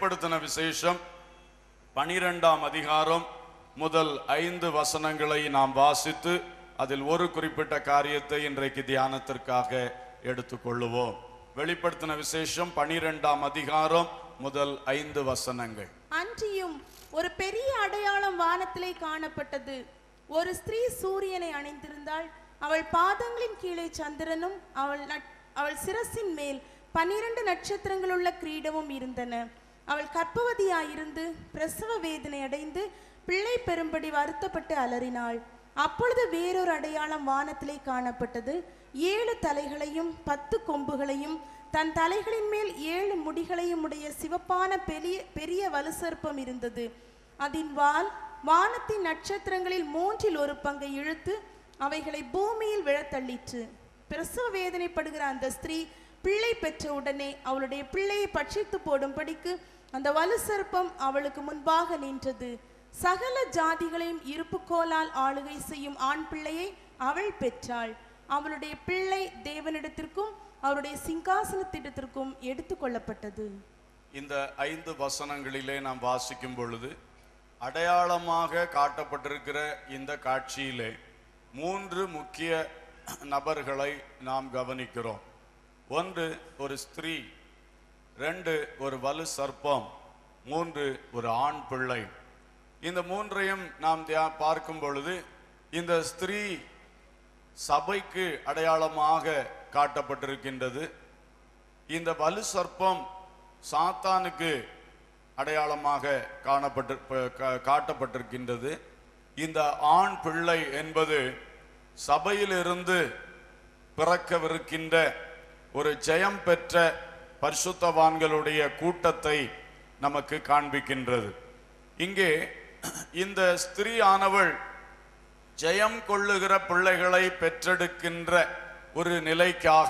வெளிப்படுத்தின விசேஷம் பனிரெண்டாம் அதிகாரம் முதல் ஐந்து வசனங்களை நாம் வாசித்து அதில் ஒரு குறிப்பிட்ட காரியத்தை இன்றைக்கு தியானத்திற்காக எடுத்துக்கொள்ளுவோம் வெளிப்படுத்தின விசேஷம் பனிரெண்டாம் அதிகாரம் முதல் ஐந்து வசனங்கள் அன்றியும் ஒரு பெரிய அடையாளம் வானத்திலே காணப்பட்டது ஒரு ஸ்திரீ சூரியனை அணிந்திருந்தாள் அவள் பாதங்களின் கீழே சந்திரனும் அவள் நட்- அவள் சிரசின் மேல் பன்னிரண்டு நட்சத்திரங்களுள்ள கிரீடமும் இருந்தன அவள் கர்ப்பவதியாயிருந்து பிரசவ வேதனை அடைந்து பிள்ளை பெறும்படி வருத்தப்பட்டு அலறினாள் அப்பொழுது வேறொரு அடையாளம் வானத்திலே காணப்பட்டது ஏழு தலைகளையும் பத்து கொம்புகளையும் தன் தலைகளின் மேல் ஏழு முடிகளையும் உடைய சிவப்பான பெரிய பெரிய வலுசர்ப்பம் இருந்தது அதன் வால் வானத்தின் நட்சத்திரங்களில் மூன்றில் ஒரு பங்கை இழுத்து அவைகளை பூமியில் விழத்தள்ளிற்று பிரசவ வேதனைப்படுகிற அந்த ஸ்திரீ பிள்ளை பெற்ற உடனே அவளுடைய பிள்ளையை பட்சித்து போடும்படிக்கு அந்த வலுசர்ப்பம் அவளுக்கு முன்பாக நின்றது சகல ஜாதிகளையும் இருப்புக்கோலால் ஆளுகை செய்யும் ஆண் பிள்ளையை அவள் பெற்றாள் அவளுடைய பிள்ளை தேவனிடத்திற்கும் அவருடைய சிங்காசனத்திடத்திற்கும் எடுத்துக்கொள்ளப்பட்டது இந்த ஐந்து வசனங்களிலே நாம் வாசிக்கும் பொழுது அடையாளமாக காட்டப்பட்டிருக்கிற இந்த காட்சியிலே மூன்று முக்கிய நபர்களை நாம் கவனிக்கிறோம் ஒன்று ஒரு ஸ்திரீ ரெண்டு ஒரு வலு சர்ப்பம் மூன்று ஒரு ஆண் பிள்ளை இந்த மூன்றையும் நாம் தியா- பார்க்கும் பொழுது இந்த ஸ்திரீ சபைக்கு அடையாளமாக காட்டப்பட்டிருக்கின்றது இந்த வலு சர்ப்பம் சாத்தானுக்கு அடையாளமாக காணப்பட்டு ப- கா- காட்டப்பட்டிருக்கின்றது இந்த ஆண் பிள்ளை என்பது சபையிலிருந்து பிறக்கவிருக்கின்ற ஒரு ஜெயம் பெற்ற பரிசுத்தவான்களுடைய கூட்டத்தை நமக்கு காண்பிக்கின்றது இங்கே இந்த ஸ்திரீ ஆனவள் ஜெயம் கொள்ளுகிற பிள்ளைகளை பெற்றெடுக்கின்ற ஒரு நிலைக்காக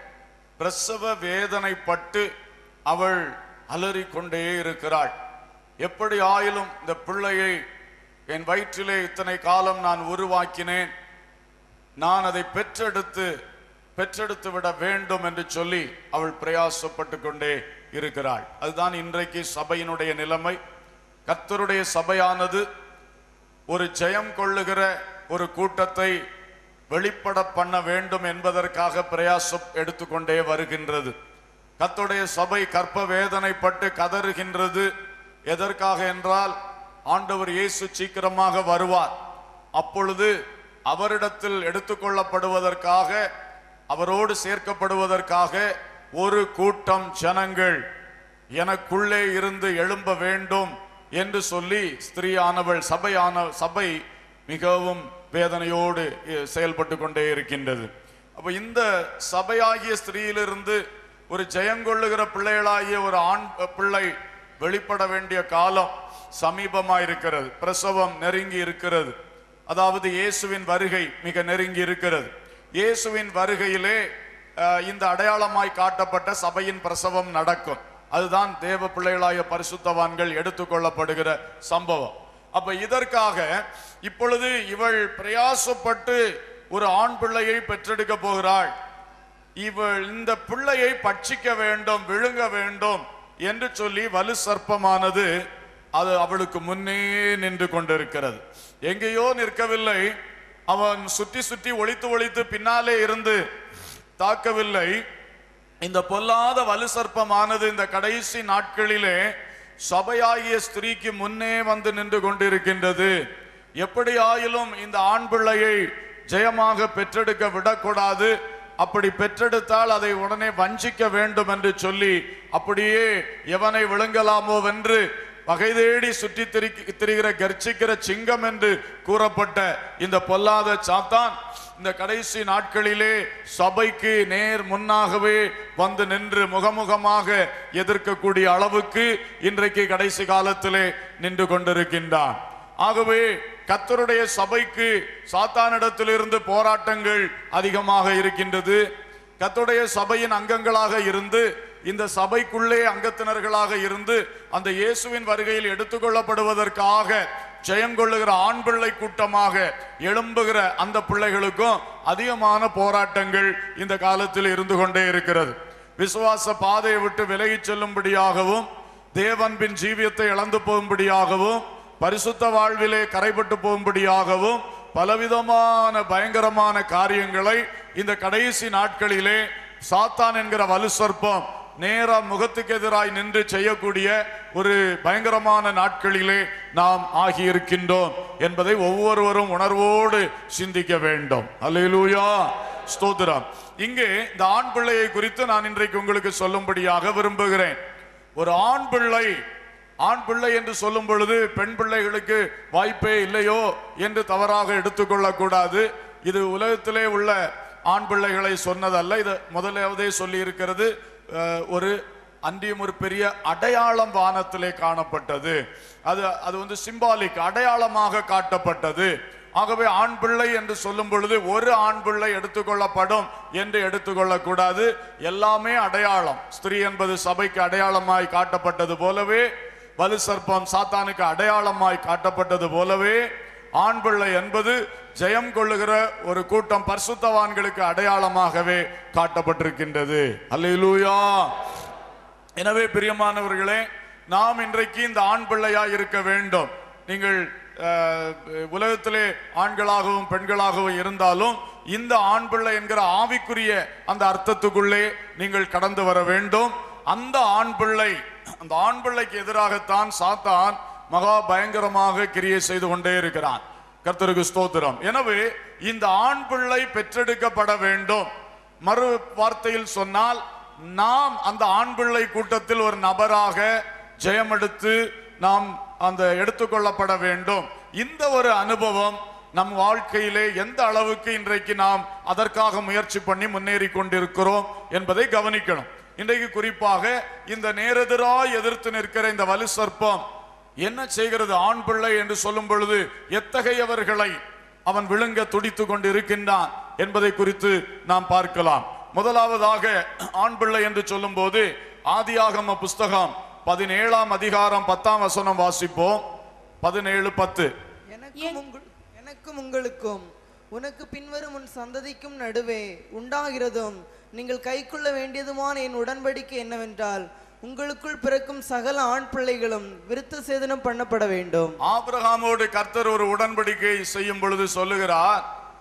பிரசவ வேதனைப்பட்டு அவள் அலறிக்கொண்டே இருக்கிறாள் எப்படி ஆயிலும் இந்த பிள்ளையை என் வயிற்றிலே இத்தனை காலம் நான் உருவாக்கினேன் நான் அதை பெற்றெடுத்து பெற்றெடுத்து விட வேண்டும் என்று சொல்லி அவள் பிரயாசப்பட்டு கொண்டே இருக்கிறாள் அதுதான் இன்றைக்கு சபையினுடைய நிலைமை கர்த்தருடைய சபையானது ஒரு ஜெயம் கொள்ளுகிற ஒரு கூட்டத்தை வெளிப்பட பண்ண வேண்டும் என்பதற்காக பிரயாசம் எடுத்துக்கொண்டே வருகின்றது கர்த்தருடைய சபை கற்ப வேதனைப்பட்டு கதறுகின்றது எதற்காக என்றால் ஆண்டவர் இயேசு சீக்கிரமாக வருவார் அப்பொழுது அவரிடத்தில் எடுத்துக்கொள்ளப்படுவதற்காக அவரோடு சேர்க்கப்படுவதற்காக ஒரு கூட்டம் ஜனங்கள் எனக்குள்ளே இருந்து எழும்ப வேண்டும் என்று சொல்லி ஸ்திரீயானவள் சபையான சபை மிகவும் வேதனையோடு இ- செயல்பட்டு கொண்டே இருக்கின்றது அப்ப இந்த சபையாகிய ஸ்திரீயிலிருந்து ஒரு ஜெயங்கொள்ளுகிற பிள்ளைகளாகிய ஒரு ஆண் பிள்ளை வெளிப்பட வேண்டிய காலம் சமீபமா இருக்கிறது பிரசவம் நெருங்கி இருக்கிறது அதாவது இயேசுவின் வருகை மிக நெருங்கி இருக்கிறது இயேசுவின் வருகையிலே அஹ், இந்த அடையாளமாய் காட்டப்பட்ட சபையின் பிரசவம் நடக்கும் அதுதான் தேவ பிள்ளைகளாய பரிசுத்தவான்கள் எடுத்துக்கொள்ளப்படுகிற சம்பவம் அப்ப இதற்காக இப்பொழுது இவள் பிரயாசப்பட்டு ஒரு ஆண் பிள்ளையை பெற்றெடுக்க போகிறாள் இவள் இந்த பிள்ளையை பட்சிக்க வேண்டும் விழுங்க வேண்டும் என்று சொல்லி வலு சர்ப்பமானது அது அவளுக்கு முன்னே நின்று கொண்டிருக்கிறது எங்கேயோ நிற்கவில்லை அவன் சுற்றி சுற்றி ஒளித்து ஒளித்து பின்னாலே இருந்து தாக்கவில்லை இந்த பொல்லாத வலு சர்ப்பமானது இந்த கடைசி நாட்களிலே சபையாகிய ஸ்திரீக்கு முன்னே வந்து நின்று கொண்டிருக்கின்றது எப்படி ஆயிலும் இந்த ஆண் பிள்ளையை ஜெயமாக பெற்றெடுக்க விடக்கூடாது அப்படி பெற்றெடுத்தால் அதை உடனே வஞ்சிக்க வேண்டும் என்று சொல்லி அப்படியே எவனை விழுங்கலாமோ வென்று வகை தேடி சுற்றி திரி- திரிகிற கர்ச்சிக்கிற சிங்கம் என்று கூறப்பட்ட இந்த பொல்லாத சாத்தான் இந்த கடைசி நாட்களிலே சபைக்கு நேர் முன்னாகவே வந்து நின்று முகமுகமாக எதிர்க்கக்கூடிய அளவுக்கு இன்றைக்கு கடைசி காலத்திலே நின்று கொண்டிருக்கின்றான் ஆகவே கத்தருடைய சபைக்கு சாத்தானிடத்திலிருந்து போராட்டங்கள் அதிகமாக இருக்கின்றது கத்தருடைய சபையின் அங்கங்களாக இருந்து இந்த சபைக்குள்ளே அங்கத்தினர்களாக இருந்து அந்த இயேசுவின் வருகையில் எடுத்துக்கொள்ளப்படுவதற்காக ஜெயம் கொள்ளுகிற ஆண் பிள்ளை கூட்டமாக எழும்புகிற அந்த பிள்ளைகளுக்கும் அதிகமான போராட்டங்கள் இந்த காலத்தில் இருந்து கொண்டே இருக்கிறது விசுவாச பாதையை விட்டு விலகிச் செல்லும்படியாகவும் தேவன்பின் ஜீவியத்தை இழந்து போகும்படியாகவும் பரிசுத்த வாழ்விலே கரைபட்டு போகும்படியாகவும் பலவிதமான பயங்கரமான காரியங்களை இந்த கடைசி நாட்களிலே சாத்தான் என்கிற வலு சர்ப்பம் நேரா முகத்துக்கு எதிராய் நின்று செய்யக்கூடிய ஒரு பயங்கரமான நாட்களிலே நாம் ஆகியிருக்கின்றோம் என்பதை ஒவ்வொருவரும் உணர்வோடு சிந்திக்க வேண்டும் அல்லேலூயா ஸ்தோத்திரம் இங்கே இந்த ஆண் பிள்ளையை குறித்து நான் இன்றைக்கு உங்களுக்கு சொல்லும்படியாக விரும்புகிறேன் ஒரு ஆண் பிள்ளை ஆண் பிள்ளை என்று சொல்லும் பொழுது பெண் பிள்ளைகளுக்கு வாய்ப்பே இல்லையோ என்று தவறாக எடுத்துக்கொள்ளக் கூடாது இது உலகத்திலே உள்ள ஆண் பிள்ளைகளை சொன்னதல்ல இது முதலாவதே சொல்லி இருக்கிறது அஹ், ஒரு அன்றியும் ஒரு பெரிய அடையாளம் வானத்திலே காணப்பட்டது அது அது வந்து சிம்பாலிக் அடையாளமாக காட்டப்பட்டது ஆகவே ஆண் பிள்ளை என்று சொல்லும் பொழுது ஒரு ஆண் பிள்ளை எடுத்துக்கொள்ளப்படும் என்று எடுத்துக்கொள்ளக்கூடாது எல்லாமே அடையாளம் ஸ்திரீ என்பது சபைக்கு அடையாளமாய் காட்டப்பட்டது போலவே வலு சர்ப்பம் சாத்தானுக்கு அடையாளமாய் காட்டப்பட்டது போலவே ஆண் பிள்ளை என்பது ஜெயம் கொள்ளுகிற ஒரு கூட்டம் பரிசுத்தவான்களுக்கு அடையாளமாகவே காட்டப்பட்டிருக்கின்றது அல்லேலூயா எனவே பிரியமானவர்களே நாம் இன்றைக்கு இந்த ஆண் பிள்ளையாய் இருக்க வேண்டும் நீங்கள் அஹ், உலகத்திலே ஆண்களாகவும் பெண்களாகவும் இருந்தாலும் இந்த ஆண் பிள்ளை என்கிற ஆவிக்குரிய அந்த அர்த்தத்துக்குள்ளே நீங்கள் கடந்து வர வேண்டும் அந்த ஆண் பிள்ளை அந்த ஆண் பிள்ளைக்கு எதிராகத்தான் சாத்தான் மகா பயங்கரமாக கிரியை செய்து கொண்டே இருக்கிறான் கர்த்தருக்கு ஸ்தோத்திரம் எனவே இந்த ஆண் பிள்ளை பெற்றெடுக்கப்பட வேண்டும் மறு வார்த்தையில் சொன்னால் நாம் அந்த ஆண் பிள்ளை கூட்டத்தில் ஒரு நபராக ஜெயமெடுத்து நாம் அந்த எடுத்துக்கொள்ளப்பட வேண்டும் இந்த ஒரு அனுபவம் நம் வாழ்க்கையிலே எந்த அளவுக்கு இன்றைக்கு நாம் அதற்காக முயற்சி பண்ணி முன்னேறி கொண்டிருக்கிறோம் என்பதை கவனிக்கணும் இன்றைக்கு குறிப்பாக இந்த நேரெதிராய் எதிர்த்து நிற்கிற இந்த வலு சர்ப்பம் என்ன செய்கிறது ஆண் பிள்ளை என்று சொல்லும் பொழுது எத்தகையவர்களை அவன் விழுங்க துடித்து கொண்டு இருக்கின்றான் என்பதை குறித்து நாம் பார்க்கலாம் முதலாவதாக ஆண் பிள்ளை என்று சொல்லும்போது ஆதியாகம புஸ்தகம் பதினேழாம் அதிகாரம் பத்தாம் வசனம் வாசிப்போம் பதினேழு பத்து எனக்கும் உங்கள் எனக்கும் உங்களுக்கும் உனக்கு பின்வரும் உன் சந்ததிக்கும் நடுவே உண்டாகிறதும் நீங்கள் கைக்கொள்ள வேண்டியதுமான என் உடன்படிக்கை என்னவென்றால் உங்களுக்குள் பிறக்கும் சகல ஆண் பிள்ளைகளும் விருத்த சேதனம் பண்ணப்பட வேண்டும் ஆபிரகாமோடு கர்த்தர் ஒரு உடன்படிக்கை செய்யும் பொழுது சொல்லுகிறார்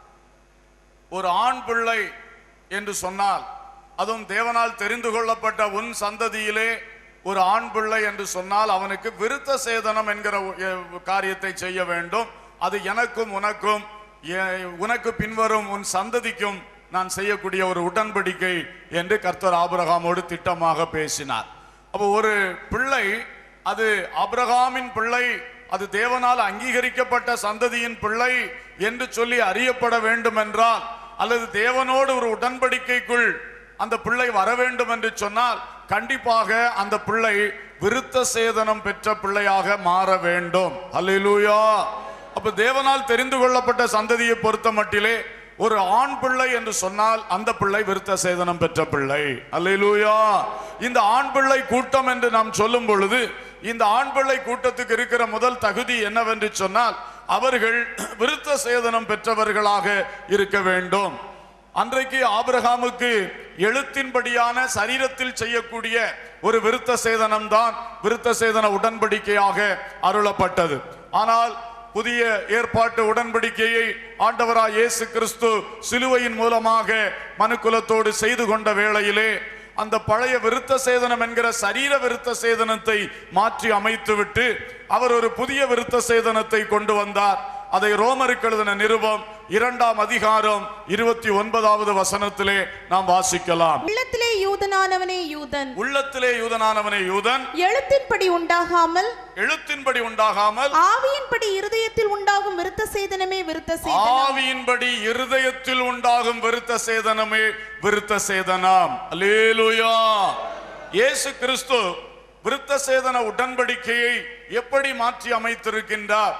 ஒரு ஆண் பிள்ளை என்று சொன்னால் அதுவும் தேவனால் தெரிந்து கொள்ளப்பட்ட உன் சந்ததியிலே ஒரு ஆண் பிள்ளை என்று சொன்னால் அவனுக்கு விருத்த சேதனம் என்கிற ஒ- எ- காரியத்தை செய்ய வேண்டும் அது எனக்கும் உனக்கும் எ- உனக்கு பின்வரும் உன் சந்ததிக்கும் நான் செய்யக்கூடிய ஒரு உடன்படிக்கை என்று கர்த்தர் ஆபிரகாமோடு திட்டமாக பேசினார் அப்போ ஒரு பிள்ளை அது ஆபிரகாமின் பிள்ளை அது தேவனால் அங்கீகரிக்கப்பட்ட சந்ததியின் பிள்ளை என்று சொல்லி அறியப்பட வேண்டும் என்றால் அல்லது தேவனோடு ஒரு உடன்படிக்கைக்குள் அந்த பிள்ளை வர வேண்டும் என்று சொன்னால் கண்டிப்பாக அந்த பிள்ளை விருத்த சேதனம் பெற்ற பிள்ளையாக மாற வேண்டும் அல்லேலூயா அப்ப தேவனால் தெரிந்து கொள்ளப்பட்ட சந்ததியை பொறுத்த மட்டிலே ஒரு ஆண் பிள்ளை என்று சொன்னால் அந்த பிள்ளை விருத்த சேதனம் பெற்ற பிள்ளை அல்லேலூயா இந்த ஆண் பிள்ளை கூட்டம் என்று நாம் சொல்லும் பொழுது இந்த ஆண் பிள்ளை கூட்டத்துக்கு இருக்கிற முதல் தகுதி என்னவென்று சொன்னால் அவர்கள் விருத்த சேதனம் பெற்றவர்களாக இருக்க வேண்டும் அன்றைக்கு ஆபிரகாமுக்கு எழுத்தின்படியான சரீரத்தில் செய்யக்கூடிய ஒரு விருத்த சேதனம் தான் விருத்த சேதன உடன்படிக்கையாக அருளப்பட்டது ஆனால் புதிய ஏற்பாட்டு உடன்படிக்கையை ஆண்டவராய் இயேசு கிறிஸ்து சிலுவையின் மூலமாக மனுக்குலத்தோடு செய்து கொண்ட வேளையிலே அந்த பழைய விருத்த சேதனம் என்கிற சரீர விருத்த சேதனத்தை மாற்றி அமைத்துவிட்டு அவர் ஒரு புதிய விருத்த சேதனத்தை கொண்டு வந்தார் அதை ரோமருக்கு எழுதின நிருபம் இரண்டாம் அதிகாரம் இருபத்தி ஒன்பதாவது வசனத்திலே நாம் வாசிக்கலாம் உள்ளத்திலே யூதனானவனே யூதன் உள்ளத்திலே யூதனானவனே யூதன் எழுத்தின்படி உண்டாகாமல் எழுத்தின்படி உண்டாகாமல் ஆவியின்படி இருதயத்தில் உண்டாகும் விருத்த சேதனமே விருத்த சேதனம் ஆவியின்படி இருதயத்தில் உண்டாகும் விருத்த சேதனமே விருத்த சேதனம் அல்லேலூயா இயேசு கிறிஸ்து விருத்த சேதன உடன்படிக்கையை எப்படி மாற்றி அமைத்திருக்கின்றார்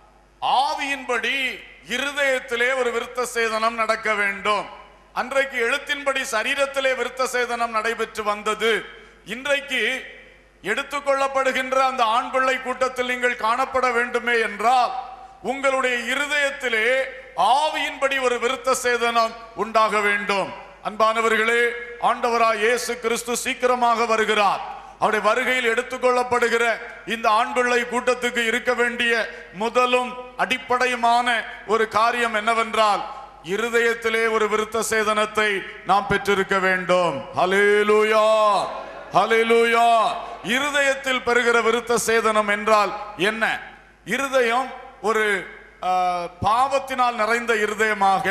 ஆவியின்படி இருதயத்திலே ஒரு விருத்த சேதனம் நடக்க வேண்டும் அன்றைக்கு எழுத்தின்படி சரீரத்திலே விருத்த சேதனம் நடைபெற்று வந்தது இன்றைக்கு எடுத்துக்கொள்ளப்படுகின்ற அந்த ஆண் பிள்ளை கூட்டத்தில் நீங்கள் காணப்பட வேண்டுமே என்றால் உங்களுடைய இருதயத்திலே ஆவியின்படி ஒரு விருத்த சேதனம் உண்டாக வேண்டும் அன்பானவர்களே ஆண்டவராய் இயேசு கிறிஸ்து சீக்கிரமாக வருகிறார் அவருடைய வருகையில் எடுத்துக்கொள்ளப்படுகிற இந்த ஆண் பிள்ளை கூட்டத்துக்கு இருக்க வேண்டிய முதலும் அடிப்படையுமான ஒரு காரியம் என்னவென்றால் இருதயத்திலே ஒரு விருத்த சேதனத்தை நாம் பெற்றிருக்க வேண்டும் ஹalleluya ஹalleluya இருதயத்தில் பெறுகிற விருத்த சேதனம் என்றால் என்ன இருதயம் ஒரு ஆஹ், பாவத்தினால் நிறைந்த இருதயமாக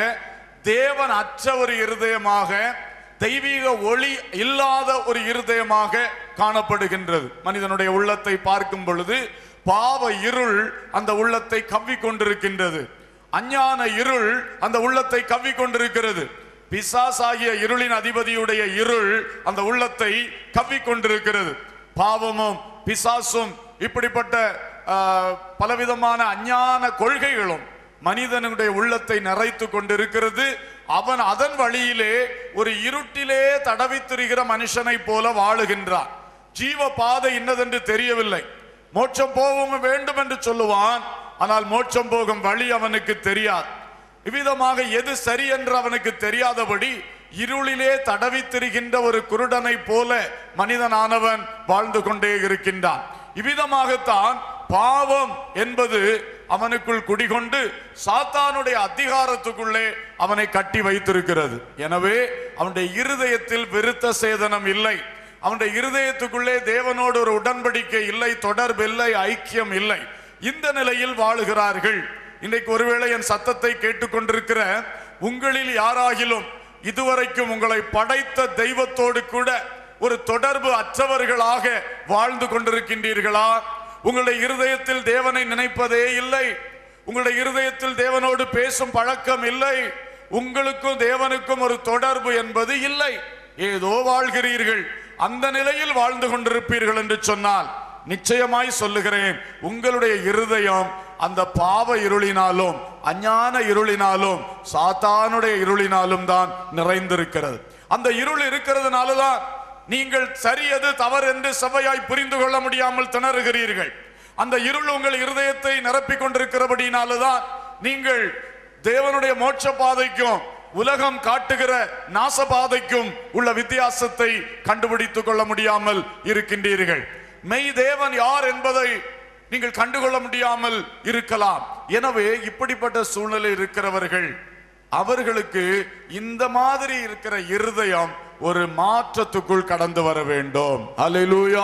தேவன் அற்ற ஒரு இருதயமாக தெய்வீக ஒளி இல்லாத ஒரு இருதயமாக காணப்படுகின்றது மனிதனுடைய உள்ளத்தை பார்க்கும் பொழுது பாவ இருள் அந்த உள்ளத்தை கவ்விக் கொண்டிருக்கின்றது அஞ்ஞான இருள் அந்த உள்ளத்தை கவ்விக் கொண்டிருக்கிறது பிசாசாகிய இருளின் அதிபதியுடைய இருள் அந்த உள்ளத்தை கவ்விக் கொண்டிருக்கிறது பாவமும் பிசாசும் இப்படிப்பட்ட ஆஹ், பலவிதமான அஞ்ஞான கொள்கைகளும் மனிதனுடைய உள்ளத்தை நிறைத்து கொண்டிருக்கிறது அவன் அதன் வழியிலே ஒரு இருட்டிலே தடவித் திரிகிற மனுஷனை போல வாழுகின்றான் ஜீவ பாதை இன்னதென்று தெரியவில்லை மோட்சம் போகவும் வேண்டும் என்று சொல்லுவான் ஆனால் மோட்சம் போகும் வழி அவனுக்கு தெரியாது இவ்விதமாக எது சரி என்று அவனுக்கு தெரியாதபடி இருளிலே தடவித் திரிகின்ற ஒரு குருடனை போல மனிதனானவன் வாழ்ந்து கொண்டே இருக்கின்றான் இவ்விதமாகத்தான் பாவம் என்பது அவனுக்குள் குடிகொண்டு சாத்தானுடைய அதிகாரத்துக்குள்ளே அவனை கட்டி வைத்திருக்கிறது எனவே அவனுடைய இருதயத்தில் விருத்த சேதனம் இல்லை அவனுடைய இருதயத்துக்குள்ளே தேவனோடு ஒரு உடன்படிக்கை இல்லை தொடர்பு இல்லை ஐக்கியம் இல்லை இந்த நிலையில் வாழுகிறார்கள் இன்றைக்கு ஒருவேளை என் சத்தத்தை கேட்டுக்கொண்டிருக்கிற உங்களில் யாராகிலும் இதுவரைக்கும் உங்களை படைத்த தெய்வத்தோடு கூட ஒரு தொடர்பு அற்றவர்களாக வாழ்ந்து கொண்டிருக்கின்றீர்களா உங்களுடைய இருதயத்தில் தேவனை நினைப்பதே இல்லை உங்களுடைய இருதயத்தில் தேவனோடு பேசும் பழக்கம் இல்லை உங்களுக்கும் தேவனுக்கும் ஒரு தொடர்பு என்பது இல்லை ஏதோ வாழ்கிறீர்கள் அந்த நிலையில் வாழ்ந்து கொண்டிருப்பீர்கள் என்று சொன்னால் நிச்சயமாய் சொல்லுகிறேன் உங்களுடைய இருதயம் அந்த பாவ இருளினாலும் அஞ்ஞான இருளினாலும் சாத்தானுடைய இருளினாலும் தான் நிறைந்திருக்கிறது அந்த இருள் இருக்கிறதுனால தான் நீங்கள் சரி எது தவறு என்று சபையாய் புரிந்து கொள்ள முடியாமல் திணறுகிறீர்கள் அந்த இருள் உங்கள் இருதயத்தை நிரப்பிக் கொண்டிருக்கிறபடினால்தான் நீங்கள் தேவனுடைய மோட்ச பாதைக்கும் உலகம் காட்டுகிற நாச பாதைக்கும் உள்ள வித்தியாசத்தை கண்டுபிடித்துக் கொள்ள முடியாமல் இருக்கின்றீர்கள் மெய் தேவன் யார் என்பதை நீங்கள் கண்டுகொள்ள முடியாமல் இருக்கலாம் எனவே இப்படிப்பட்ட சூழ்நிலை இருக்கிறவர்கள் அவர்களுக்கு இந்த மாதிரி இருக்கிற இருதயம் ஒரு மாற்றத்துக்குள் கடந்து வர வேண்டும் அல்லேலூயா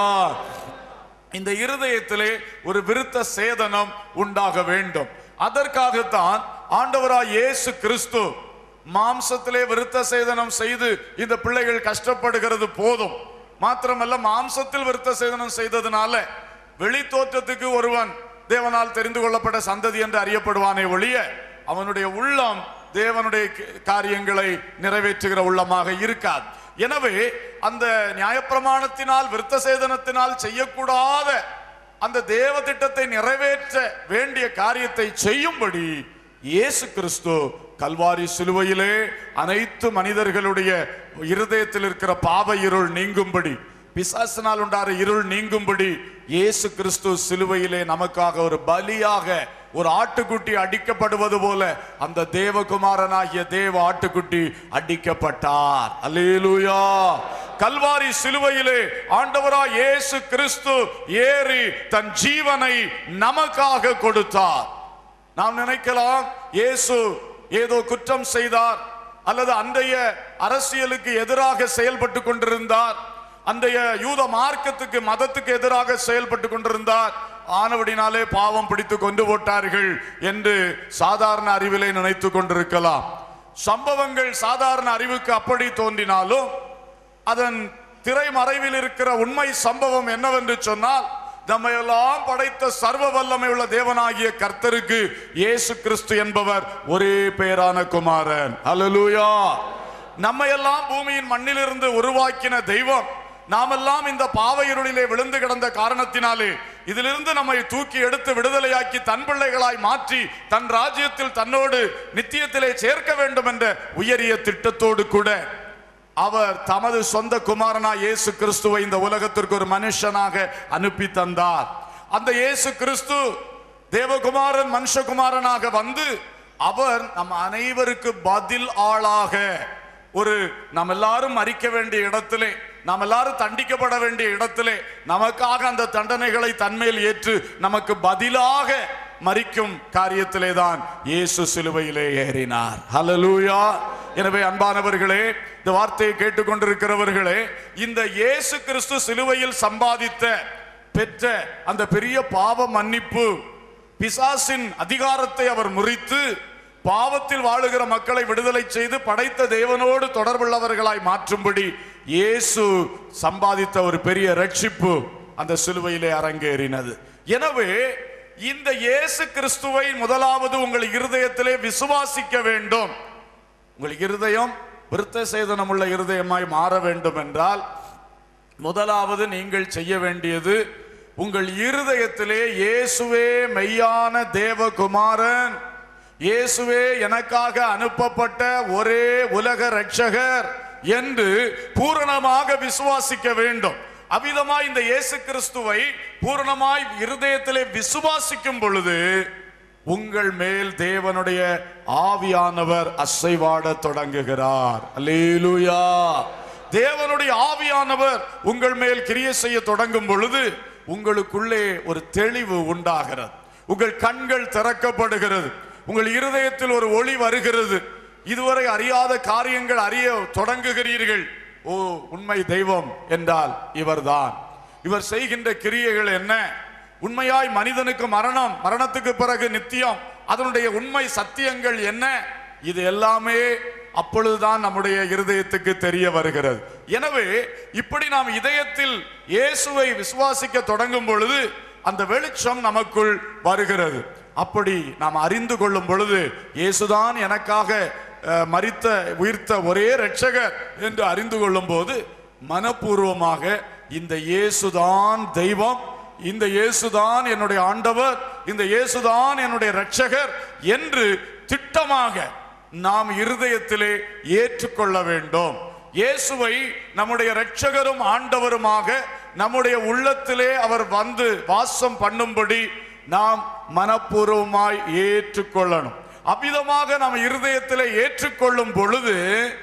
இந்த இருதயத்திலே ஒரு விருத்த சேதனம் உண்டாக வேண்டும் அதற்காகத்தான் ஆண்டவராய் இயேசு கிறிஸ்து மாம்சத்திலே விருத்த சேதனம் செய்து இந்த பிள்ளைகள் கஷ்டப்படுகிறது போதும் மாத்திரமல்ல மாம்சத்தில் விருத்த சேதனம் செய்ததுனால வெளி தோற்றத்துக்கு ஒருவன் தேவனால் தெரிந்து கொள்ளப்பட்ட சந்ததி என்று அறியப்படுவானே ஒழிய அவனுடைய உள்ளம் தேவனுடைய க- காரியங்களை நிறைவேற்றுகிற உள்ளமாக இருக்காது எனவே அந்த நியாயப்பிரமாணத்தினால் விருத்த சேதனத்தினால் செய்யக்கூடாத அந்த தேவ திட்டத்தை நிறைவேற்ற வேண்டிய காரியத்தை செய்யும்படி இயேசு கிறிஸ்து கல்வாரி சிலுவையிலே அனைத்து மனிதர்களுடைய இருதயத்தில் இருக்கிற பாவ இருள் நீங்கும்படி பிசாசினால் உண்டான இருள் நீங்கும்படி இயேசு கிறிஸ்து சிலுவையிலே நமக்காக ஒரு பலியாக ஒரு ஆட்டுக்குட்டி அடிக்கப்படுவது போல அந்த தேவகுமாரனாகிய தேவ ஆட்டுக்குட்டி அடிக்கப்பட்டார் அல்லேலூயா கல்வாரி சிலுவையிலே ஆண்டவராய் இயேசு கிறிஸ்து ஏறி தன் ஜீவனை நமக்காக கொடுத்தார் நாம் நினைக்கலாம் இயேசு ஏதோ குற்றம் செய்தார் அல்லது அன்றைய அரசியலுக்கு எதிராக செயல்பட்டு கொண்டிருந்தார் அன்றைய யூத மார்க்கத்துக்கு மதத்துக்கு எதிராக செயல்பட்டு கொண்டிருந்தார் ஆனவடினாலே பாவம் பிடித்து கொண்டு போட்டார்கள் என்று சாதாரண அறிவிலே நினைத்து கொண்டிருக்கலாம் சம்பவங்கள் சாதாரண அறிவுக்கு அப்படி தோன்றினாலும் அதன் திரைமறைவில் இருக்கிற உண்மை சம்பவம் என்னவென்று சொன்னால் நம்மையெல்லாம் படைத்த சர்வ வல்லமை உள்ள தேவனாகிய கர்த்தருக்கு இயேசு கிறிஸ்து என்பவர் ஒரே பேரான குமாரன் அல்லேலூயா நம்மையெல்லாம் பூமியின் மண்ணிலிருந்து உருவாக்கின தெய்வம் நாமெல்லாம் இந்த பாவ இருளிலே விழுந்து கிடந்த காரணத்தினாலே இதிலிருந்து நம்மை தூக்கி எடுத்து விடுதலையாக்கி தன் பிள்ளைகளாய் மாற்றி தன் ராஜ்யத்தில் தன்னோடு நித்தியத்திலே சேர்க்க வேண்டும் என்ற உயரிய திட்டத்தோடு கூட அவர் தமது சொந்த குமாரனா இயேசு கிறிஸ்துவை இந்த உலகத்திற்கு ஒரு மனுஷனாக அனுப்பி தந்தார் அந்த இயேசு கிறிஸ்து தேவகுமாரன் மனுஷகுமாரனாக வந்து அவர் நம் அனைவருக்கு பதில் ஆளாக ஒரு நாம் எல்லாரும் மறிக்க வேண்டிய இடத்திலே நாம் எல்லாரும் தண்டிக்கப்பட வேண்டிய இடத்திலே நமக்காக அந்த தண்டனைகளை தன்மேல் ஏற்று நமக்கு பதிலாக மரிக்கும் காரியத்திலே தான் இயேசு சிலுவையிலே ஏறினார் ஹalleluya எனவே அன்பானவர்களே இந்த வார்த்தையை கேட்டுக்கொண்டிருக்கிறவர்களே இந்த இயேசு கிறிஸ்து சிலுவையில் சம்பாதித்த பெற்ற அந்த பெரிய பாவ மன்னிப்பு பிசாசின் அதிகாரத்தை அவர் முறித்து பாவத்தில் வாழுகிற மக்களை விடுதலை செய்து படைத்த தேவனோடு தொடர்புள்ளவர்களாய் மாற்றும்படி இயேசு சம்பாதித்த ஒரு பெரிய ரட்சிப்பு அந்த சிலுவையிலே அரங்கேறினது எனவே இந்த இயேசு கிறிஸ்துவை முதலாவது உங்கள் இருதயத்திலே விசுவாசிக்க வேண்டும் உங்கள் இருதயம் விருத்த சேதனமுள்ள இருதயமாய் மாற வேண்டும் என்றால் முதலாவது நீங்கள் செய்ய வேண்டியது உங்கள் இருதயத்திலே இயேசுவே மெய்யான தேவகுமாரன் இயேசுவே எனக்காக அனுப்பப்பட்ட ஒரே உலக ரட்சகர் என்று பூரணமாக விசுவாசிக்க வேண்டும் அவ்விதமாய் இந்த இயேசு கிறிஸ்துவை பூரணமாய் இருதயத்திலே விசுவாசிக்கும் பொழுது உங்கள் மேல் தேவனுடைய ஆவியானவர் அசைவாட தொடங்குகிறார் அல்லேலூயா தேவனுடைய ஆவியானவர் உங்கள் மேல் கிரியை செய்ய தொடங்கும் பொழுது உங்களுக்குள்ளே ஒரு தெளிவு உண்டாகிறது உங்கள் கண்கள் திறக்கப்படுகிறது உங்கள் இருதயத்தில் ஒரு ஒளி வருகிறது இதுவரை அறியாத காரியங்கள் அறிய தொடங்குகிறீர்கள் ஓ உண்மை தெய்வம் என்றால் இவர்தான் இவர் செய்கின்ற கிரியைகள் என்ன உண்மையாய் மனிதனுக்கு மரணம் மரணத்துக்கு பிறகு நித்தியம் அதனுடைய உண்மை சத்தியங்கள் என்ன இது எல்லாமே அப்பொழுதுதான் நம்முடைய இருதயத்துக்கு தெரிய வருகிறது எனவே இப்படி நாம் இதயத்தில் இயேசுவை விசுவாசிக்க தொடங்கும் பொழுது அந்த வெளிச்சம் நமக்குள் வருகிறது அப்படி நாம் அறிந்து கொள்ளும் பொழுது இயேசுதான் எனக்காக அஹ், மரித்த உயிர்த்த ஒரே இரட்சகர் என்று அறிந்து கொள்ளும் போது மனப்பூர்வமாக இந்த இயேசுதான் தெய்வம் இந்த இயேசுதான் என்னுடைய ஆண்டவர் இந்த இயேசுதான் என்னுடைய இரட்சகர் என்று திட்டமாக நாம் இருதயத்திலே ஏற்றுக்கொள்ள வேண்டும் இயேசுவை நம்முடைய இரட்சகரும் ஆண்டவருமாக நம்முடைய உள்ளத்திலே அவர் வந்து வாசம் பண்ணும்படி நாம் மனப்பூர்வமாய் ஏற்றுக்கொள்ளணும் அவ்விதமாக நாம் இருதயத்திலே ஏற்றுக்கொள்ளும் பொழுது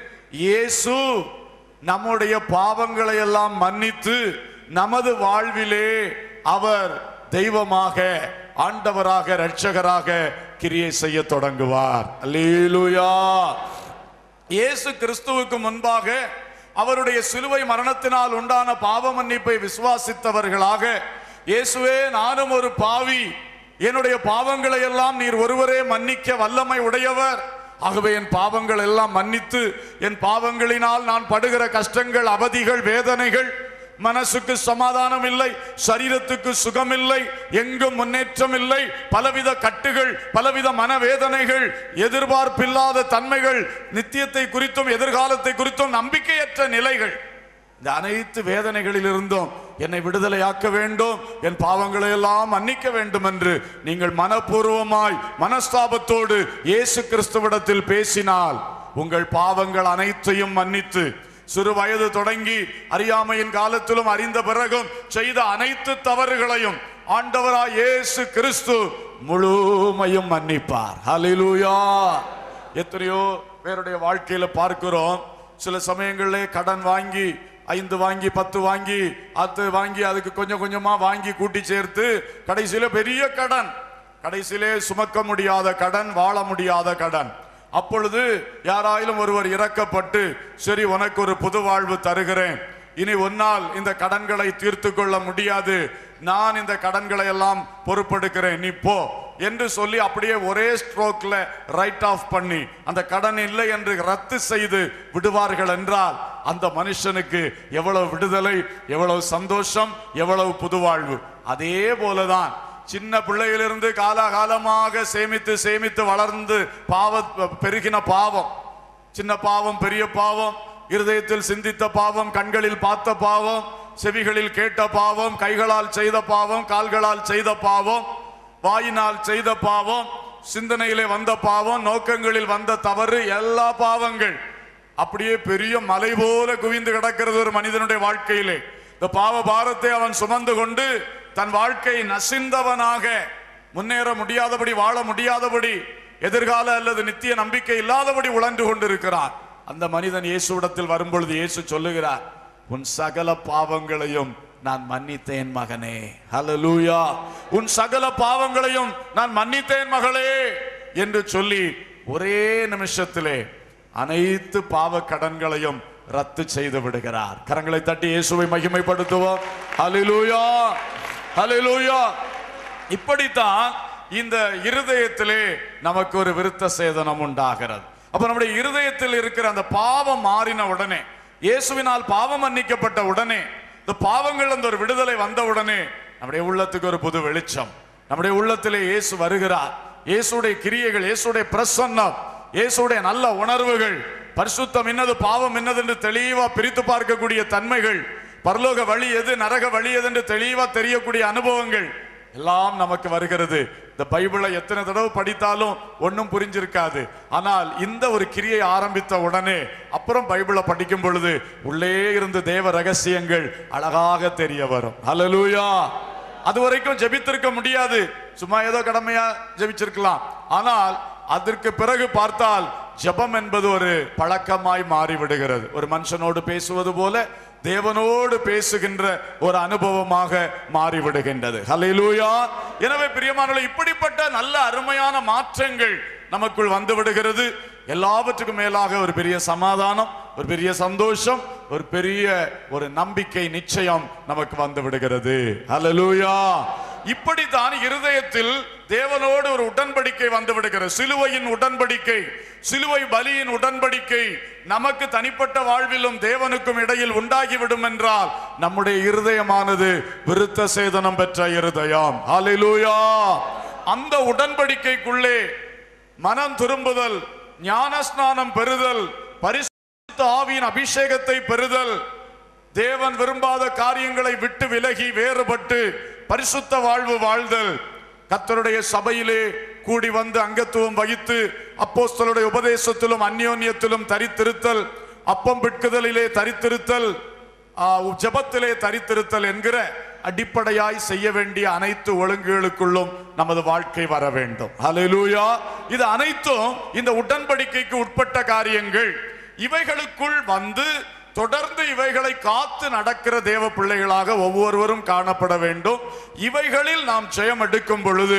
இயேசு நம்முடைய பாவங்களை எல்லாம் மன்னித்து நமது வாழ்விலே அவர் தெய்வமாக ஆண்டவராக இரட்சகராக கிரியை செய்ய தொடங்குவார் அல்லேலூயா இயேசு கிறிஸ்துவுக்கு முன்பாக அவருடைய சிலுவை மரணத்தினால் உண்டான பாவ மன்னிப்பை விசுவாசித்தவர்களாக இயேசுவே நானும் ஒரு பாவி என்னுடைய பாவங்களை எல்லாம் நீர் ஒருவரே மன்னிக்க வல்லமை உடையவர் ஆகவே என் பாவங்கள் எல்லாம் மன்னித்து என் பாவங்களினால் நான் படுகிற கஷ்டங்கள் அவதிகள் வேதனைகள் மனசுக்கு சமாதானம் இல்லை சரீரத்துக்கு சுகம் இல்லை எங்கும் முன்னேற்றம் இல்லை பலவித கட்டுகள் பலவித மனவேதனைகள் எதிர்பார்ப்பில்லாத தன்மைகள் நித்தியத்தை குறித்தும் எதிர்காலத்தை குறித்தும் நம்பிக்கையற்ற நிலைகள் இந்த அனைத்து வேதனைகளில் இருந்தும் என்னை விடுதலையாக்க வேண்டும் என் பாவங்களை எல்லாம் மன்னிக்க வேண்டும் என்று நீங்கள் மனப்பூர்வமாய் மனஸ்தாபத்தோடு இயேசு கிறிஸ்துவிடத்தில் பேசினால் உங்கள் பாவங்கள் அனைத்தையும் மன்னித்து சிறு வயது தொடங்கி அறியாமையின் காலத்திலும் அறிந்த பிறகும் செய்த அனைத்து தவறுகளையும் ஆண்டவராய் இயேசு கிறிஸ்து முழுமையும் மன்னிப்பார் ஹalleluya எத்தனையோ பேருடைய வாழ்க்கையில பார்க்கிறோம் சில சமயங்களிலே கடன் வாங்கி ஐந்து வாங்கி பத்து வாங்கி அது வாங்கி அதுக்கு கொஞ்சம் கொஞ்சமா வாங்கி கூட்டி சேர்த்து கடைசியில பெரிய கடன் கடைசியிலே சுமக்க முடியாத கடன் வாழ முடியாத கடன் அப்பொழுது யாராயிலும் ஒருவர் இறக்கப்பட்டு சரி உனக்கு ஒரு புது வாழ்வு தருகிறேன் இனி உன்னால் இந்த கடன்களை தீர்த்து கொள்ள முடியாது நான் இந்த கடன்களை எல்லாம் பொறுப்பெடுக்கிறேன் நீ போ என்று சொல்லி அப்படியே ஒரே ஸ்ட்ரோக்ல ரைட் ஆஃப் பண்ணி அந்த கடன் இல்லை என்று ரத்து செய்து விடுவார்கள் என்றால் அந்த மனுஷனுக்கு எவ்வளவு விடுதலை எவ்வளவு சந்தோஷம் எவ்வளவு புது வாழ்வு அதே போலதான் சின்ன பிள்ளையிலிருந்து காலாகாலமாக சேமித்து சேமித்து வளர்ந்து பாவ பெருகின பாவம் சின்ன பாவம் பெரிய பாவம் இருதயத்தில் சிந்தித்த பாவம் கண்களில் பார்த்த பாவம் செவிகளில் கேட்ட பாவம் கைகளால் செய்த பாவம் கால்களால் செய்த பாவம் வாயினால் செய்த பாவம் சிந்தனையிலே வந்த பாவம் நோக்கங்களில் வந்த தவறு எல்லா பாவங்கள் அப்படியே பெரிய மலை போல குவிந்து கிடக்கிறது ஒரு மனிதனுடைய வாழ்க்கையிலே இந்த பாவ பாரத்தை அவன் சுமந்து கொண்டு தன் வாழ்க்கை நசிந்தவனாக முன்னேற முடியாதபடி வாழ முடியாதபடி எதிர்கால அல்லது நித்திய நம்பிக்கை இல்லாதபடி உழன்று கொண்டிருக்கிறான் அந்த மனிதன் இயேசுவிடத்தில் வரும்பொழுது இயேசு சொல்லுகிறார் உன் சகல பாவங்களையும் நான் மன்னித்தேன் மகனே ஹalleluya உன் சகல பாவங்களையும் நான் மன்னித்தேன் மகளே என்று சொல்லி ஒரே நிமிஷத்திலே அனைத்து பாவ கடன்களையும் ரத்து செய்து விடுகிறார் கரங்களை தட்டி இயேசுவை மகிமைப்படுத்துவோம் ஹalleluya ஹalleluya இப்படித்தான் இந்த இருதயத்திலே நமக்கு ஒரு விருத்த சேதனம் உண்டாகிறது அப்ப நம்முடைய இருதயத்தில் இருக்கிற அந்த பாவம் மாறின உடனே இயேசுவினால் பாவம் மன்னிக்கப்பட்ட உடனே இந்த பாவங்கள் அந்த ஒரு விடுதலை வந்த உடனே நம்முடைய உள்ளத்துக்கு ஒரு புது வெளிச்சம் நம்முடைய உள்ளத்திலே இயேசு வருகிறார் இயேசுடைய கிரியைகள் இயேசுடைய பிரசன்னம் இயேசுடைய நல்ல உணர்வுகள் பரிசுத்தம் என்னது பாவம் என்னது என்று தெளிவா பிரித்து பார்க்கக்கூடிய தன்மைகள் பரலோக வழி எது நரக வழி எது என்று தெளிவா தெரியக்கூடிய அனுபவங்கள் எல்லாம் நமக்கு வருகிறது இந்த பைபிளை எத்தனை தடவை படித்தாலும் ஒன்றும் புரிஞ்சிருக்காது ஆனால் இந்த ஒரு கிரியை ஆரம்பித்த உடனே அப்புறம் பைபிளை படிக்கும் பொழுது உள்ளே இருந்து தேவ ரகசியங்கள் அழகாக தெரிய வரும் ஹalleluya அது வரைக்கும் ஜெபித்திருக்க முடியாது சும்மா ஏதோ கடமையா ஜெபிச்சிருக்கலாம் ஆனால் அதற்கு பிறகு பார்த்தால் ஜெபம் என்பது ஒரு பழக்கமாய் மாறி விடுகிறது ஒரு மனுஷனோடு பேசுவது போல தேவனோடு பேசுகின்ற ஒரு அனுபவமாக மாறிவிடுகின்றது ஹalleluya எனவே பிரியமானவர்களே இப்படிப்பட்ட நல்ல அருமையான மாற்றங்கள் நமக்குள் வந்து விடுகிறது எல்லாவற்றுக்கும் மேலாக ஒரு பெரிய சமாதானம் ஒரு பெரிய சந்தோஷம் ஒரு பெரிய ஒரு நம்பிக்கை நிச்சயம் நமக்கு வந்து விடுகிறது ஹalleluya இப்படித்தான் இருதயத்தில் தேவனோடு ஒரு உடன்படிக்கை வந்து விடுகிறது சிலுவையின் உடன்படிக்கை சிலுவை பலியின் உடன்படிக்கை நமக்கு தனிப்பட்ட வாழ்விலும் தேவனுக்கும் இடையில் உண்டாகிவிடும் என்றால் நம்முடைய இருதயமானது விருத்த சேதனம் பெற்ற இருதயம் ஹalleluya அந்த உடன்படிக்கைக்குள்ளே மனம் திரும்புதல் ஞானஸ்நானம் பெறுதல் பரிசுத்த ஆவியின் அபிஷேகத்தை பெறுதல் தேவன் விரும்பாத காரியங்களை விட்டு விலகி வேறுபட்டு பரிசுத்த வாழ்வு வாழ்தல் கர்த்தருடைய சபையிலே கூடி வந்து அங்கத்துவம் வகித்து அப்போஸ்தலருடைய உபதேசத்திலும் அந்யோன்யத்திலும் தரித்திருத்தல் அப்பம் பிட்குதலிலே தரித்திருத்தல் ஆ, ஜெபத்திலே தரித்திருத்தல் என்கிற அடிப்படையாய் செய்ய வேண்டிய அனைத்து ஒழுங்குகளுக்குள்ளும் நமது வாழ்க்கை வர வேண்டும் ஹalleluya இது அனைத்தும் இந்த உடன்படிக்கைக்கு உட்பட்ட காரியங்கள் இவைகளுக்குள் வந்து தொடர்ந்து இவைகளை காத்து நடக்கிற தேவ பிள்ளைகளாக ஒவ்வொருவரும் காணப்பட வேண்டும் இவைகளில் நாம் ஜெயம் எடுக்கும் பொழுது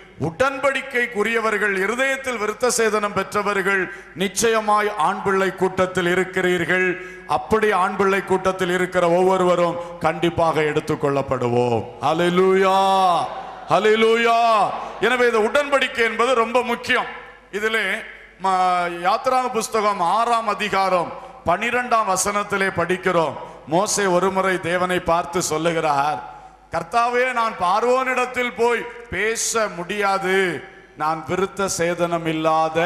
உடன்படிக்கைக்குரியவர்கள் இருதயத்தில் விருத்த சேதனம் பெற்றவர்கள் நிச்சயமாய் ஆண் பிள்ளை கூட்டத்தில் இருக்கிறீர்கள் அப்படி ஆண் பிள்ளை கூட்டத்தில் இருக்கிற ஒவ்வொருவரும் கண்டிப்பாக எடுத்துக்கொள்ளப்படுவோம் ஹalleluya ஹalleluya எனவே இந்த உடன்படிக்கை என்பது ரொம்ப முக்கியம் இதிலே ம- யாத்திராக புஸ்தகம் ஆறாம் அதிகாரம் பனிரெண்டாம் வசனத்திலே படிக்கிறோம் மோசே ஒருமுறை தேவனை பார்த்து சொல்லுகிறார் கர்த்தாவே நான் பார்வோனிடத்தில் போய் பேச முடியாது நான் விருத்த சேதனம் இல்லாத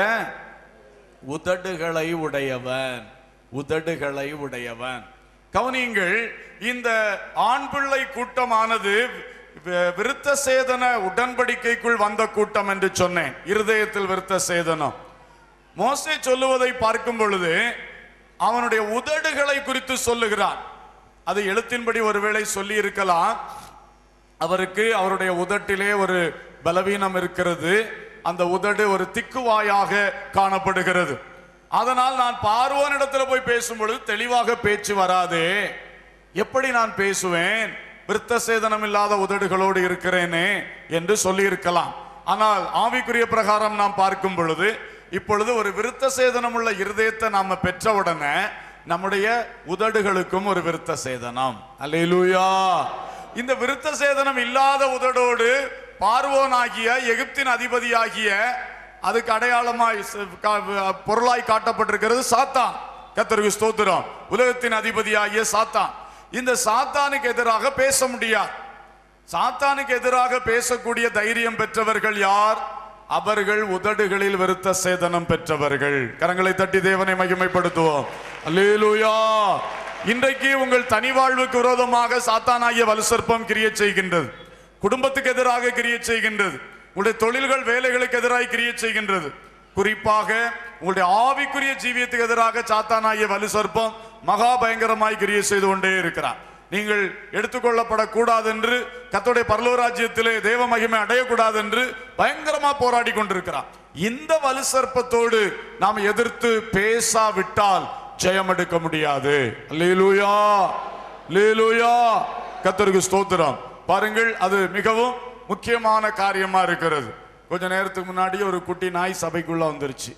உதடுகளை உடையவன் உதடுகளை உடையவன் கவனியுங்கள் இந்த ஆண் பிள்ளை கூட்டமானது வி- விருத்த சேதன உடன்படிக்கைக்குள் வந்த கூட்டம் என்று சொன்னேன் இருதயத்தில் விருத்த சேதனம் மோசே சொல்லுவதை பார்க்கும் பொழுது அவனுடைய உதடுகளை குறித்து சொல்லுகிறான் அது எழுத்தின்படி ஒருவேளை சொல்லி இருக்கலாம் அவருக்கு அவருடைய உதட்டிலே ஒரு பலவீனம் இருக்கிறது அந்த உதடு ஒரு திக்குவாயாக காணப்படுகிறது அதனால் நான் பார்வோனிடத்துல போய் பேசும் பொழுது தெளிவாக பேச்சு வராதே எப்படி நான் பேசுவேன் விருத்த சேதனம் இல்லாத உதடுகளோடு இருக்கிறேனே என்று சொல்லியிருக்கலாம் ஆனால் ஆவிக்குரிய பிரகாரம் நாம் பார்க்கும் பொழுது இப்பொழுது ஒரு விருத்த சேதனம் உள்ள இருதயத்தை நாம பெற்ற உடனே நம்முடைய உதடுகளுக்கும் ஒரு விருத்த சேதனம் அல்லேலூயா இந்த விருத்த சேதனம் இல்லாத உதடோடு பார்வோனாகிய எகிப்தின் அதிபதியாகிய அதுக்கு அடையாளமாய் ச- கா- பொருளாய் காட்டப்பட்டிருக்கிறது சாத்தான் கத்தருக்கு ஸ்தோத்திரம் உலகத்தின் அதிபதியாகிய சாத்தான் இந்த சாத்தானுக்கு எதிராக பேச முடியாது சாத்தானுக்கு எதிராக பேசக்கூடிய தைரியம் பெற்றவர்கள் யார் அவர்கள் உதடுகளில் விருத்த சேதனம் பெற்றவர்கள் கரங்களை தட்டி தேவனை மகிமைப்படுத்துவோம் அல்லேலூயா இன்றைக்கு உங்கள் தனி வாழ்வுக்கு விரோதமாக சாத்தானாகிய வலுசற்பம் கிரியை செய்கின்றது குடும்பத்துக்கு எதிராக கிரியை செய்கின்றது உங்களுடைய தொழில்கள் வேலைகளுக்கு எதிராக கிரியை செய்கின்றது குறிப்பாக உங்களுடைய ஆவிக்குரிய ஜீவியத்துக்கு எதிராக சாத்தானாகிய வலுசற்பம் மகா பயங்கரமாய் கிரியை செய்து கொண்டே இருக்கிறான் நீங்கள் எடுத்துக்கொள்ளப்படக்கூடாது என்று கத்தோடைய பரலோராஜ்யத்திலே தேவ மகிமை அடையக்கூடாது என்று பயங்கரமா போராடி கொண்டிருக்கிறான் இந்த வலுசற்பத்தோடு நாம் எதிர்த்து பேசாவிட்டால் ஜெயம் எடுக்க முடியாது அல்லேலூயா லேலூயா கத்தருக்கு ஸ்தோத்திரம் பாருங்கள் அது மிகவும் முக்கியமான காரியமா இருக்கிறது கொஞ்ச நேரத்துக்கு முன்னாடி ஒரு குட்டி நாய் சபைக்குள்ள வந்துருச்சு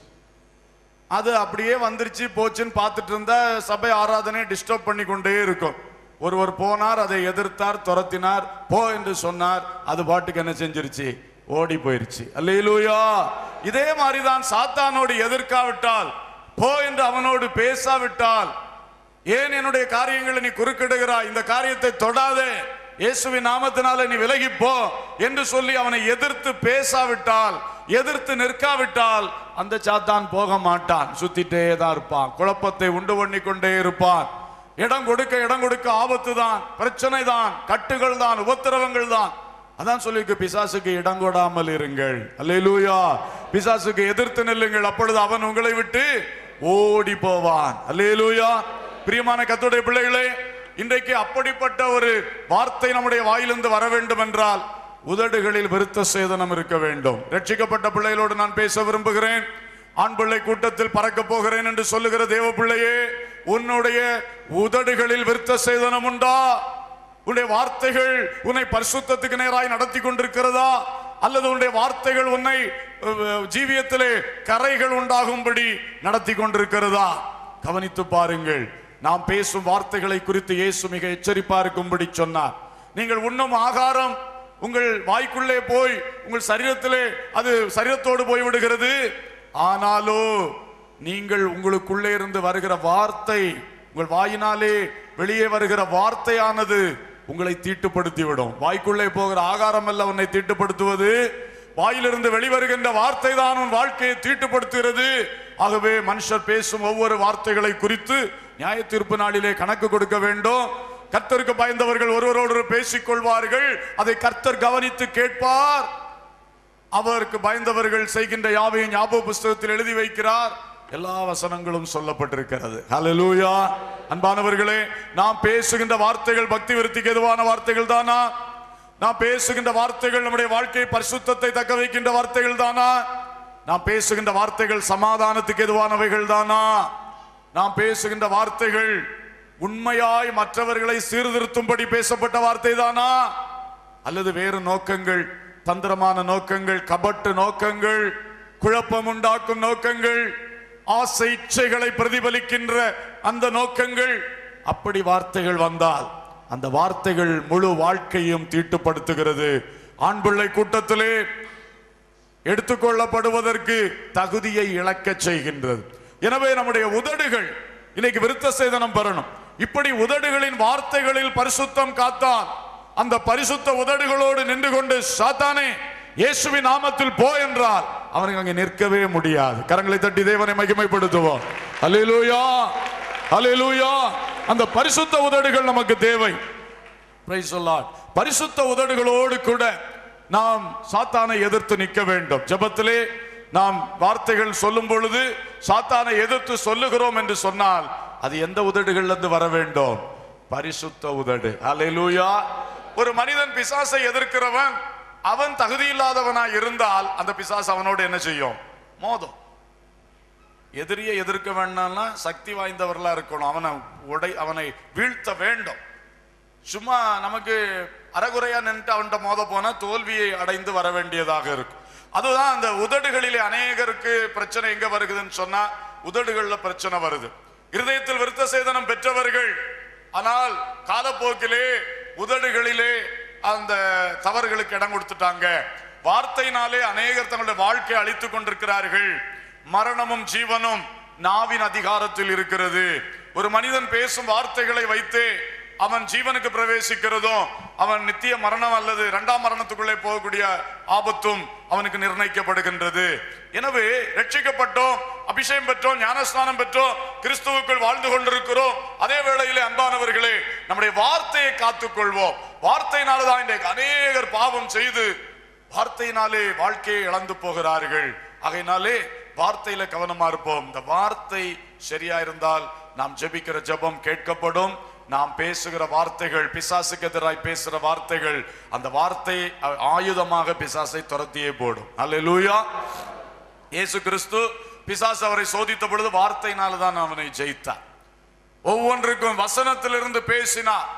அது அப்படியே வந்துருச்சு போச்சுன்னு பார்த்துட்டு இருந்தா சபை ஆராதனை டிஸ்டர்ப் பண்ணி கொண்டே இருக்கும் ஒருவர் போனார் அதை எதிர்த்தார் துரத்தினார் போ என்று சொன்னார் அது பாட்டுக்கு என்ன செஞ்சிருச்சு ஓடி போயிருச்சு அல்லேலூயா இதே மாதிரிதான் சாத்தானோடு எதிர்க்காவிட்டால் போ என்று அவனோடு பேசாவிட்டால் ஏன் என்னுடைய காரியங்களை நீ குறுக்கிடுகிறாய் இந்த காரியத்தை தொடாதே இயேசுவின் நாமத்தினால நீ விலகி போ என்று சொல்லி அவனை எதிர்த்து பேசாவிட்டால் எதிர்த்து நிற்காவிட்டால் அந்த சாத்தான் போக மாட்டான் சுத்திட்டே தான் இருப்பான் குழப்பத்தை உண்டு பண்ணி கொண்டே இருப்பான் இடம் கொடுக்க இடம் கொடுக்க ஆபத்து தான் பிரச்சனை தான் கட்டுகள் தான் உபத்திரவங்கள் தான் அதான் சொல்லிருக்கு பிசாசுக்கு இடம் கொடாமல் இருங்கள் அல்லேலூயா பிசாசுக்கு எதிர்த்து நில்லுங்கள் அப்பொழுது அவன் உங்களை விட்டு ஓடி போவான் அல்லேலூயா பிரியமான கத்துடைய பிள்ளைகளே இன்றைக்கு அப்படிப்பட்ட ஒரு வார்த்தை நம்முடைய வாயிலிருந்து வர வேண்டும் என்றால் உதடுகளில் விருத்த சேதனம் இருக்க வேண்டும் ரட்சிக்கப்பட்ட பிள்ளைகளோடு நான் பேச விரும்புகிறேன் ஆண் பிள்ளை கூட்டத்தில் பறக்க போகிறேன் என்று சொல்லுகிற தேவ பிள்ளையே உன்னுடைய உதடுகளில் விருத்த சேதனம் உண்டா உன்னுடைய வார்த்தைகள் உன்னை பரிசுத்தத்துக்கு நேராய் நடத்தி கொண்டிருக்கிறதா அல்லது உன்னுடைய வார்த்தைகள் உன்னை அஹ், ஜீவியத்திலே கரைகள் உண்டாகும்படி நடத்தி கொண்டிருக்கிறதா கவனித்து பாருங்கள் நாம் பேசும் வார்த்தைகளை குறித்து இயேசு மிக எச்சரிப்பா இருக்கும்படி சொன்னார் நீங்கள் உண்ணும் ஆகாரம் உங்கள் வாய்க்குள்ளே போய் உங்கள் சரீரத்திலே அது சரீரத்தோடு போய் விடுகிறது ஆனாலோ நீங்கள் உங்களுக்குள்ளே இருந்து வருகிற வார்த்தை உங்கள் வாயினாலே வெளியே வருகிற வார்த்தையானது உங்களை தீட்டுப்படுத்தி விடும் வாய்க்குள்ளே போகிற ஆகாரம் அல்ல உன்னை தீட்டுப்படுத்துவது வாயிலிருந்து வெளிவருகின்ற வார்த்தை தான் உன் வாழ்க்கையை தீட்டுப்படுத்துகிறது ஆகவே மனுஷர் பேசும் ஒவ்வொரு வார்த்தைகளை குறித்து நியாய தீர்ப்பு நாளிலே கணக்கு கொடுக்க வேண்டும் கர்த்தருக்கு பயந்தவர்கள் ஒருவரோடு பேசிக் கொள்வார்கள் அதை கர்த்தர் கவனித்து கேட்பார் அவருக்கு பயந்தவர்கள் செய்கின்ற யாவையும் ஞாபக புஸ்தகத்தில் எழுதி வைக்கிறார் எல்லா வசனங்களும் சொல்லப்பட்டிருக்கிறது ஹalleluya அன்பானவர்களே நாம் பேசுகின்ற வார்த்தைகள் பக்தி விருத்திக்கு எதுவான வார்த்தைகள் தானா நாம் பேசுகின்ற வார்த்தைகள் நம்முடைய வாழ்க்கை பரிசுத்தத்தை தக்க வைக்கின்ற வார்த்தைகள் தானா நாம் பேசுகின்ற வார்த்தைகள் சமாதானத்துக்கு எதுவானவைகள் தானா நாம் பேசுகின்ற வார்த்தைகள் உண்மையாய் மற்றவர்களை சீர்திருத்தும்படி பேசப்பட்ட வார்த்தை தானா அல்லது வேறு நோக்கங்கள் தந்திரமான நோக்கங்கள் கபட்டு நோக்கங்கள் குழப்பம் உண்டாக்கும் நோக்கங்கள் ஆசை இச்சைகளை பிரதிபலிக்கின்ற அந்த நோக்கங்கள் அப்படி வார்த்தைகள் வந்தால் அந்த வார்த்தைகள் முழு வாழ்க்கையும் தீட்டுப்படுத்துகிறது ஆண் பிள்ளை கூட்டத்திலே எடுத்துக்கொள்ளப்படுவதற்கு தகுதியை இழக்கச் செய்கின்றது எனவே நம்முடைய உதடுகள் இன்னைக்கு விருத்த சேதனம் பெறணும் இப்படி உதடுகளின் வார்த்தைகளில் பரிசுத்தம் காத்தான் அந்த பரிசுத்த உதடுகளோடு நின்று கொண்டு சாத்தானே இயேசுவின் நாமத்தில் போ என்றால் அவனுக்கு அங்கே நிற்கவே முடியாது கரங்களை தட்டி தேவனை மகிமைப்படுத்துவோம் அல்லேலூயா அல்லேலூயா அந்த பரிசுத்த உதடுகள் நமக்கு தேவை Praise the Lord. பரிசுத்த உதடுகளோடு கூட நாம் சாத்தானை எதிர்த்து நிற்க வேண்டும் ஜெபத்திலே நாம் வார்த்தைகள் சொல்லும் பொழுது சாத்தானை எதிர்த்து சொல்லுகிறோம் என்று சொன்னால் அது எந்த உதடுகள்ல இருந்து வர வேண்டும் பரிசுத்த உதடு அல்லேலூயா ஒரு மனிதன் பிசாசை எதிர்க்கிறவன் அவன் தகுதியில்லாதவனாய் இருந்தால் அந்த பிசாசு அவனோடு என்ன செய்யும் மோதும் எதிரியை எதிர்க்க வேண்டாம்னா சக்தி வாய்ந்தவர்களா இருக்கணும் அவனை உடை அவனை வீழ்த்த வேண்டும் சும்மா நமக்கு அறகுறையா நின்று அவன்கிட்ட மோத போனா தோல்வியை அடைந்து வர வேண்டியதாக இருக்கும் அதுதான் அந்த உதடுகளிலே அநேகருக்கு பிரச்சனை எங்க வருகுதுன்னு சொன்னா உதடுகள்ல பிரச்சனை வருது இருதயத்தில் விருத்த சேதனம் பெற்றவர்கள் ஆனால் காலப்போக்கிலே உதடுகளிலே அந்த தவறுகளுக்கு இடம் கொடுத்துட்டாங்க வார்த்தையினாலே அநேகர் தங்களுடைய வாழ்க்கை அழித்துக் கொண்டிருக்கிறார்கள் மரணமும் ஜீவனும் நாவின் அதிகாரத்தில் இருக்கிறது ஒரு மனிதன் பேசும் வார்த்தைகளை வைத்து அவன் ஜீவனுக்கு பிரவேசிக்கிறதும் அவன் நித்திய மரணம் அல்லது இரண்டாம் மரணத்துக்குள்ளே போகக்கூடிய ஆபத்தும் அவனுக்கு நிர்ணயிக்கப்படுகின்றது எனவே ரட்சிக்கப்பட்டோம் அபிஷேகம் பெற்றோம் ஞானஸ்நானம் பெற்றோம் கிறிஸ்துவுக்குள் வாழ்ந்து கொண்டிருக்கிறோம் அதே வேளையிலே அன்பானவர்களே நம்முடைய வார்த்தையை காத்துக்கொள்வோம் வார்த்தையினால்தான் இன்றைக்கு அநேகர் பாவம் செய்து வார்த்தையினாலே வாழ்க்கையை இழந்து போகிறார்கள் ஆகையினாலே வார்த்தையில கவனமா இருப்போம் இந்த வார்த்தை சரியா இருந்தால் நாம் ஜெபிக்கிற ஜெபம் கேட்கப்படும் நாம் பேசுகிற வார்த்தைகள் பிசாசுக்கு எதிராய் பேசுகிற வார்த்தைகள் அந்த வார்த்தை அ- ஆயுதமாக பிசாசை துரத்தியே போடும் அல்லேலூயா இயேசு கிறிஸ்து பிசாசு அவரை சோதித்த பொழுது வார்த்தையினால தான் அவனை ஜெயித்தார் ஒவ்வொன்றுக்கும் வசனத்திலிருந்து பேசினார்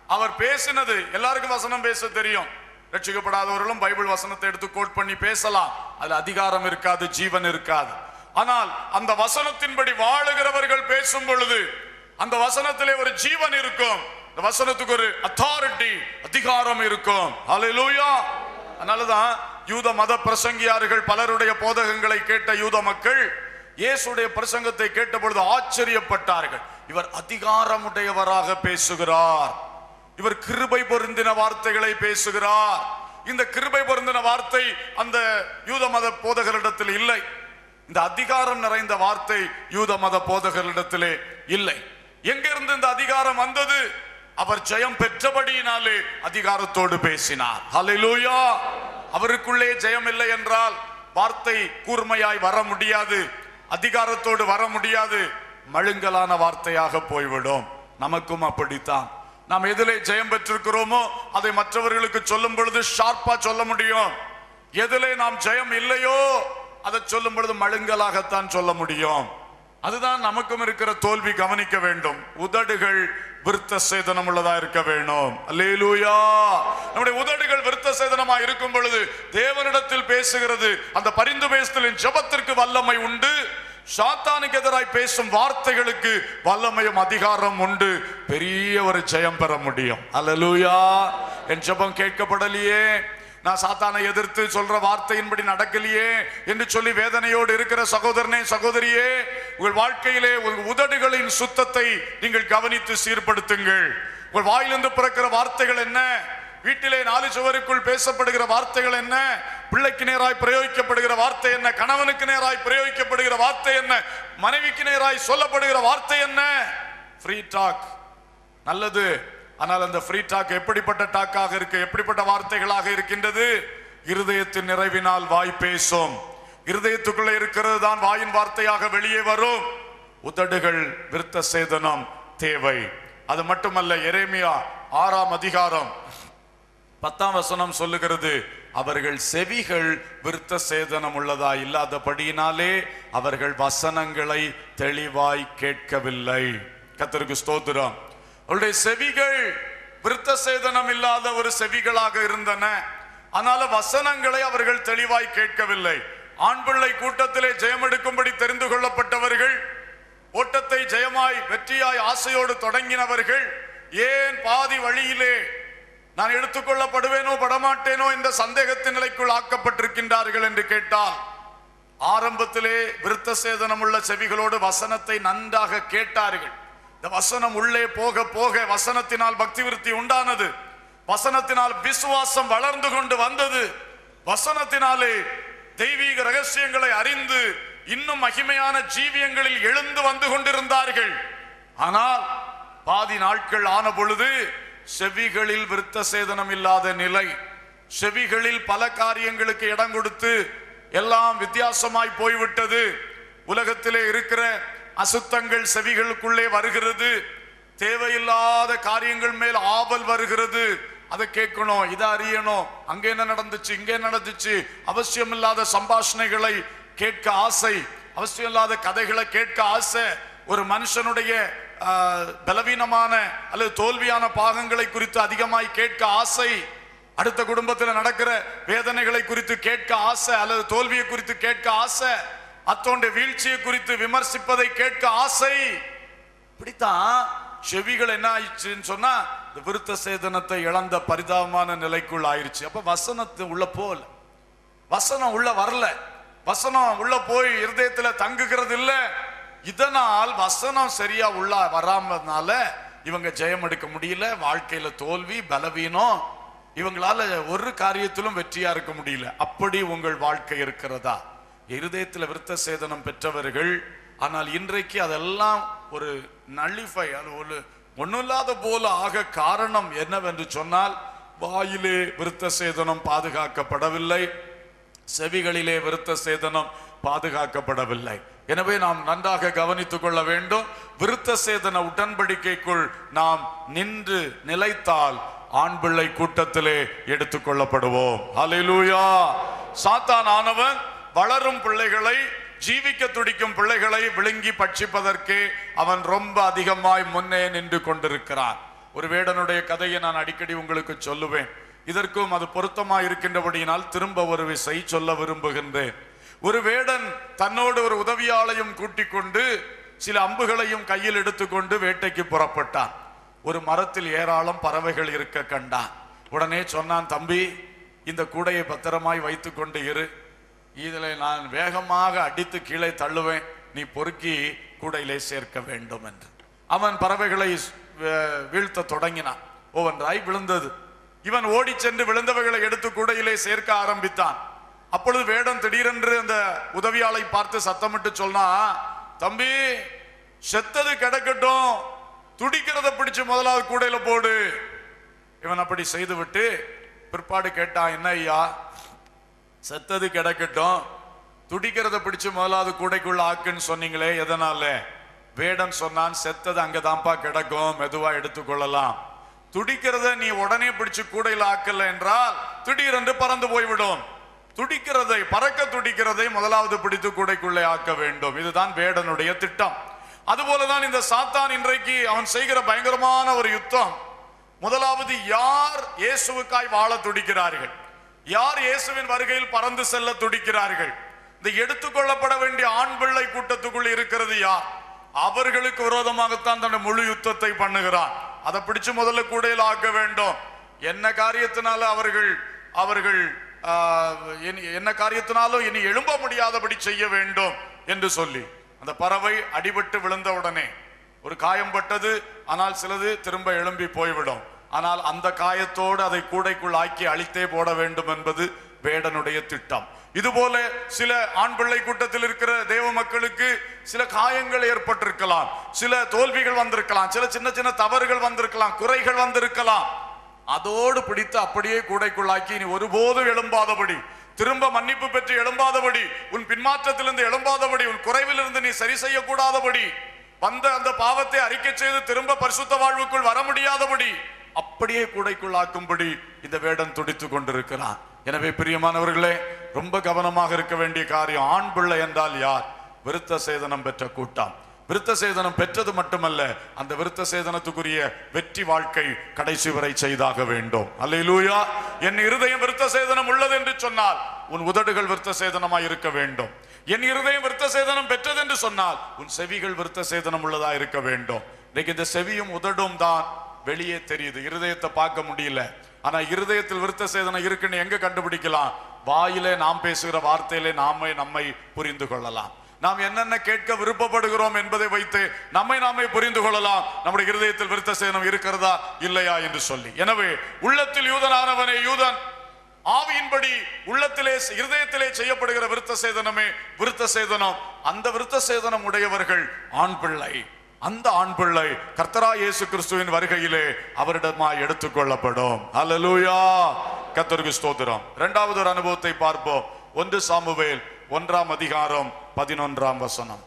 அவர் பேசினது எல்லாருக்கும் வசனம் பேச தெரியும் ரட்சிக்கப்படாதவர்களும் பைபிள் வசனத்தை எடுத்து கோட் பண்ணி பேசலாம் அதுல அதிகாரம் இருக்காது ஜீவன் இருக்காது ஆனால் அந்த வசனத்தின்படி வாழுகிறவர்கள் பேசும் பொழுது அந்த வசனத்திலே ஒரு ஜீவன் இருக்கும் அந்த வசனத்துக்கு ஒரு அத்தாரிட்டி அதிகாரம் இருக்கும் ஹalleluya அதனாலதான் யூத மத பிரசங்கியார்கள் பலருடைய போதகங்களை கேட்ட யூத மக்கள் இயேசுடைய பிரசங்கத்தை கேட்ட பொழுது ஆச்சரியப்பட்டார்கள் இவர் அதிகாரமுடையவராக பேசுகிறார் இவர் கிருபை பொருந்தின வார்த்தைகளை பேசுகிறார் இந்த கிருபை பொருந்தின வார்த்தை அந்த யூத மத போதகரிடத்தில் இல்லை இந்த அதிகாரம் நிறைந்த வார்த்தை யூத மத போதகரிடத்திலே இல்லை எங்கிருந்து இந்த அதிகாரம் வந்தது அவர் ஜெயம் பெற்றபடியினாலே அதிகாரத்தோடு பேசினார் ஹalleluya அவருக்குள்ளே ஜெயம் இல்லை என்றால் வார்த்தை கூர்மையாய் வர முடியாது அதிகாரத்தோடு வர முடியாது மழுங்கலான வார்த்தையாக போய்விடும் நமக்கும் அப்படித்தான் நாம் எதிலே ஜெயம் பெற்றிருக்கிறோமோ அதை மற்றவர்களுக்கு சொல்லும் பொழுது ஷார்ப்பா சொல்ல முடியும் எதிலே நாம் ஜெயம் இல்லையோ அதை சொல்லும் பொழுது மழுங்கலாகத்தான் சொல்ல முடியும் அதுதான் நமக்கும் இருக்கிற தோல்வி கவனிக்க வேண்டும் உதடுகள் விருத்த சேதனம் உள்ளதா இருக்க வேண்டும் அல்லேலூயா நம்முடைய உதடுகள் விருத்த சேதனமா இருக்கும் பொழுது தேவனிடத்தில் பேசுகிறது அந்த பரிந்து பேசுதலின் ஜெபத்திற்கு வல்லமை உண்டு சாத்தானுக்கு எதிராய் பேசும் வார்த்தைகளுக்கு வல்லமையும் அதிகாரம் உண்டு பெரிய ஒரு ஜெயம் பெற முடியும் அல்லேலூயா என் ஜெபம் கேட்கப்படலையே நான் சாத்தானை எதிர்த்து சொல்ற வார்த்தையின்படி நடக்கலையே என்று சொல்லி வேதனையோடு இருக்கிற சகோதரனே சகோதரியே உங்கள் வாழ்க்கையிலே உங்கள் உதடுகளின் சுத்தத்தை நீங்கள் கவனித்து சீர்படுத்துங்கள் உங்கள் வாயிலிருந்து பிறக்கிற வார்த்தைகள் என்ன வீட்டிலே நாலு சுவருக்குள் பேசப்படுகிற வார்த்தைகள் என்ன பிள்ளைக்கு நேராய் பிரயோகிக்கப்படுகிற வார்த்தை என்ன கணவனுக்கு நேராய் பிரயோகிக்கப்படுகிற வார்த்தை என்ன மனைவிக்கு நேராய் சொல்லப்படுகிற வார்த்தை என்ன ஃப்ரீ டாக் நல்லது ஆனால் அந்த ஃப்ரீ டாக் எப்படிப்பட்ட டாக்காக இருக்கு எப்படிப்பட்ட வார்த்தைகளாக இருக்கின்றது இருதயத்தின் நிறைவினால் வாய் பேசும் இருதயத்துக்குள்ளே இருக்கிறது தான் வாயின் வார்த்தையாக வெளியே வரும் உதடுகள் விருத்த சேதனம் தேவை அது மட்டுமல்ல எரேமியா ஆறாம் அதிகாரம் பத்தாம் வசனம் சொல்லுகிறது அவர்கள் செவிகள் விருத்த சேதனம் உள்ளதா இல்லாதபடியினாலே அவர்கள் வசனங்களை தெளிவாய் கேட்கவில்லை கத்தருக்கு ஸ்தோத்திரம் அவருடைய செவிகள் விருத்த சேதனம் இல்லாத ஒரு செவிகளாக இருந்தன ஆனால வசனங்களை அவர்கள் தெளிவாய் கேட்கவில்லை ஆண் பிள்ளை கூட்டத்திலே ஜெயமெடுக்கும்படி தெரிந்து கொள்ளப்பட்டவர்கள் ஓட்டத்தை ஜெயமாய் வெற்றியாய் ஆசையோடு தொடங்கினவர்கள் ஏன் பாதி வழியிலே நான் எடுத்துக்கொள்ளப்படுவேனோ படமாட்டேனோ இந்த சந்தேகத்தின் நிலைக்குள் ஆக்கப்பட்டிருக்கின்றார்கள் என்று கேட்டால் ஆரம்பத்திலே விருத்த சேதனம் உள்ள செவிகளோடு வசனத்தை நன்றாக கேட்டார்கள் இந்த வசனம் உள்ளே போக போக வசனத்தினால் பக்தி விருத்தி உண்டானது வசனத்தினால் விசுவாசம் வளர்ந்து கொண்டு வந்தது வசனத்தினாலே தெய்வீக ரகசியங்களை அறிந்து இன்னும் மகிமையான ஜீவியங்களில் எழுந்து வந்து கொண்டிருந்தார்கள் ஆனால் பாதி நாட்கள் ஆன பொழுது செவிகளில் விருத்த சேதனம் இல்லாத நிலை செவிகளில் பல காரியங்களுக்கு இடம் கொடுத்து எல்லாம் வித்தியாசமாய் போய்விட்டது உலகத்திலே இருக்கிற அசுத்தங்கள் செவிகளுக்குள்ளே வருகிறது தேவையில்லாத காரியங்கள் மேல் ஆவல் வருகிறது அதை கேட்கணும் இதை அறியணும் அங்க என்ன நடந்துச்சு இங்க என்ன நடந்துச்சு அவசியம் இல்லாத சம்பாஷணைகளை கேட்க ஆசை அவசியம் இல்லாத கதைகளை கேட்க ஆசை ஒரு மனுஷனுடைய ஆஹ், பலவீனமான அல்லது தோல்வியான பாகங்களை குறித்து அதிகமாய் கேட்க ஆசை அடுத்த குடும்பத்தில் நடக்கிற வேதனைகளை குறித்து கேட்க ஆசை அல்லது தோல்வியை குறித்து கேட்க ஆசை அத்தோண்ட வீழ்ச்சியை குறித்து விமர்சிப்பதை கேட்க ஆசை இப்படித்தான் செவிகள் என்ன ஆயிடுச்சுன்னு சொன்னா இந்த விருத்த சேதனத்தை இழந்த பரிதாபமான நிலைக்குள் ஆயிருச்சு அப்ப வசனத்து உள்ள போல வசனம் உள்ள வரல வசனம் உள்ள போய் இருதயத்துல தங்குகிறது இல்ல இதனால் வசனம் சரியா உள்ள வராமனால இவங்க ஜெயம் எடுக்க முடியல வாழ்க்கையில தோல்வி பலவீனம் இவங்களால ஒரு காரியத்திலும் வெற்றியா இருக்க முடியல அப்படி உங்கள் வாழ்க்கை இருக்கிறதா இருதயத்துல விருத்த சேதனம் பெற்றவர்கள் ஆனால் இன்றைக்கு அதெல்லாம் ஒரு நள்ளிஃபை அது ஒரு ஒண்ணுமில்லாத போல ஆக காரணம் என்னவென்று சொன்னால் வாயிலே விருத்த சேதனம் பாதுகாக்கப்படவில்லை செவிகளிலே விருத்த சேதனம் பாதுகாக்கப்படவில்லை எனவே நாம் நன்றாக கவனித்துக் கொள்ள வேண்டும் விருத்த சேதன உடன்படிக்கைக்குள் நாம் நின்று நிலைத்தால் ஆண் பிள்ளை கூட்டத்திலே எடுத்துக்கொள்ளப்படுவோம் ஹalleluya சாத்தான் ஆனவன் வளரும் பிள்ளைகளை ஜீவிக்க துடிக்கும் பிள்ளைகளை விழுங்கி பட்சிப்பதற்கே அவன் ரொம்ப அதிகமாய் முன்னே நின்று கொண்டிருக்கிறான் ஒரு வேடனுடைய கதையை நான் அடிக்கடி உங்களுக்கு சொல்லுவேன் இதற்கும் அது பொருத்தமா இருக்கின்றபடியினால் திரும்ப ஒரு விசை சொல்ல விரும்புகின்றேன் ஒரு வேடன் தன்னோடு ஒரு உதவியாளையும் கூட்டிக் கொண்டு சில அம்புகளையும் கையில் எடுத்துக்கொண்டு வேட்டைக்கு புறப்பட்டான் ஒரு மரத்தில் ஏராளம் பறவைகள் இருக்க கண்டான் உடனே சொன்னான் தம்பி இந்த கூடையை பத்திரமாய் வைத்துக் கொண்டு இரு இதில் நான் வேகமாக அடித்து கீழே தள்ளுவேன் நீ பொறுக்கி கூடையிலே சேர்க்க வேண்டும் என்று அவன் பறவைகளை வே- வீழ்த்த தொடங்கினான் ஒவ்வொன்றாய் விழுந்தது இவன் ஓடிச் சென்று விழுந்தவைகளை எடுத்து கூடையிலே சேர்க்க ஆரம்பித்தான் அப்பொழுது வேடன் திடீரென்று அந்த உதவியாளை பார்த்து சத்தமிட்டு சொன்னா தம்பி செத்தது கிடக்கட்டும் துடிக்கிறத பிடிச்சு முதலாவது கூடையில போடு இவன் அப்படி செய்துவிட்டு பிற்பாடு கேட்டான் என்ன ஐயா செத்தது கிடக்கட்டும் துடிக்கிறத பிடிச்சு முதலாவது கூடைக்குள்ள ஆக்குன்னு சொன்னீங்களே எதனால வேடன் சொன்னான் செத்தது அங்கதான்ப்பா கிடக்கும் மெதுவா எடுத்துக்கொள்ளலாம் துடிக்கிறத நீ உடனே பிடிச்சு கூடையில ஆக்கல என்றால் திடீரென்று பறந்து போய்விடும் துடிக்கிறதை பறக்க துடிக்கிறதை முதலாவது பிடித்து கூடைக்குள்ளே ஆக்க வேண்டும் இதுதான் வேடனுடைய திட்டம் அதுபோலதான் இந்த சாத்தான் இன்றைக்கு அவன் செய்கிற பயங்கரமான ஒரு யுத்தம் முதலாவது யார் இயேசுவுக்காய் வாழ துடிக்கிறார்கள் யார் இயேசுவின் வருகையில் பறந்து செல்ல துடிக்கிறார்கள் இந்த எடுத்துக்கொள்ளப்பட வேண்டிய ஆண் பிள்ளை கூட்டத்துக்குள் இருக்கிறது யார் அவர்களுக்கு விரோதமாகத்தான் தன்னுடைய முழு யுத்தத்தை பண்ணுகிறான் அதை பிடிச்சு முதல்ல கூடையில் ஆக்க வேண்டும் என்ன காரியத்தினால அவர்கள் அவர்கள் ஆஹ், இனி- என்ன காரியத்தினாலும் இனி எழும்ப முடியாதபடி செய்ய வேண்டும் என்று சொல்லி அந்த பறவை அடிபட்டு விழுந்த உடனே ஒரு காயம் பட்டது ஆனால் சிலது திரும்ப எழும்பி போய்விடும் ஆனால் அந்த காயத்தோடு அதை கூடைக்குள் ஆக்கி அழித்தே போட வேண்டும் என்பது வேடனுடைய திட்டம் இதுபோல சில ஆண் பிள்ளை கூட்டத்தில் இருக்கிற தேவ மக்களுக்கு சில காயங்கள் ஏற்பட்டிருக்கலாம் சில தோல்விகள் வந்திருக்கலாம் சில சின்ன சின்ன தவறுகள் வந்திருக்கலாம் குறைகள் வந்திருக்கலாம் அதோடு பிடித்து அப்படியே கூடைக்குள்ளாக்கி நீ ஒருபோதும் எழும்பாதபடி திரும்ப மன்னிப்பு பெற்று எழும்பாதபடி உன் பின்மாற்றத்திலிருந்து எழும்பாதபடி உன் குறைவிலிருந்து நீ சரி செய்யக்கூடாதபடி வந்த அந்த பாவத்தை அறிக்கை செய்து திரும்ப பரிசுத்த வாழ்வுக்குள் வர முடியாதபடி அப்படியே கூடைக்குள்ளாக்கும்படி இந்த வேடன் துடித்துக் கொண்டிருக்கிறான் எனவே பிரியமானவர்களே ரொம்ப கவனமாக இருக்க வேண்டிய காரியம் ஆண் பிள்ளை என்றால் யார் விருத்த சேதனம் பெற்ற கூட்டம் விருத்த சேதனம் பெற்றது மட்டுமல்ல அந்த விருத்த சேதனத்துக்குரிய வெற்றி வாழ்க்கை கடைசி வரை செய்தாக வேண்டும் அல்லேலூயா என் இருதயம் விருத்த சேதனம் உள்ளது என்று சொன்னால் உன் உதடுகள் விருத்த சேதனமாய் இருக்க வேண்டும் என் இருதயம் விருத்த சேதனம் பெற்றது என்று சொன்னால் உன் செவிகள் விருத்த சேதனம் உள்ளதா இருக்க வேண்டும் இன்னைக்கு இந்த செவியும் உதடும் தான் வெளியே தெரியுது இருதயத்தை பார்க்க முடியல ஆனா இருதயத்தில் விருத்த சேதனம் இருக்குன்னு எங்க கண்டுபிடிக்கலாம் வாயிலே நாம் பேசுகிற வார்த்தையிலே நாமே நம்மை புரிந்து கொள்ளலாம் நாம் என்னென்ன கேட்க விருப்பப்படுகிறோம் என்பதை வைத்து நம்மை நாமே புரிந்து கொள்ளலாம் நம்முடைய இருதயத்தில் விருத்த சேதனம் இருக்கிறதா இல்லையா என்று சொல்லி எனவே உள்ளத்தில் யூதனானவனே யூதன் ஆவியின்படி உள்ளத்திலே இருதயத்திலே செய்யப்படுகிற விருத்த சேதனமே விருத்த சேதனம் அந்த விருத்த சேதனம் உடையவர்கள் ஆண் பிள்ளை அந்த ஆண் பிள்ளை கர்த்தரா இயேசு கிறிஸ்துவின் வருகையிலே அவரிடமா எடுத்துக்கொள்ளப்படும் அல்லேலூயா கர்த்தருக்கு ஸ்தோத்திரம் இரண்டாவது ஒரு அனுபவத்தை பார்ப்போம் ஒன்று சாமுவேல் ஒன்றாம் அதிகாரம் பதினொன்றாம் வசனம்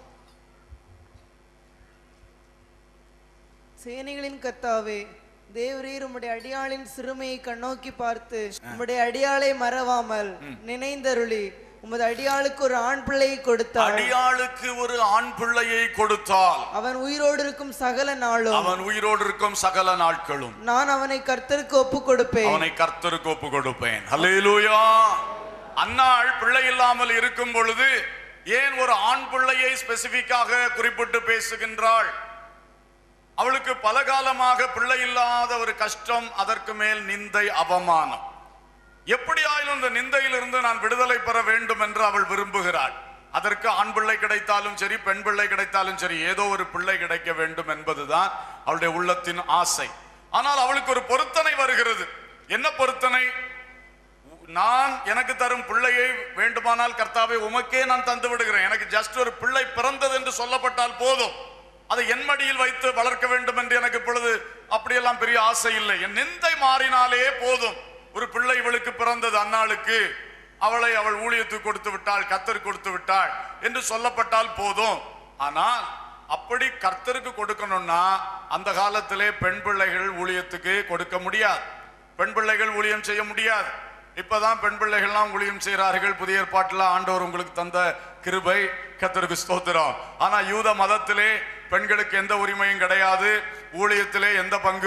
சேனைகளின் கர்த்தாவே தேவரீர் உம்முடைய அடியாளின் சிறுமையை கண்ணோக்கி பார்த்து உம்முடைய அடியாளை மறவாமல் நினைந்தருளி உமது அடியாளுக்கு ஒரு ஆண் பிள்ளையை கொடுத்தார் அடியாளுக்கு ஒரு ஆண் பிள்ளையை கொடுத்தால் அவன் உயிரோடு இருக்கும் சகல நாளும் அவன் உயிரோடு இருக்கும் சகல நாட்களும் நான் அவனை கர்த்தருக்கு ஒப்பு கொடுப்பேன் அவனை கர்த்தருக்கு ஒப்பு கொடுப்பேன் ஹல்லேலூயா அன்னாள் பிள்ளை இல்லாமல் இருக்கும் பொழுது ஏன் ஒரு ஆண் பிள்ளையை ஸ்பெசிபிக்காக குறிப்பிட்டு பேசுகின்றாள் அவளுக்கு பல காலமாக பிள்ளை இல்லாத ஒரு கஷ்டம் அதற்கு மேல் நிந்தை அவமானம் எப்படியாயிலும் இந்த நிந்தையிலிருந்து நான் விடுதலை பெற வேண்டும் என்று அவள் விரும்புகிறாள் அதற்கு ஆண் பிள்ளை கிடைத்தாலும் சரி பெண் பிள்ளை கிடைத்தாலும் சரி ஏதோ ஒரு பிள்ளை கிடைக்க வேண்டும் என்பதுதான் அவளுடைய உள்ளத்தின் ஆசை ஆனால் அவளுக்கு ஒரு பொருத்தனை வருகிறது என்ன பொருத்தனை நான் எனக்கு தரும் பிள்ளையை வேண்டுமானால் கர்த்தாவை உமக்கே நான் தந்து விடுகிறேன் எனக்கு ஜஸ்ட் ஒரு பிள்ளை பிறந்தது என்று சொல்லப்பட்டால் போதும் அதை என் மடியில் வைத்து வளர்க்க வேண்டும் என்று எனக்கு இப்பொழுது அப்படியெல்லாம் பெரிய ஆசை இல்லை என் நிந்தை மாறினாலே போதும் ஒரு பிள்ளை இவளுக்கு பிறந்தது அன்னாளுக்கு அவளை அவள் ஊழியத்துக்கு கொடுத்து விட்டாள் கத்தர் கொடுத்து விட்டாள் என்று சொல்லப்பட்டால் போதும் ஆனால் அப்படி கர்த்தருக்கு கொடுக்கணும்னா அந்த காலத்திலே பெண் பிள்ளைகள் ஊழியத்துக்கு கொடுக்க முடியாது பெண் பிள்ளைகள் ஊழியம் செய்ய முடியாது இப்பதான் பெண் பிள்ளைகள்லாம் ஊழியம் செய்கிறார்கள் புதிய ஏற்பாட்டில் ஆண்டவர் உங்களுக்கு தந்த கிருபை கத்தருக்கு ஸ்தோத்திரம் ஆனா யூத மதத்திலே பெண்களுக்கு எந்த உரிமையும் கிடையாது ஊழியத்திலே எந்த பங்கும்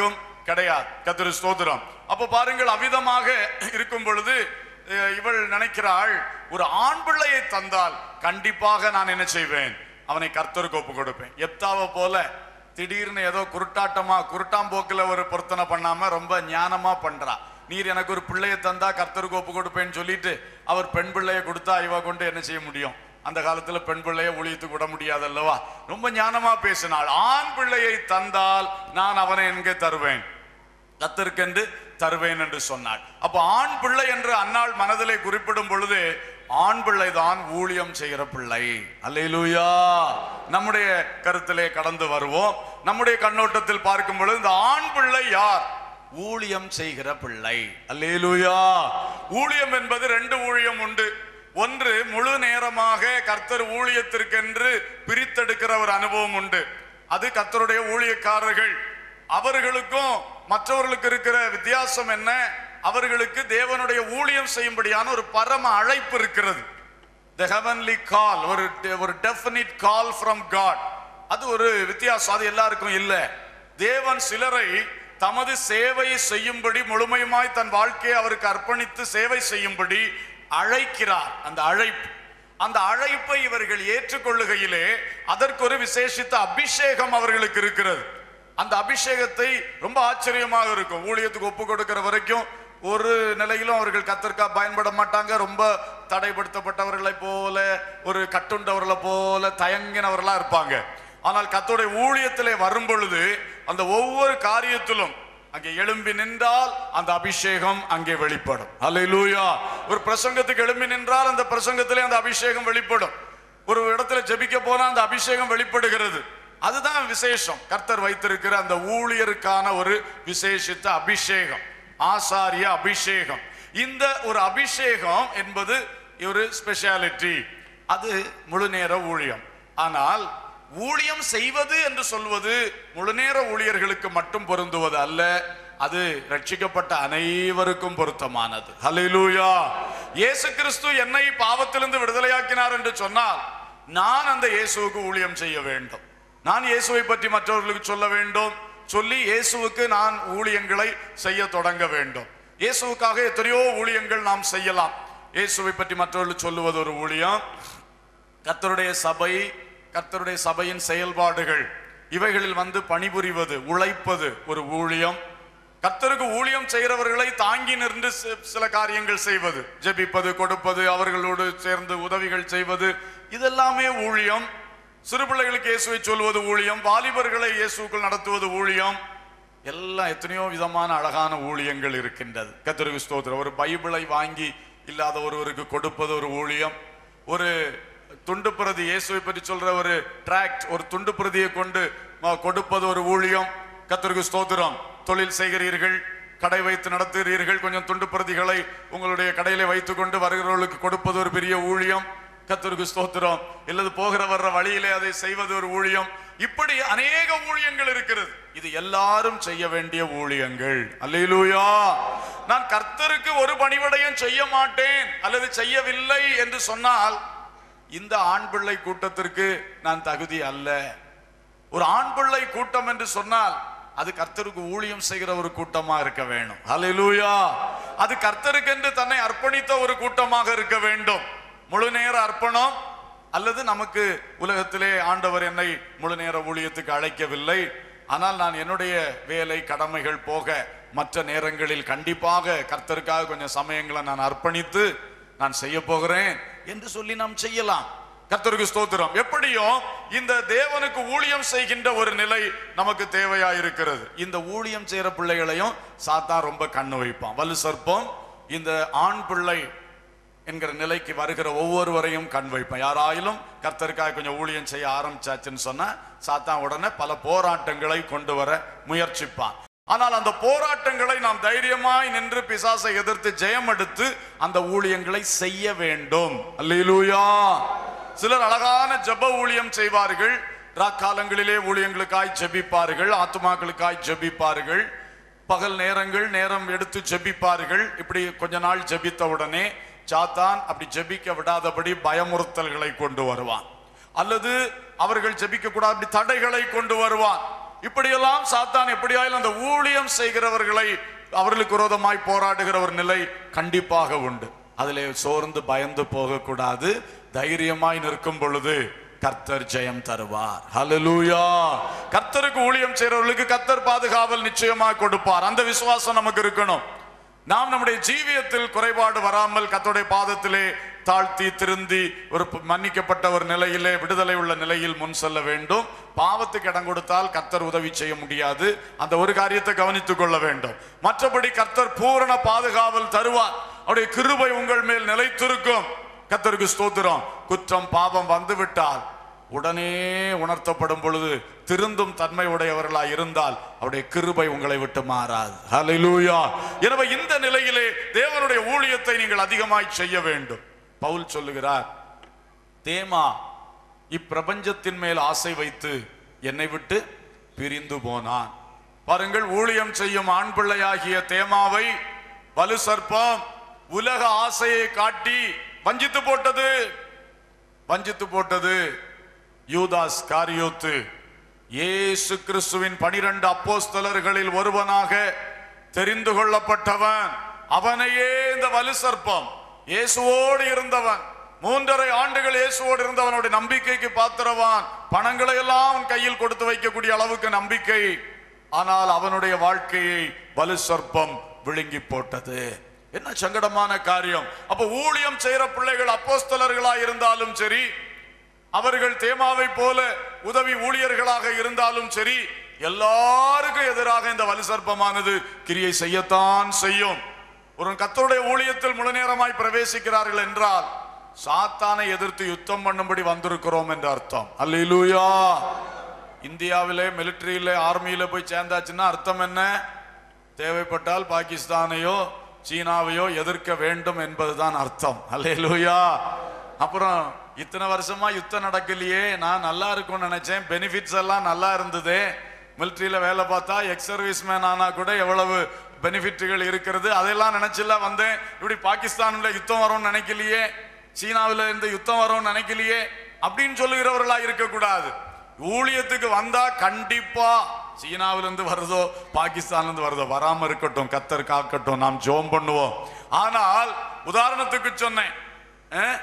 கிடையாது கத்திர ஸ்தோத்திரம் அப்ப பாருங்கள் அவிதமாக இருக்கும் பொழுது அஹ், இவள் நினைக்கிறாள் ஒரு ஆண் பிள்ளையை தந்தால் கண்டிப்பாக நான் என்ன செய்வேன் அவனை கர்த்தருக்கு ஒப்பு கொடுப்பேன் எப்தாவை போல திடீர்னு ஏதோ குருட்டாட்டமா குருட்டாம்போக்குல ஒரு பொருத்தனை பண்ணாம ரொம்ப ஞானமா பண்றா நீர் எனக்கு ஒரு பிள்ளையை தந்தா கர்த்தருக்கு ஒப்பு கொடுப்பேன்னு சொல்லிட்டு அவர் பெண் பிள்ளையை கொடுத்தா இவ கொண்டு என்ன செய்ய முடியும் அந்த காலத்துல பெண் பிள்ளையை ஊழியத்துக்கு விட முடியாது அல்லவா ரொம்ப ஞானமா பேசினாள் ஆண் பிள்ளையை தந்தால் நான் அவனை எங்கே தருவேன் கத்தருக்கென்று தருவேன் என்று சொன்னாள் அப்ப ஆண் பிள்ளை என்று அன்னாள் மனதிலே குறிப்பிடும் பொழுது ஆண் பிள்ளை தான் ஊழியம் செய்கிற பிள்ளை அல்லேலூயா நம்முடைய கருத்திலே கடந்து வருவோம் நம்முடைய கண்ணோட்டத்தில் பார்க்கும் பொழுது இந்த ஆண் பிள்ளை யார் ஊழியம் செய்கிற பிள்ளை அல்லேலூயா ஊழியம் என்பது ரெண்டு ஊழியம் உண்டு ஒன்று முழு நேரமாக கர்த்தர் ஊழியத்திற்கென்று பிரித்தெடுக்கிற ஒரு அனுபவம் உண்டு அது கர்த்தருடைய ஊழியக்காரர்கள் அவர்களுக்கும் மற்றவர்களுக்கு இருக்கிற வித்தியாசம் என்ன அவர்களுக்கு தேவனுடைய ஊழியம் செய்யும்படியான ஒரு பரம அழைப்பு இருக்கிறது த ஹெவன்லி கால் ஒரு ஒரு டெஃபினிட் கால் ஃப்ரம் காட் அது ஒரு வித்தியாசம் அது எல்லாருக்கும் இல்லை தேவன் சிலரை தமது சேவை செய்யும்படி முழுமையுமாய் தன் வாழ்க்கையை அவருக்கு அர்ப்பணித்து சேவை செய்யும்படி அழைக்கிறார் அந்த அழைப்பு அந்த அழைப்பை இவர்கள் ஏற்றுக்கொள்ளுகையிலே அதற்கு ஒரு விசேஷித்த அபிஷேகம் அவர்களுக்கு இருக்கிறது அந்த அபிஷேகத்தை ரொம்ப ஆச்சரியமாக இருக்கும் ஊழியத்துக்கு ஒப்பு கொடுக்கிற வரைக்கும் ஒரு நிலையிலும் அவர்கள் கத்தர்க்கா பயன்பட மாட்டாங்க ரொம்ப தடைப்படுத்தப்பட்டவர்களை போல ஒரு கட்டுண்டவர்களை போல தயங்கினவர்களா இருப்பாங்க ஆனால் கத்தோடைய ஊழியத்திலே வரும் பொழுது அந்த ஒவ்வொரு காரியத்திலும் அங்கே எழும்பி நின்றால் அந்த அபிஷேகம் அங்கே வெளிப்படும் அல்லேலூயா ஒரு பிரசங்கத்துக்கு எழும்பி நின்றால் அந்த பிரசங்கத்திலே அந்த அபிஷேகம் வெளிப்படும் ஒரு இடத்துல ஜெபிக்க போனா அந்த அபிஷேகம் வெளிப்படுகிறது அதுதான் விசேஷம் கர்த்தர் வைத்திருக்கிற அந்த ஊழியருக்கான ஒரு விசேஷித்த அபிஷேகம் ஆசாரிய அபிஷேகம் இந்த ஒரு அபிஷேகம் என்பது ஒரு ஸ்பெஷாலிட்டி அது முழு நேர ஊழியம் ஆனால் ஊழியம் செய்வது என்று சொல்வது முழுநேர ஊழியர்களுக்கு மட்டும் பொருந்துவது அல்ல அது ரட்சிக்கப்பட்ட அனைவருக்கும் பொருத்தமானது ஹalleluya இயேசு கிறிஸ்து என்னை பாவத்திலிருந்து விடுதலையாக்கினார் என்று சொன்னால் நான் அந்த இயேசுவுக்கு ஊழியம் செய்ய வேண்டும் நான் இயேசுவை பற்றி மற்றவர்களுக்கு சொல்ல வேண்டும் சொல்லி இயேசுவுக்கு நான் ஊழியங்களை செய்ய தொடங்க வேண்டும் இயேசுவுக்காக எத்தனையோ ஊழியங்கள் நாம் செய்யலாம் இயேசுவை பற்றி மற்றவர்களுக்கு சொல்லுவது ஒரு ஊழியம் கர்த்தருடைய சபை கர்த்தருடைய சபையின் செயல்பாடுகள் இவைகளில் வந்து பணிபுரிவது உழைப்பது ஒரு ஊழியம் கர்த்தருக்கு ஊழியம் செய்கிறவர்களை தாங்கி நின்று சி- சில காரியங்கள் செய்வது ஜெபிப்பது கொடுப்பது அவர்களோடு சேர்ந்து உதவிகள் செய்வது இதெல்லாமே ஊழியம் சிறு பிள்ளைகளுக்கு இயேசுவை சொல்வது ஊழியம் வாலிபர்களை இயேசுக்குள் நடத்துவது ஊழியம் எல்லாம் எத்தனையோ விதமான அழகான ஊழியங்கள் இருக்கின்றது கர்த்தருக்கு ஸ்தோத்திரம் ஒரு பைபிளை வாங்கி இல்லாத ஒருவருக்கு கொடுப்பது ஒரு ஊழியம் ஒரு துண்டு பிரதி இயேசுவை பற்றி சொல்ற ஒரு டிராக்ட் ஒரு துண்டு பிரதியை கொண்டு அஹ், கொடுப்பது ஒரு ஊழியம் கர்த்தருக்கு ஸ்தோத்திரம் தொழில் செய்கிறீர்கள் கடை வைத்து நடத்துகிறீர்கள் கொஞ்சம் துண்டு பிரதிகளை உங்களுடைய கடையில வைத்துக்கொண்டு வருகிறவர்களுக்கு கொடுப்பது ஒரு பெரிய ஊழியம் கர்த்தருக்கு ஸ்தோத்திரம் இல்லது போகிற வர்ற வழியிலே அதை செய்வது ஒரு ஊழியம் இப்படி அநேக ஊழியங்கள் இருக்கிறது இது எல்லாரும் செய்ய வேண்டிய ஊழியங்கள் அல்லேலூயா நான் கர்த்தருக்கு ஒரு பணிவிடையும் செய்ய மாட்டேன் அல்லது செய்யவில்லை என்று சொன்னால் இந்த ஆண் பிள்ளை கூட்டத்திற்கு நான் தகுதி அல்ல ஒரு ஆண் பிள்ளை கூட்டம் என்று சொன்னால் அது கர்த்தருக்கு ஊழியம் செய்கிற ஒரு கூட்டமா இருக்க வேண்டும் ஹalleluya அது கர்த்தருக்கென்று தன்னை அர்ப்பணித்த ஒரு கூட்டமாக இருக்க வேண்டும் முழு நேர அர்ப்பணம் அல்லது நமக்கு உலகத்திலே ஆண்டவர் என்னை முழு நேர ஊழியத்துக்கு அழைக்கவில்லை ஆனால் நான் என்னுடைய வேலை கடமைகள் போக மற்ற நேரங்களில் கண்டிப்பாக கர்த்தருக்காக கொஞ்சம் சமயங்களை நான் அர்ப்பணித்து நான் செய்ய போகிறேன் என்று சொல்லி நாம் செய்யலாம் கர்த்தருக்கு ஸ்தோத்திரம் எப்படியோ இந்த தேவனுக்கு ஊழியம் செய்கின்ற ஒரு நிலை நமக்கு தேவையா இருக்கிறது இந்த ஊழியம் செய்யற பிள்ளைகளையும் சாத்தான் ரொம்ப கண்ணு வைப்பான் வலு சர்ப்பம் இந்த ஆண் பிள்ளை என்கிற நிலைக்கு வருகிற ஒவ்வொருவரையும் கண் வைப்பான் யாராயிலும் கர்த்தருக்காக கொஞ்சம் ஊழியம் செய்ய ஆரம்பிச்சாச்சுன்னு சொன்னா சாத்தான் உடனே பல போராட்டங்களை கொண்டு வர முயற்சிப்பான் ஆனால் அந்த போராட்டங்களை நாம் தைரியமாய் நின்று பிசாசை எதிர்த்து ஜெயம் எடுத்து அந்த ஊழியங்களை செய்ய வேண்டும் அல்லேலூயா சிலர் அழகான ஜெப ஊழியம் செய்வார்கள் ராக்காலங்களிலே ஊழியங்களுக்காய் ஜெபிப்பார்கள் ஆத்துமாக்களுக்காய் ஜெபிப்பார்கள் பகல் நேரங்கள் நேரம் எடுத்து ஜெபிப்பார்கள் இப்படி கொஞ்ச நாள் ஜெபித்த உடனே சாத்தான் அப்படி ஜெபிக்க விடாதபடி பயமுறுத்தல்களை கொண்டு வருவான் அல்லது அவர்கள் ஜெபிக்க கூடாது அப்படி தடைகளை கொண்டு வருவான் இப்படியெல்லாம் சாத்தான் எப்படியாயிலும் அந்த ஊழியம் செய்கிறவர்களை அவர்களுக்கு விரோதமாய் போராடுகிற ஒரு நிலை கண்டிப்பாக உண்டு அதிலே சோர்ந்து பயந்து போகக்கூடாது தைரியமாய் நிற்கும் பொழுது கர்த்தர் ஜெயம் தருவார் ஹalleluya கர்த்தருக்கு ஊழியம் செய்றவர்களுக்கு கர்த்தர் பாதுகாவல் நிச்சயமாக கொடுப்பார் அந்த விசுவாசம் நமக்கு இருக்கணும் நாம் நம்முடைய ஜீவியத்தில் குறைபாடு வராமல் கர்த்தருடைய பாதத்திலே தாழ்த்தி திருந்தி ஒரு ப- மன்னிக்கப்பட்ட ஒரு நிலையிலே விடுதலை உள்ள நிலையில் முன் செல்ல வேண்டும் பாவத்துக்கு இடம் கொடுத்தால் கர்த்தர் உதவி செய்ய முடியாது அந்த ஒரு காரியத்தை கவனித்துக் கொள்ள வேண்டும் மற்றபடி கர்த்தர் பூரண பாதுகாவல் தருவார் அவருடைய கிருபை உங்கள் மேல் நிலைத்திருக்கும் கர்த்தருக்கு ஸ்தோத்திரம் குற்றம் பாவம் வந்து விட்டால் உடனே உணர்த்தப்படும் பொழுது திருந்தும் தன்மை உடையவர்களாய் இருந்தால் அவருடைய கிருபை உங்களை விட்டு மாறாது ஹalleluya எனவே இந்த நிலையிலே தேவனுடைய ஊழியத்தை நீங்கள் அதிகமாய் செய்ய வேண்டும் பவுல் சொல்லுகிறார் தேமா இப்பிரபஞ்சத்தின் மேல் ஆசை வைத்து என்னை விட்டு பிரிந்து போனான் பாருங்கள் ஊழியம் செய்யும் ஆண் பிள்ளையாகிய தேமாவை வலு சர்ப்பம் உலக ஆசையை காட்டி வஞ்சித்து போட்டது வஞ்சித்து போட்டது யூதாஸ் காரியோத்து இயேசு கிறிஸ்துவின் பனிரெண்டு அப்போஸ்தலர்களில் ஒருவனாக தெரிந்து கொள்ளப்பட்டவன் அவனையே இந்த வலு சர்ப்பம் இயேசுவோடு இருந்தவன் மூன்றரை ஆண்டுகள் இயேசுவோடு இருந்தவனுடைய நம்பிக்கைக்கு பாத்திரவான் பணங்களை எல்லாம் அவன் கையில் கொடுத்து வைக்கக்கூடிய அளவுக்கு நம்பிக்கை ஆனால் அவனுடைய வாழ்க்கையை வலு சர்ப்பம் விழுங்கி போட்டது என்ன சங்கடமான காரியம் அப்ப ஊழியம் செய்யற பிள்ளைகள் அப்போஸ்தலர்களா இருந்தாலும் சரி அவர்கள் தேமாவை போல உதவி ஊழியர்களாக இருந்தாலும் சரி எல்லாருக்கும் எதிராக இந்த வலுசர்ப்பமானது கிரியை செய்யத்தான் செய்யும் ஒரு கத்தருடைய ஊழியத்தில் முழு நேரமாய் பிரவேசிக்கிறார்கள் என்றால் சாத்தானை எதிர்த்து யுத்தம் பண்ணும்படி வந்திருக்கிறோம் என்ற அர்த்தம் அல்லேலூயா இந்தியாவிலே மிலிட்டரியில ஆர்மியில போய் சேர்ந்தாச்சுன்னா அர்த்தம் என்ன தேவைப்பட்டால் பாகிஸ்தானையோ சீனாவையோ எதிர்க்க வேண்டும் என்பதுதான் அர்த்தம் அல்லேலூயா அப்புறம் இத்தனை வருஷமா யுத்தம் நடக்கலையே நான் நல்லா இருக்கும்னு நினைச்சேன் பெனிஃபிட்ஸ் எல்லாம் நல்லா இருந்ததே மிலிட்டரியில வேலை பார்த்தா எக்ஸ் சர்வீஸ் மேன் ஆனா கூட எவ்வளவு பெனிஃபிட்டுகள் இருக்கிறது அதெல்லாம் நினைச்சுல வந்தேன் இப்படி பாகிஸ்தான்ல யுத்தம் வரும்னு நினைக்கலையே சீனாவில இருந்து யுத்தம் வரும்னு நினைக்கலையே அப்படின்னு சொல்லுகிறவர்களா இருக்கக்கூடாது ஊழியத்துக்கு வந்தா கண்டிப்பா சீனாவில இருந்து வருதோ பாகிஸ்தான்ல இருந்து வருதோ வராம இருக்கட்டும் கத்தர் காக்கட்டும் நாம் ஜோம் பண்ணுவோம் ஆனால் உதாரணத்துக்கு சொன்னேன் அஹ்,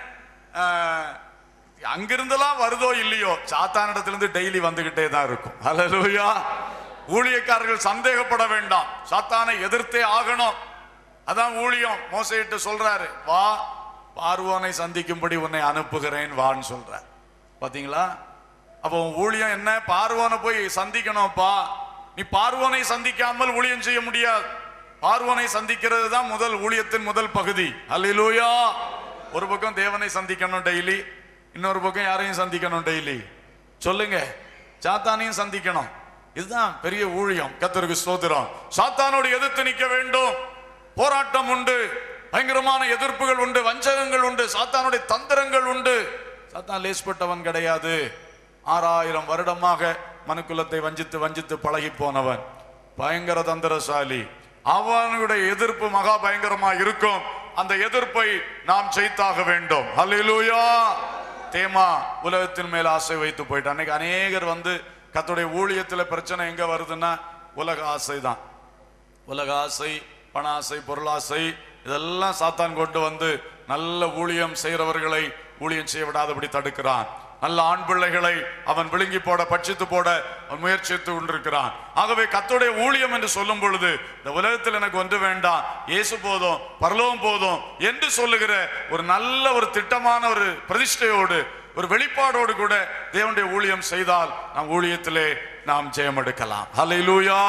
அஹ், அங்கிருந்தெல்லாம் வருதோ இல்லையோ சாத்தானிடத்திலிருந்து டெய்லி வந்துகிட்டே தான் இருக்கும் ஹalleluya ஊழியக்காரர்கள் சந்தேகப்பட வேண்டாம் சாத்தானை எதிர்த்தே ஆகணும் அதான் ஊழியம் மோசையிட்டு சொல்றாரு வா பார்வோனை சந்திக்கும்படி உன்னை அனுப்புகிறேன் வான்னு சொல்றார் பாத்தீங்களா அப்போ உன் ஊழியம் என்ன பார்வோனை போய் சந்திக்கணும்ப்பா நீ பார்வோனை சந்திக்காமல் ஊழியம் செய்ய முடியாது பார்வோனை சந்திக்கிறது தான் முதல் ஊழியத்தின் முதல் பகுதி அல்லேலூயா ஒரு பக்கம் தேவனை சந்திக்கணும் டெய்லி இன்னொரு பக்கம் யாரையும் சந்திக்கணும் டெய்லி சொல்லுங்க சாத்தானையும் சந்திக்கணும் இதுதான் பெரிய ஊழியம் கத்தருக்கு ஸ்தோத்திரம் சாத்தானோடு எதிர்த்து நிற்க வேண்டும் போராட்டம் உண்டு பயங்கரமான எதிர்ப்புகள் உண்டு வஞ்சகங்கள் உண்டு சாத்தானுடைய தந்திரங்கள் உண்டு சாத்தான் லேஸ்பட்டவன் கிடையாது ஆறாயிரம் வருடமாக மனுக்குலத்தை வஞ்சித்து வஞ்சித்து பழகி போனவன் பயங்கர தந்திரசாலி அவனுடைய எதிர்ப்பு மகா பயங்கரமா இருக்கும் அந்த எதிர்ப்பை நாம் ஜெயித்தாக வேண்டும் ஹalleluya தேமா உலகத்தின் மேல் ஆசை வைத்து போயிட்டு அன்னைக்கு அநேகர் வந்து கத்துடைய ஊழியத்துல பிரச்சனை எங்க வருதுன்னா உலக ஆசை தான் உலக ஆசை பண ஆசை பொருளாசை இதெல்லாம் சாத்தான் கொண்டு வந்து நல்ல ஊழியம் செய்கிறவர்களை ஊழியம் செய்ய விடாதபடி தடுக்கிறான் நல்ல ஆண் பிள்ளைகளை அவன் விழுங்கி போட பட்சித்து போட அவன் முயற்சித்து கொண்டிருக்கிறான் ஆகவே கத்துடைய ஊழியம் என்று சொல்லும் பொழுது இந்த உலகத்தில் எனக்கு ஒன்று வேண்டாம் இயேசு போதும் பரலோகம் போதும் என்று சொல்லுகிற ஒரு நல்ல ஒரு திட்டமான ஒரு பிரதிஷ்டையோடு ஒரு வெளிப்பாடோடு கூட தேவனுடைய ஊழியம் செய்தால் நாம் ஊழியத்திலே நாம் ஜெயம் எடுக்கலாம் ஹalleluya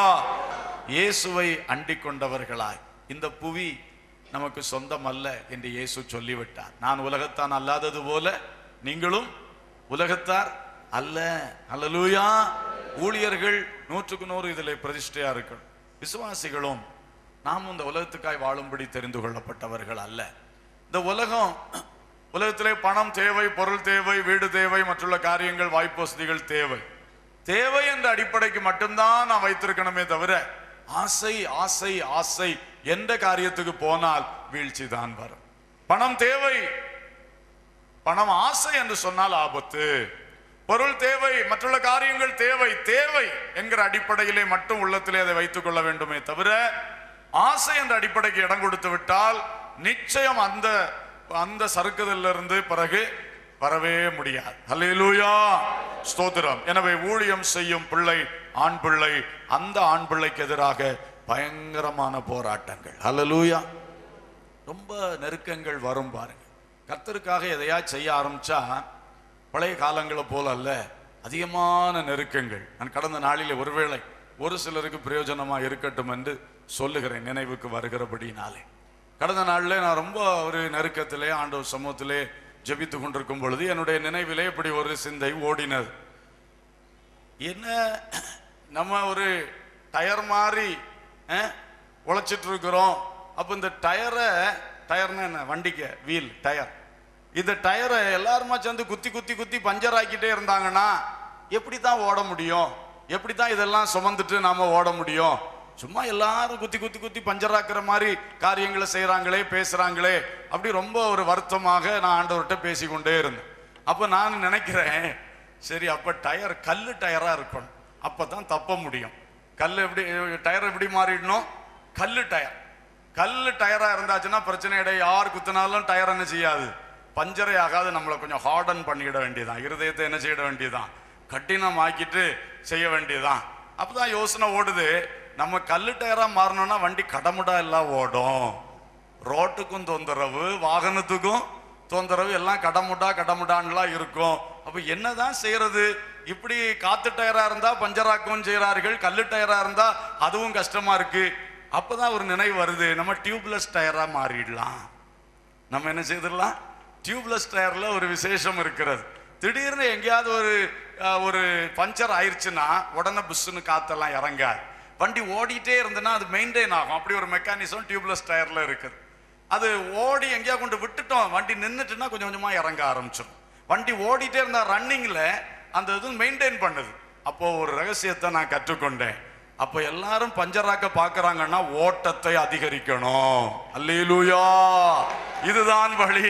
இயேசுவை அண்டிக் கொண்டவர்களாய் இந்த புவி நமக்கு சொந்தம் அல்ல என்று இயேசு சொல்லிவிட்டார் நான் உலகத்தான் அல்லாதது போல நீங்களும் உலகத்தார் அல்ல அல்லலூயா ஊழியர்கள் நூற்றுக்கு நூறு இதில் பிரதிஷ்டையா இருக்கணும் விசுவாசிகளும் நாம் இந்த உலகத்துக்காய் வாழும்படி தெரிந்து கொள்ளப்பட்டவர்கள் அல்ல இந்த உலகம் உலகத்திலே பணம் தேவை பொருள் தேவை வீடு தேவை மற்றுள்ள காரியங்கள் வாய்ப்பு வசதிகள் தேவை தேவை என்ற அடிப்படைக்கு மட்டும்தான் நான் வைத்திருக்கணுமே தவிர ஆசை ஆசை ஆசை என்ற காரியத்துக்கு போனால் வீழ்ச்சி தான் வரும் பணம் தேவை பணம் ஆசை என்று சொன்னால் ஆபத்து பொருள் தேவை மற்றுள்ள காரியங்கள் தேவை தேவை என்கிற அடிப்படையிலே மட்டும் உள்ளத்திலே அதை வைத்துக் கொள்ள வேண்டுமே தவிர ஆசை என்ற அடிப்படைக்கு இடம் கொடுத்து விட்டால் நிச்சயம் அந்த அந்த சறுக்குதல்ல இருந்து பிறகு வரவே முடியாது அல்லேலூயா ஸ்தோத்திரம் எனவே ஊழியம் செய்யும் பிள்ளை ஆண் பிள்ளை அந்த ஆண் பிள்ளைக்கு எதிராக பயங்கரமான போராட்டங்கள் அல்லேலூயா ரொம்ப நெருக்கங்கள் வரும் பாருங்க கர்த்தருக்காக எதையா செய்ய ஆரம்பிச்சா பழைய காலங்களை போல அல்ல அதிகமான நெருக்கங்கள் நான் கடந்த நாளில் ஒருவேளை ஒரு சிலருக்கு பிரயோஜனமா இருக்கட்டும் என்று சொல்லுகிறேன் நினைவுக்கு வருகிறபடினாலே கடந்த நாளில் நான் ரொம்ப ஒரு நெருக்கத்திலே ஆண்டவர் சமூகத்திலே ஜெபித்து கொண்டிருக்கும் பொழுது என்னுடைய நினைவிலே இப்படி ஒரு சிந்தை ஓடினது என்ன நம்ம ஒரு டயர் மாதிரி அஹ், உழைச்சிட்டு இருக்கிறோம் அப்போ இந்த டயரை டயர்னா என்ன வண்டிக்கு வீல் டயர் இந்த டயரை எல்லாருமா சேர்ந்து குத்தி குத்தி குத்தி பஞ்சர் ஆக்கிட்டே இருந்தாங்கன்னா எப்படி தான் ஓட முடியும் எப்படி தான் இதெல்லாம் சுமந்துட்டு நாம ஓட முடியும் சும்மா எல்லாரும் குத்தி குத்தி குத்தி பஞ்சர் ஆக்குற மாதிரி காரியங்களை செய்றாங்களே பேசுறாங்களே அப்படி ரொம்ப ஒரு வருத்தமாக நான் ஆண்டவர்கிட்ட பேசிக்கொண்டே இருந்தேன் அப்போ நான் நினைக்கிறேன் சரி அப்ப டயர் கல்லு டயரா இருக்கணும் அப்பதான் தப்ப முடியும் கல் எப்படி டயர் எப்படி மாறிடணும் கல்லு டயர் கல்லு டயரா இருந்தாச்சுன்னா பிரச்சனை கிடையாது யார் குத்தினாலும் டயர் என்ன செய்யாது பஞ்சரே ஆகாது நம்மளை கொஞ்சம் ஹார்டன் பண்ணிட வேண்டியதான் இருதயத்தை என்ன செய்ய வேண்டியதான் கட்டினம் ஆக்கிட்டு செய்ய வேண்டியதான் அப்பதான் யோசனை ஓடுது நம்ம கல்லு டயரா மாறணும்னா வண்டி கடமுடா எல்லாம் ஓடும் ரோட்டுக்கும் தொந்தரவு வாகனத்துக்கும் தொந்தரவு எல்லாம் கடமுடா கடமுடான்லாம் இருக்கும் அப்ப என்னதான் செய்யறது இப்படி காத்து டயரா இருந்தா பஞ்சராக்கவும் செய்கிறார்கள் கல்லு டயரா இருந்தா அதுவும் கஷ்டமா இருக்கு அப்பதான் ஒரு நினைவு வருது நம்ம டியூப்லெஸ் டயரா மாறிடலாம் நம்ம என்ன செய்திடலாம் டியூப்லெஸ் டயர்ல ஒரு விசேஷம் இருக்கிறது திடீர்னு எங்கேயாவது ஒரு அஹ், ஒரு பஞ்சர் ஆயிருச்சுன்னா உடனே புஷ்ஷுன்னு காத்தெல்லாம் இறங்காது வண்டி ஓடிட்டே இருந்ததுன்னா அது மெயின்டைன் ஆகும் அப்படி ஒரு மெக்கானிசம் டியூப்லெஸ் டயர்ல இருக்குது அது ஓடி எங்கேயா கொண்டு விட்டுட்டோம் வண்டி நின்றுட்டுன்னா கொஞ்சம் கொஞ்சமா இறங்க ஆரம்பிச்சிடும் வண்டி ஓடிட்டே இருந்தா ரன்னிங்ல அந்த இது மெயின்டைன் பண்ணுது அப்போ ஒரு ரகசியத்தை நான் கற்றுக்கொண்டேன் அப்போ எல்லாரும் பஞ்சராக்க பார்க்கறாங்கன்னா ஓட்டத்தை அதிகரிக்கணும் அல்லேலூயா இதுதான் வழி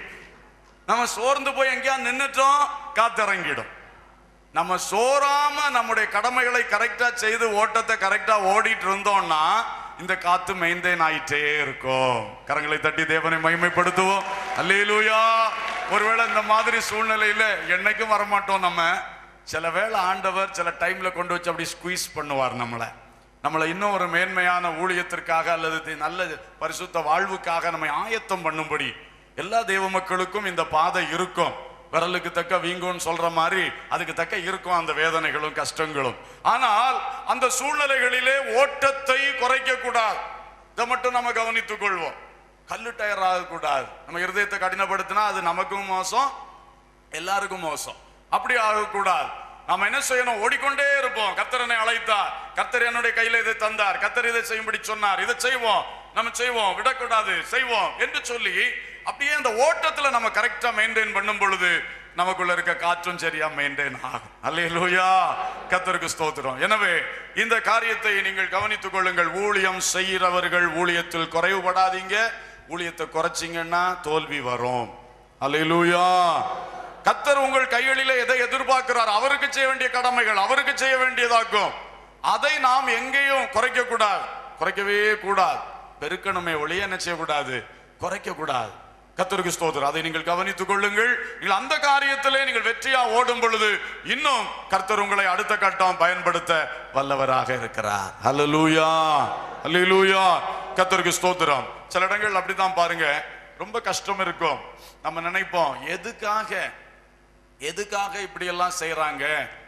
நம்ம சோர்ந்து போய் எங்கேயா நின்னுட்டோம் காத்திறங்கிடும் நம்ம சோறாம நம்முடைய கடமைகளை கரெக்டா செய்து ஓட்டத்தை கரெக்டா ஓடிட்டு இருந்தோம்னா இந்த காத்து மெயின்டைன் ஆயிட்டே இருக்கும் கரங்களை தட்டி தேவனை மகிமைப்படுத்துவோம் அல்லேலூயா ஒருவேளை இந்த மாதிரி சூழ்நிலையில என்னைக்கும் வரமாட்டோம் நம்ம சில வேளை ஆண்டவர் சில டைம்ல கொண்டு வச்சு அப்படி ஸ்குவீஸ் பண்ணுவார் நம்மளை நம்மளை இன்னும் ஒரு மேன்மையான ஊழியத்திற்காக அல்லது தி- நல்ல பரிசுத்த வாழ்வுக்காக நம்மை ஆயத்தம் பண்ணும்படி எல்லா தெய்வ மக்களுக்கும் இந்த பாதை இருக்கும் விரலுக்கு தக்க வீங்கும்னு சொல்ற மாதிரி அதுக்கு தக்க இருக்கும் அந்த வேதனைகளும் கஷ்டங்களும் ஆனால் அந்த சூழ்நிலைகளிலே ஓட்டத்தை குறைக்க கூடாது இதை மட்டும் நம்ம கவனித்துக் கொள்வோம் கல்லு டயர் ஆகக்கூடாது நம்ம இருதயத்தை கடினப்படுத்தினா அது நமக்கும் மோசம் எல்லாருக்கும் மோசம் அப்படி ஆகக்கூடாது நாம என்ன செய்யணும் ஓடிக்கொண்டே இருப்போம் கர்த்தரனை அழைத்தார் கர்த்தர் என்னுடைய கையில இதை தந்தார் கர்த்தர் இதை செய்யும்படி சொன்னார் இதை செய்வோம் நம்ம செய்வோம் விடக்கூடாது செய்வோம் என்று சொல்லி அப்படியே அந்த ஓட்டத்துல நம்ம கரெக்டா மெயின்டைன் பண்ணும் பொழுது நமக்குள்ள இருக்க காற்றும் சரியா மெயின்டைன் ஆகும் அல்லேலூயா கர்த்தருக்கு ஸ்தோத்திரம் எனவே இந்த காரியத்தை நீங்கள் கவனித்துக் கொள்ளுங்கள் ஊழியம் செய்கிறவர்கள் ஊழியத்தில் குறைவுபடாதீங்க ஊழியத்தை குறைச்சிங்கன்னா தோல்வி வரும் அல்லேலூயா கத்தர் உங்கள் கைகளிலே எதை எதிர்பார்க்கிறார் அவருக்கு செய்ய வேண்டிய கடமைகள் அவருக்கு செய்ய வேண்டியதாக்கும் அதை நாம் எங்கேயும் குறைக்க கூடாது குறைக்கவே கூடாது பெருக்கணுமே ஒளிய என்ன செய்யக்கூடாது குறைக்க கூடாது கத்தருக்கு ஸ்தோத்திரம் அதை நீங்கள் கவனித்துக் கொள்ளுங்கள் நீங்கள் அந்த காரியத்திலே நீங்கள் வெற்றியா ஓடும் பொழுது இன்னும் கர்த்தர் உங்களை அடுத்த கட்டம் பயன்படுத்த வல்லவராக இருக்கிறார் ஹalleluya ஹalleluya கர்த்தருக்கு ஸ்தோத்திரம் சில இடங்கள் அப்படிதான் பாருங்க ரொம்ப கஷ்டம் இருக்கும் நம்ம நினைப்போம் எதுக்காக எதுக்காக இப்படி எல்லாம் செய்றாங்க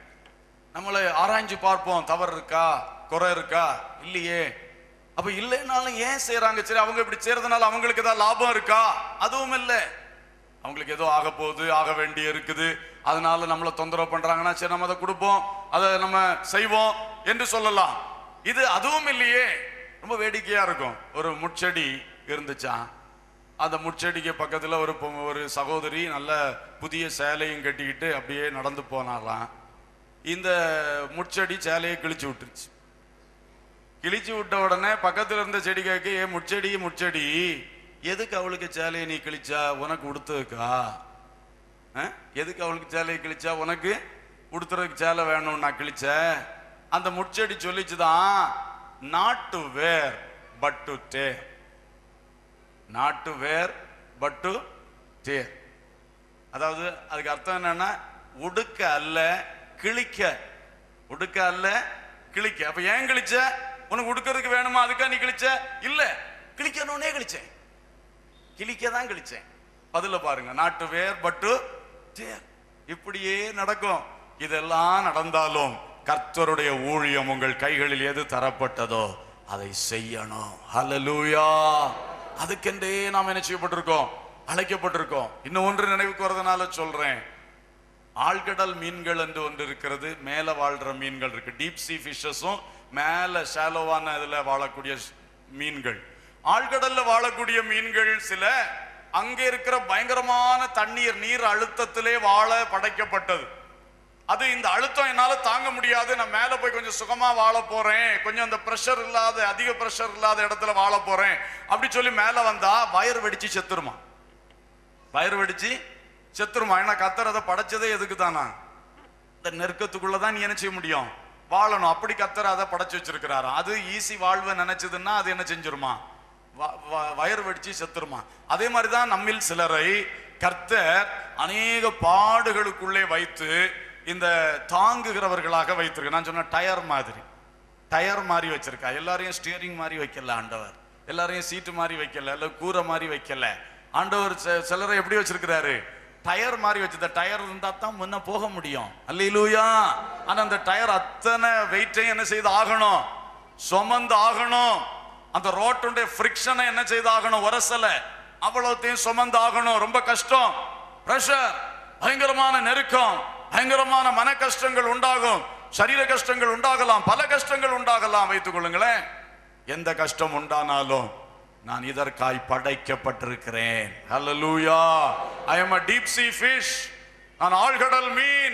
நம்மளை ஆராய்ஞ்சு பார்ப்போம் தவறு இருக்கா குறை இருக்கா இல்லையே அப்ப இல்லைனாலும் ஏன் செய்றாங்க சரி அவங்க இப்படி செய்யறதுனால அவங்களுக்கு ஏதாவது லாபம் இருக்கா அதுவும் இல்லை அவங்களுக்கு ஏதோ ஆக போகுது ஆக வேண்டி இருக்குது அதனால நம்மளை தொந்தரவு பண்றாங்கன்னா சரி நம்ம அதை கொடுப்போம் அதை நம்ம செய்வோம் என்று சொல்லலாம் இது அதுவும் இல்லையே ரொம்ப வேடிக்கையா இருக்கும் ஒரு முட்செடி இருந்துச்சாம் அந்த முட்செடிக்கு பக்கத்துல ஒரு பொ- ஒரு சகோதரி நல்ல புதிய சேலையும் கட்டிக்கிட்டு அப்படியே நடந்து போனாலாம் இந்த முட்செடி சேலையை கிழிச்சு விட்டுருச்சு கிழிச்சு விட்ட உடனே பக்கத்துல இருந்த செடி கேட்க ஏ முட்செடி முட்செடி எதுக்கு அவளுக்கு சேலையை நீ கிழிச்சா உனக்கு உடுத்ததுக்கா அஹ்? எதுக்கு அவளுக்கு சேலையை கிழிச்சா உனக்கு உடுத்துறதுக்கு சேலை வேணும்னு நான் கிழிச்சேன் அந்த முச்செடி சொல்லிச்சுதான் not to wear but to dare not to wear but to dare அதாவது அதுக்கு அர்த்தம் என்னன்னா உடுக்க அல்ல கிழிக்க உடுக்க அல்ல கிழிக்க அப்ப ஏன் கிழிச்ச உனக்கு உடுக்கிறதுக்கு வேணுமா அதுக்கா நீ கிழிச்ச இல்ல கிழிக்கணும்னே கிழிச்சேன் கிழிக்க தான் கிழிச்சேன் பதில பாருங்க நாட்டு வேர் பட்டு தேர் இப்படியே நடக்கும் இதெல்லாம் நடந்தாலும் கர்த்தருடைய ஊழியம் உங்கள் கைகளில் எது தரப்பட்டதோ அதை செய்யணும் ஹalleluya அதுக்கென்றே நாம் என்ன செய்யப்பட்டிருக்கோம் அழைக்கப்பட்டிருக்கோம் இன்னும் ஒன்று நினைவுக்கு வரதுனால சொல்றேன் ஆழ்கடல் மீன்கள் என்று ஒன்று இருக்கிறது மேல வாழ்ற மீன்கள் இருக்கு டீப் சி ஃபிஷஸும் மேல ஷாலோவான இதுல வாழக்கூடிய ஸ்- மீன்கள் ஆழ்கடல்ல வாழக்கூடிய மீன்கள் சில அங்கே இருக்கிற பயங்கரமான தண்ணீர் நீர் அழுத்தத்திலே வாழ படைக்கப்பட்டது அது இந்த அழுத்தம் என்னால தாங்க முடியாது நான் மேல போய் கொஞ்சம் சுகமா வாழ போறேன் கொஞ்சம் அந்த பிரஷர் இல்லாத அதிக பிரஷர் இல்லாத இடத்துல வாழ போறேன் அப்படி சொல்லி மேல வந்தா வயர் வெடிச்சு செத்துருமா வயிறு வெடிச்சு செத்துருமா ஏன்னா கத்தர் அதை படைச்சதே எதுக்கு தானா இந்த நெருக்கத்துக்குள்ள தான் நீ என்ன செய்ய முடியும் வாழணும் அப்படி கத்தர் அதை படைச்சு வச்சிருக்கிறாரு அது ஈஸி வாழ்வை நினைச்சதுன்னா அது என்ன செஞ்சிருமா வ- வ- வயிறு வெடிச்சு செத்துருமா அதே மாதிரி தான் நம்மில் சிலரை கர்த்தர் அநேக பாடுகளுக்குள்ளே வைத்து இந்த தாங்குகிறவர்களாக வைத்திருக்கு நான் சொன்ன டயர் மாதிரி டயர் மாதிரி வச்சிருக்கா எல்லாரையும் ஸ்டியரிங் மாதிரி வைக்கல ஆண்டவர் எல்லாரையும் சீட்டு மாதிரி வைக்கல இல்ல கூரை மாதிரி வைக்கல ஆண்டவர் சில- சிலரை எப்படி வச்சிருக்கிறாரு டயர் மாதிரி வச்சிருந்த டயர் இருந்தா தான் முன்ன போக முடியும் அல்லையிலூயா ஆனா அந்த டயர் அத்தனை வெயிட்டையும் என்ன செய்து ஆகணும் சுமந்து ஆகணும் அந்த ரோட்டுடைய ஃப்ரிக்ஷனை என்ன செய்து ஆகணும் உரசல அவ்வளோத்தையும் சுமந்து ஆகணும் ரொம்ப கஷ்டம் பிரஷர் பயங்கரமான நெருக்கம் பயங்கரமான மன கஷ்டங்கள் உண்டாகும் சரீர கஷ்டங்கள் உண்டாகலாம் பல கஷ்டங்கள் உண்டாகலாம் வைத்துக் கொள்ளுங்களேன் எந்த கஷ்டம் உண்டானாலும் நான் இதற்காய் படைக்கப்பட்டிருக்கிறேன் ஹalleluya ஐ am a deep sea fish நான் ஆழ்கடல் மீன்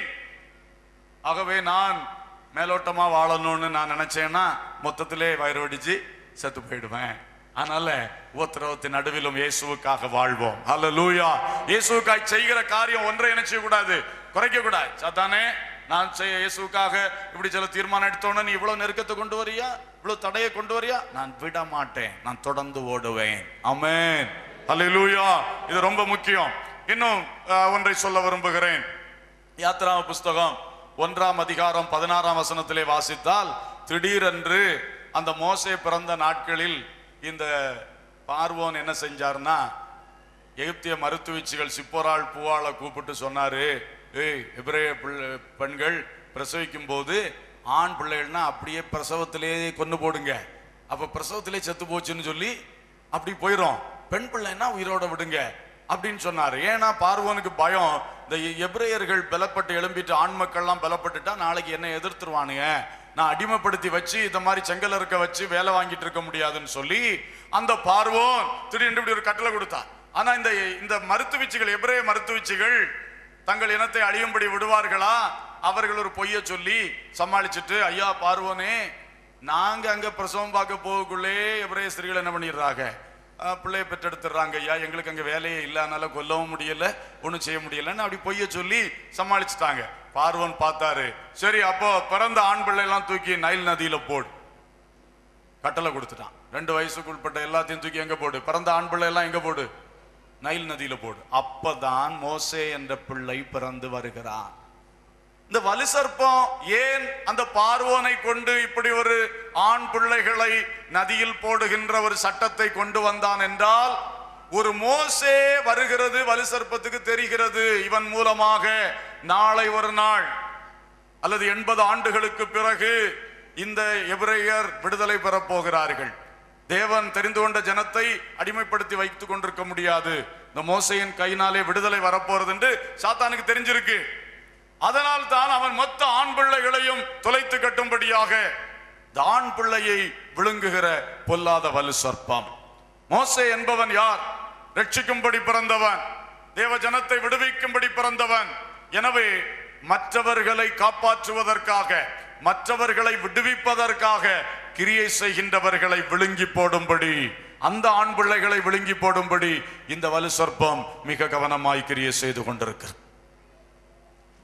ஆகவே நான் மேலோட்டமா வாழணும்னு நான் நினைச்சேன்னா மொத்தத்திலே வயிறு வெடிச்சு செத்து போயிடுவேன் அதனால உபத்திரவத்தின் நடுவிலும் இயேசுவுக்காக வாழ்வோம் ஹalleluya இயேசுவுக்காய் செய்கிற காரியம் ஒன்றை என்ன செய்யக்கூடாது குறைக்க கூடாது சாத்தானே நான் செய்ய இயேசுவுக்காக இப்படி சில தீர்மானம் எடுத்தோன்னு நீ இவ்வளவு நெருக்கத்தை கொண்டு வரியா இவ்வளவு தடையை கொண்டு வரியா நான் விட மாட்டேன் நான் தொடர்ந்து ஓடுவேன் ஆமென் ஹalleluya இது ரொம்ப முக்கியம் இன்னும் அஹ், ஒன்றை சொல்ல விரும்புகிறேன் யாத்ரா புஸ்தகம் ஒன்றாம் அதிகாரம் பதினாறாம் வசனத்திலே வாசித்தால் திடீரென்று அந்த மோசே பிறந்த நாட்களில் இந்த பார்வோன் என்ன செஞ்சார்னா எகிப்திய மருத்துவச்சிகள் சிப்போராள் பூவாளை கூப்பிட்டு சொன்னாரு ஏய் எபிரேய பிள்ளை பெண்கள் பிரசவிக்கும் போது ஆண் பிள்ளைகள்னா அப்படியே பிரசவத்திலேயே கொண்டு போடுங்க அப்ப பிரசவத்திலே செத்து போச்சுன்னு சொல்லி அப்படி போயிரும் பெண் பிள்ளைன்னா உயிரோட விடுங்க அப்படின்னு சொன்னாரு ஏன்னா பார்வோனுக்கு பயம் இந்த எபிரேயர்கள் பலப்பட்டு எழும்பிட்டு ஆண் மக்கள்லாம் பலப்பட்டுட்டா நாளைக்கு என்ன எதிர்த்துருவானுங்க நான் அடிமைப்படுத்தி வச்சு இந்த மாதிரி செங்கல் இருக்க வச்சு வேலை வாங்கிட்டு இருக்க முடியாதுன்னு சொல்லி அந்த பார்வோன் திடீர்னு இப்படி ஒரு கட்டளை கொடுத்தா ஆனா இந்த இந்த மருத்துவச்சிகள் எபிரேய மருத்துவச்சிகள் தங்கள் இனத்தை அழியும்படி விடுவார்களா அவர்கள் ஒரு பொய்ய சொல்லி சமாளிச்சுட்டு ஐயா பார்வோனே நாங்க அங்க பிரசவம் பார்க்க போகக்குள்ளே எபிரேய ஸ்திரீகள் என்ன பண்ணிடுறாங்க அஹ், பிள்ளையை பெற்றெடுத்துடுறாங்க ஐயா எங்களுக்கு அங்க வேலையே இல்லை அதனால கொல்லவும் முடியல ஒண்ணும் செய்ய முடியலன்னு அப்படி பொய்ய சொல்லி சமாளிச்சுட்டாங்க பார்வோன் பார்த்தாரு சரி அப்போ பிறந்த ஆண் பிள்ளை எல்லாம் தூக்கி நைல் நதியில போடு கட்டளை கொடுத்துட்டான் ரெண்டு வயசுக்கு உட்பட்ட எல்லாத்தையும் தூக்கி எங்க போடு பிறந்த ஆண் பிள்ளை எல்லாம் எங்க போடு நைல் நதியில போடு அப்பதான் மோசே என்ற பிள்ளை பிறந்து வருகிறான் இந்த வலு சர்ப்பம் ஏன் அந்த பார்வோனை கொண்டு இப்படி ஒரு ஆண் பிள்ளைகளை நதியில் போடுகின்ற ஒரு சட்டத்தை கொண்டு வந்தான் என்றால் ஒரு மோசே வருகிறது வலு சர்ப்பத்துக்கு தெரிகிறது இவன் மூலமாக நாளை ஒரு நாள் அல்லது எண்பது ஆண்டுகளுக்கு பிறகு இந்த எபிரேயர் விடுதலை பெறப் போகிறார்கள் தேவன் தெரிந்து கொண்ட ஜனத்தை அடிமைப்படுத்தி வைத்துக் கொண்டிருக்க முடியாது இந்த மோசையின் கையினாலே விடுதலை வரப்போறது என்று சாத்தானுக்கு தெரிஞ்சிருக்கு அதனால் தான் அவன் மொத்த ஆண் பிள்ளைகளையும் தொலைத்து கட்டும்படியாக இந்த ஆண் பிள்ளையை விழுங்குகிற பொல்லாத வலு சர்ப்பம் மோசே என்பவன் யார் ரட்சிக்கும்படி பிறந்தவன் தேவ ஜனத்தை விடுவிக்கும்படி பிறந்தவன் எனவே மற்றவர்களை காப்பாற்றுவதற்காக மற்றவர்களை விடுவிப்பதற்காக கிரியை செய்கின்றவர்களை விழுங்கி போடும்படி அந்த ஆண் பிள்ளைகளை விழுங்கி போடும்படி இந்த வலு சர்ப்பம் மிக கவனமாய் கிரியை செய்து கொண்டிருக்கிறது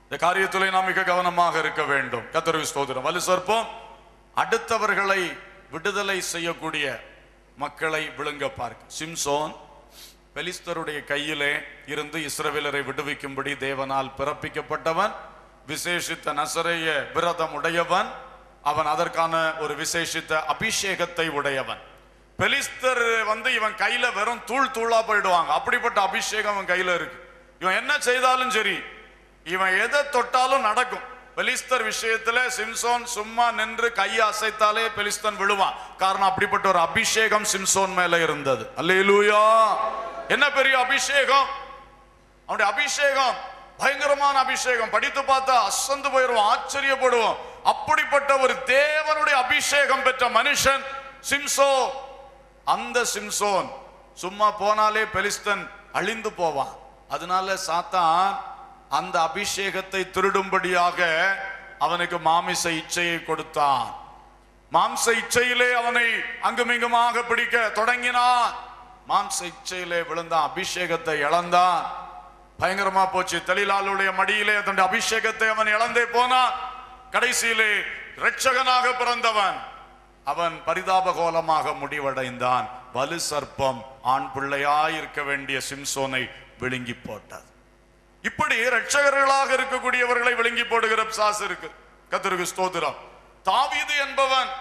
இந்த காரியத்திலே நாம் மிக கவனமாக இருக்க வேண்டும் கத்தருக்கு ஸ்தோத்திரம் வலு சர்ப்பம் அடுத்தவர்களை விடுதலை செய்யக்கூடிய மக்களை விழுங்க பார்க்க சிம்சோன் பெலிஸ்தருடைய கையிலே இருந்து இஸ்ரவேலரை விடுவிக்கும்படி தேவனால் பிறப்பிக்கப்பட்டவன் விசேஷித்த நசரைய விரதம் உடையவன் அவன் அதற்கான ஒரு விசேஷித்த அபிஷேகத்தை உடையவன் பெலிஸ்தர் வந்து இவன் கையில வெறும் தூள் தூளா போயிடுவாங்க அப்படிப்பட்ட அபிஷேகம் அவன் கையில இருக்கு இவன் என்ன செய்தாலும் சரி இவன் எதை தொட்டாலும் நடக்கும் பெலிஸ்தர் விஷயத்துல சிம்சோன் சும்மா நின்று கையை அசைத்தாலே பெலிஸ்தன் விழுவான் காரணம் அப்படிப்பட்ட ஒரு அபிஷேகம் சிம்சோன் மேல இருந்தது அல்லேலூயா என்ன பெரிய அபிஷேகம் அவனுடைய அபிஷேகம் பயங்கரமான அபிஷேகம் படித்து பார்த்தா அசந்து போயிடுவோம் ஆச்சரியப்படுவோம் அப்படிப்பட்ட ஒரு தேவனுடைய அபிஷேகம் பெற்ற மனுஷன் சிம்சோ அந்த சிம்சோன் சும்மா போனாலே பெலிஸ்தன் அழிந்து போவான் அதனால சாத்தான் அந்த அபிஷேகத்தை திருடும்படியாக அவனுக்கு மாமிச இச்சையை கொடுத்தான் மாம்ச இச்சையிலே அவனை அங்குமிங்குமாக பிடிக்க தொடங்கினான் மாம்ச இச்சையிலே விழுந்தான் அபிஷேகத்தை இழந்தான் பயங்கரமா போச்சு தெளிலாளுடைய மடியிலே தன்னுடைய அபிஷேகத்தை அவன் இழந்தே போனான் கடைசியிலே இரட்சகனாக பிறந்தவன் அவன் பரிதாபகோலமாக முடிவடைந்தான் வலு சர்ப்பம் ஆண் பிள்ளையாய் இருக்க வேண்டிய சிம்சோனை விழுங்கி போட்டது இப்படி ரட்சகர்களாக இருக்கக்கூடியவர்களை விழுங்கி போடுகிற சாஸ் இருக்கு கத்திருக்கு ஸ்தோத்திரம் தாவீது என்பவன்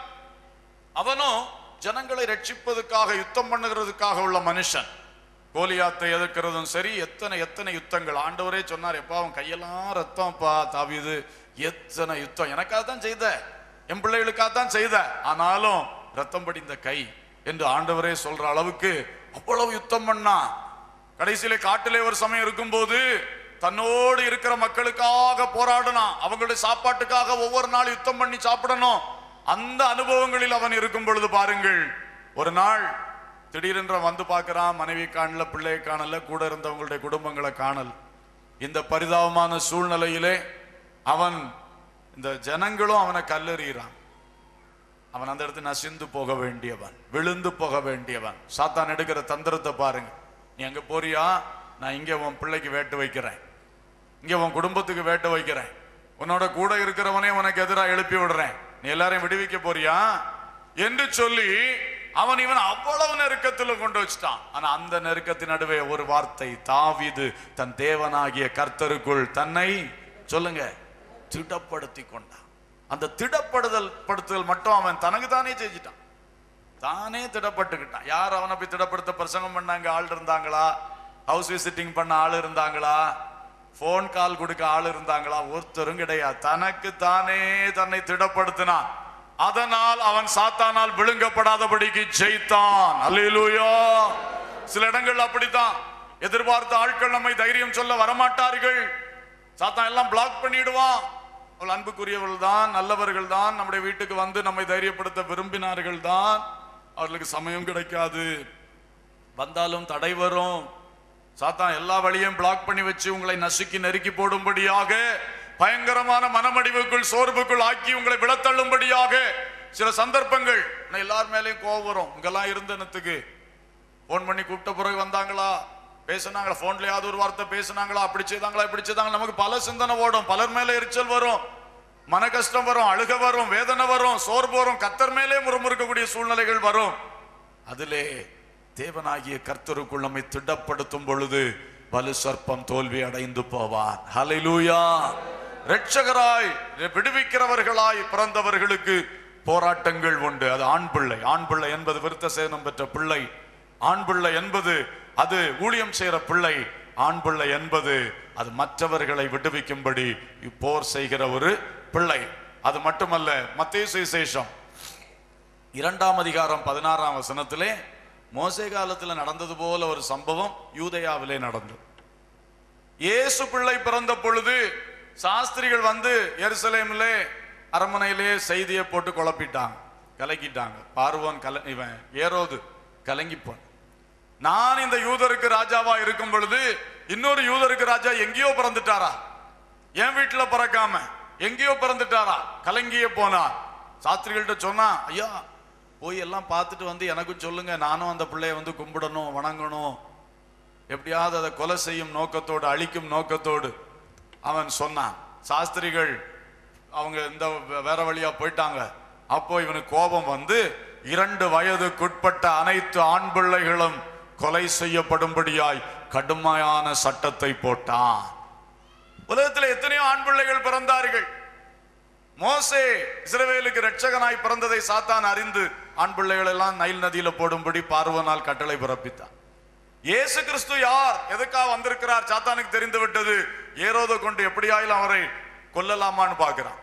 அவனும் ஜனங்களை ரட்சிப்பதற்காக யுத்தம் பண்ணுகிறதுக்காக உள்ள மனுஷன் கோலியாத்தை எதிர்க்கிறதும் சரி எத்தனை எத்தனை யுத்தங்கள் ஆண்டவரே சொன்னார் எப்பா அவன் கையெல்லாம் ரத்தம்ப்பா தாவீது எத்தனை யுத்தம் எனக்காக தான் செய்த என் பிள்ளைகளுக்காக தான் செய்த ஆனாலும் ரத்தம் படிந்த கை என்று ஆண்டவரே சொல்ற அளவுக்கு அவ்வளவு யுத்தம் பண்ணா கடைசியிலே காட்டிலே ஒரு சமயம் இருக்கும்போது தன்னோடு இருக்கிற மக்களுக்காக போராடினான் அவங்களுடைய சாப்பாட்டுக்காக ஒவ்வொரு நாள் யுத்தம் பண்ணி சாப்பிடணும் அந்த அனுபவங்களில் அவன் இருக்கும் பொழுது பாருங்கள் ஒரு நாள் திடீரென்று வந்து பார்க்கறான் மனைவி காணல பிள்ளையை காணல கூட இருந்தவங்களுடைய குடும்பங்களை காணல் இந்த பரிதாபமான சூழ்நிலையிலே அவன் இந்த ஜனங்களும் அவனை கல்லெறிகிறான் அவன் அந்த இடத்துல நசிந்து போக வேண்டியவன் விழுந்து போக வேண்டியவன் சாத்தான் எடுக்கிற தந்திரத்தை பாருங்க நீ அங்க போறியா நான் இங்க உன் பிள்ளைக்கு வேட்டு வைக்கிறேன் இங்க உன் குடும்பத்துக்கு வேட்டு வைக்கிறேன் உன்னோட கூட இருக்கிறவனே உனக்கு எதிராக எழுப்பி விடுறேன் நீ எல்லாரையும் விடுவிக்க போறியா என்று சொல்லி அவன் இவன் அவ்வளவு நெருக்கத்துல கொண்டு வச்சுட்டான் ஆனா அந்த நெருக்கத்தின் நடுவே ஒரு வார்த்தை தாவீது தன் தேவனாகிய கர்த்தருக்குள் தன்னை சொல்லுங்க திடப்படுத்தி கொண்டான் அந்த திடப்படுதல் படுத்துதல் மட்டும் அவன் தனக்கு தானே செஞ்சிட்டான் தானே திடப்பட்டுக்கிட்டான் யார் அவனை போய் திடப்படுத்த பிரசங்கம் பண்ணாங்க ஆள் இருந்தாங்களா ஹவுஸ் விசிட்டிங் பண்ண ஆள் இருந்தாங்களா ஃபோன் கால் கொடுக்க ஆள் இருந்தாங்களா ஒருத்தரும் கிடையாது தனக்கு தானே தன்னை திடப்படுத்தினான் அதனால் அவன் சாத்தானால் விழுங்கப்படாதபடிக்கு ஜெயித்தான் அல்லேலூயா சில இடங்கள் அப்படித்தான் எதிர்பார்த்த ஆட்கள் நம்மை தைரியம் சொல்ல வரமாட்டார்கள் சாத்தான் எல்லாம் பிளாக் பண்ணிடுவான் அவள் அன்புக்குரியவர்கள் தான் நல்லவர்கள் தான் நம்முடைய வீட்டுக்கு வந்து நம்மை தைரியப்படுத்த விரும்பினார்கள் தான் அவர்களுக்கு சமயம் கிடைக்காது வந்தாலும் தடை வரும் சாத்தான் எல்லா வழியும் பிளாக் பண்ணி வச்சு உங்களை நசுக்கி நெருக்கி போடும்படியாக பயங்கரமான மனமடிவுக்குள் சோர்வுக்குள் ஆக்கி உங்களை விழத்தள்ளும்படியாக சில சந்தர்ப்பங்கள் ஆனா எல்லார் மேலயும் கோவம் வரும் இங்கெல்லாம் இருந்தனத்துக்கு ஃபோன் பண்ணி கூப்பிட்ட பிறகு வந்தாங்களா பேசுனாங்களா ஃபோன்லயாவது ஒரு வார்த்தை பேசுனாங்களா அப்படி செய்தாங்களா இப்படி செய்தாங்களா நமக்கு பல சிந்தனை ஓடும் பலர் மேல எரிச்சல் வரும் மன கஷ்டம் வரும் அழுக வரும் வேதனை வரும் சோர்வு வரும் கத்தர் மேலே முறுமுறுக்கக்கூடிய சூழ்நிலைகள் வரும் அதிலே தேவனாகிய கர்த்தருக்குள் நம்மை திடப்படுத்தும் பொழுது வலு சர்ப்பம் தோல்வி அடைந்து போவான் ஹalleluya இரட்சகராய் விடுவிக்கிறவர்களாய் பிறந்தவர்களுக்கு போராட்டங்கள் உண்டு அது ஆண் பிள்ளை ஆண் பிள்ளை என்பது விருத்த சேதனம் பெற்ற பிள்ளை ஆண் பிள்ளை என்பது அது ஊழியம் செய்கிற பிள்ளை ஆண் பிள்ளை என்பது அது மற்றவர்களை விடுவிக்கும்படி போர் செய்கிற ஒரு பிள்ளை அது மட்டுமல்ல மத்தேயு சுவிசேஷம் இரண்டாம் அதிகாரம் பதினாறாம் வசனத்திலே மோசே காலத்துல நடந்தது போல ஒரு சம்பவம் யூதயாவிலே நடந்தது இயேசு பிள்ளை பிறந்த பொழுது சாஸ்திரிகள் வந்து எருசலேமிலே அரண்மனையிலே செய்தியை போட்டு குழப்பிட்டாங்க கலக்கிட்டாங்க பார்வோன் கல இவன் ஏரோது கலங்கிப்போன் நான் இந்த யூதருக்கு ராஜாவா இருக்கும் பொழுது இன்னொரு யூதருக்கு ராஜா எங்கேயோ பிறந்துட்டாரா என் வீட்டுல பிறக்காம எங்கேயோ பிறந்துட்டாரா கலங்கிய போனா சாஸ்திரிகள்கிட்ட சொன்னா ஐயா போய் எல்லாம் பார்த்துட்டு வந்து எனக்கும் சொல்லுங்க நானும் அந்த பிள்ளைய வந்து கும்பிடணும் வணங்கணும் எப்படியாவது அதை கொலை செய்யும் நோக்கத்தோடு அழிக்கும் நோக்கத்தோடு அவன் சொன்னான் சாஸ்திரிகள் அவங்க இந்த வேற வழியா போயிட்டாங்க அப்போ இவனுக்கு கோபம் வந்து இரண்டு வயதுக்குட்பட்ட அனைத்து ஆண் பிள்ளைகளும் கொலை செய்யப்படும்படியாய் கடுமையான சட்டத்தை போட்டான் உலகத்தில் எத்தனையோ ஆண் பிள்ளைகள் பிறந்தார்கள் மோசே இஸ்ரவேலுக்கு இரட்சகனாய் பிறந்ததை சாத்தான் அறிந்து ஆண் பிள்ளைகள் எல்லாம் நைல் நதியில போடும்படி பார்வனால் கட்டளை பிறப்பித்தான் இயேசு கிறிஸ்து யார் எதுக்காக வந்திருக்கிறார் சாத்தானுக்கு தெரிந்து விட்டது ஏரோதை கொண்டு எப்படியாயிலும் அவரை கொல்லலாமான்னு பார்க்கிறான்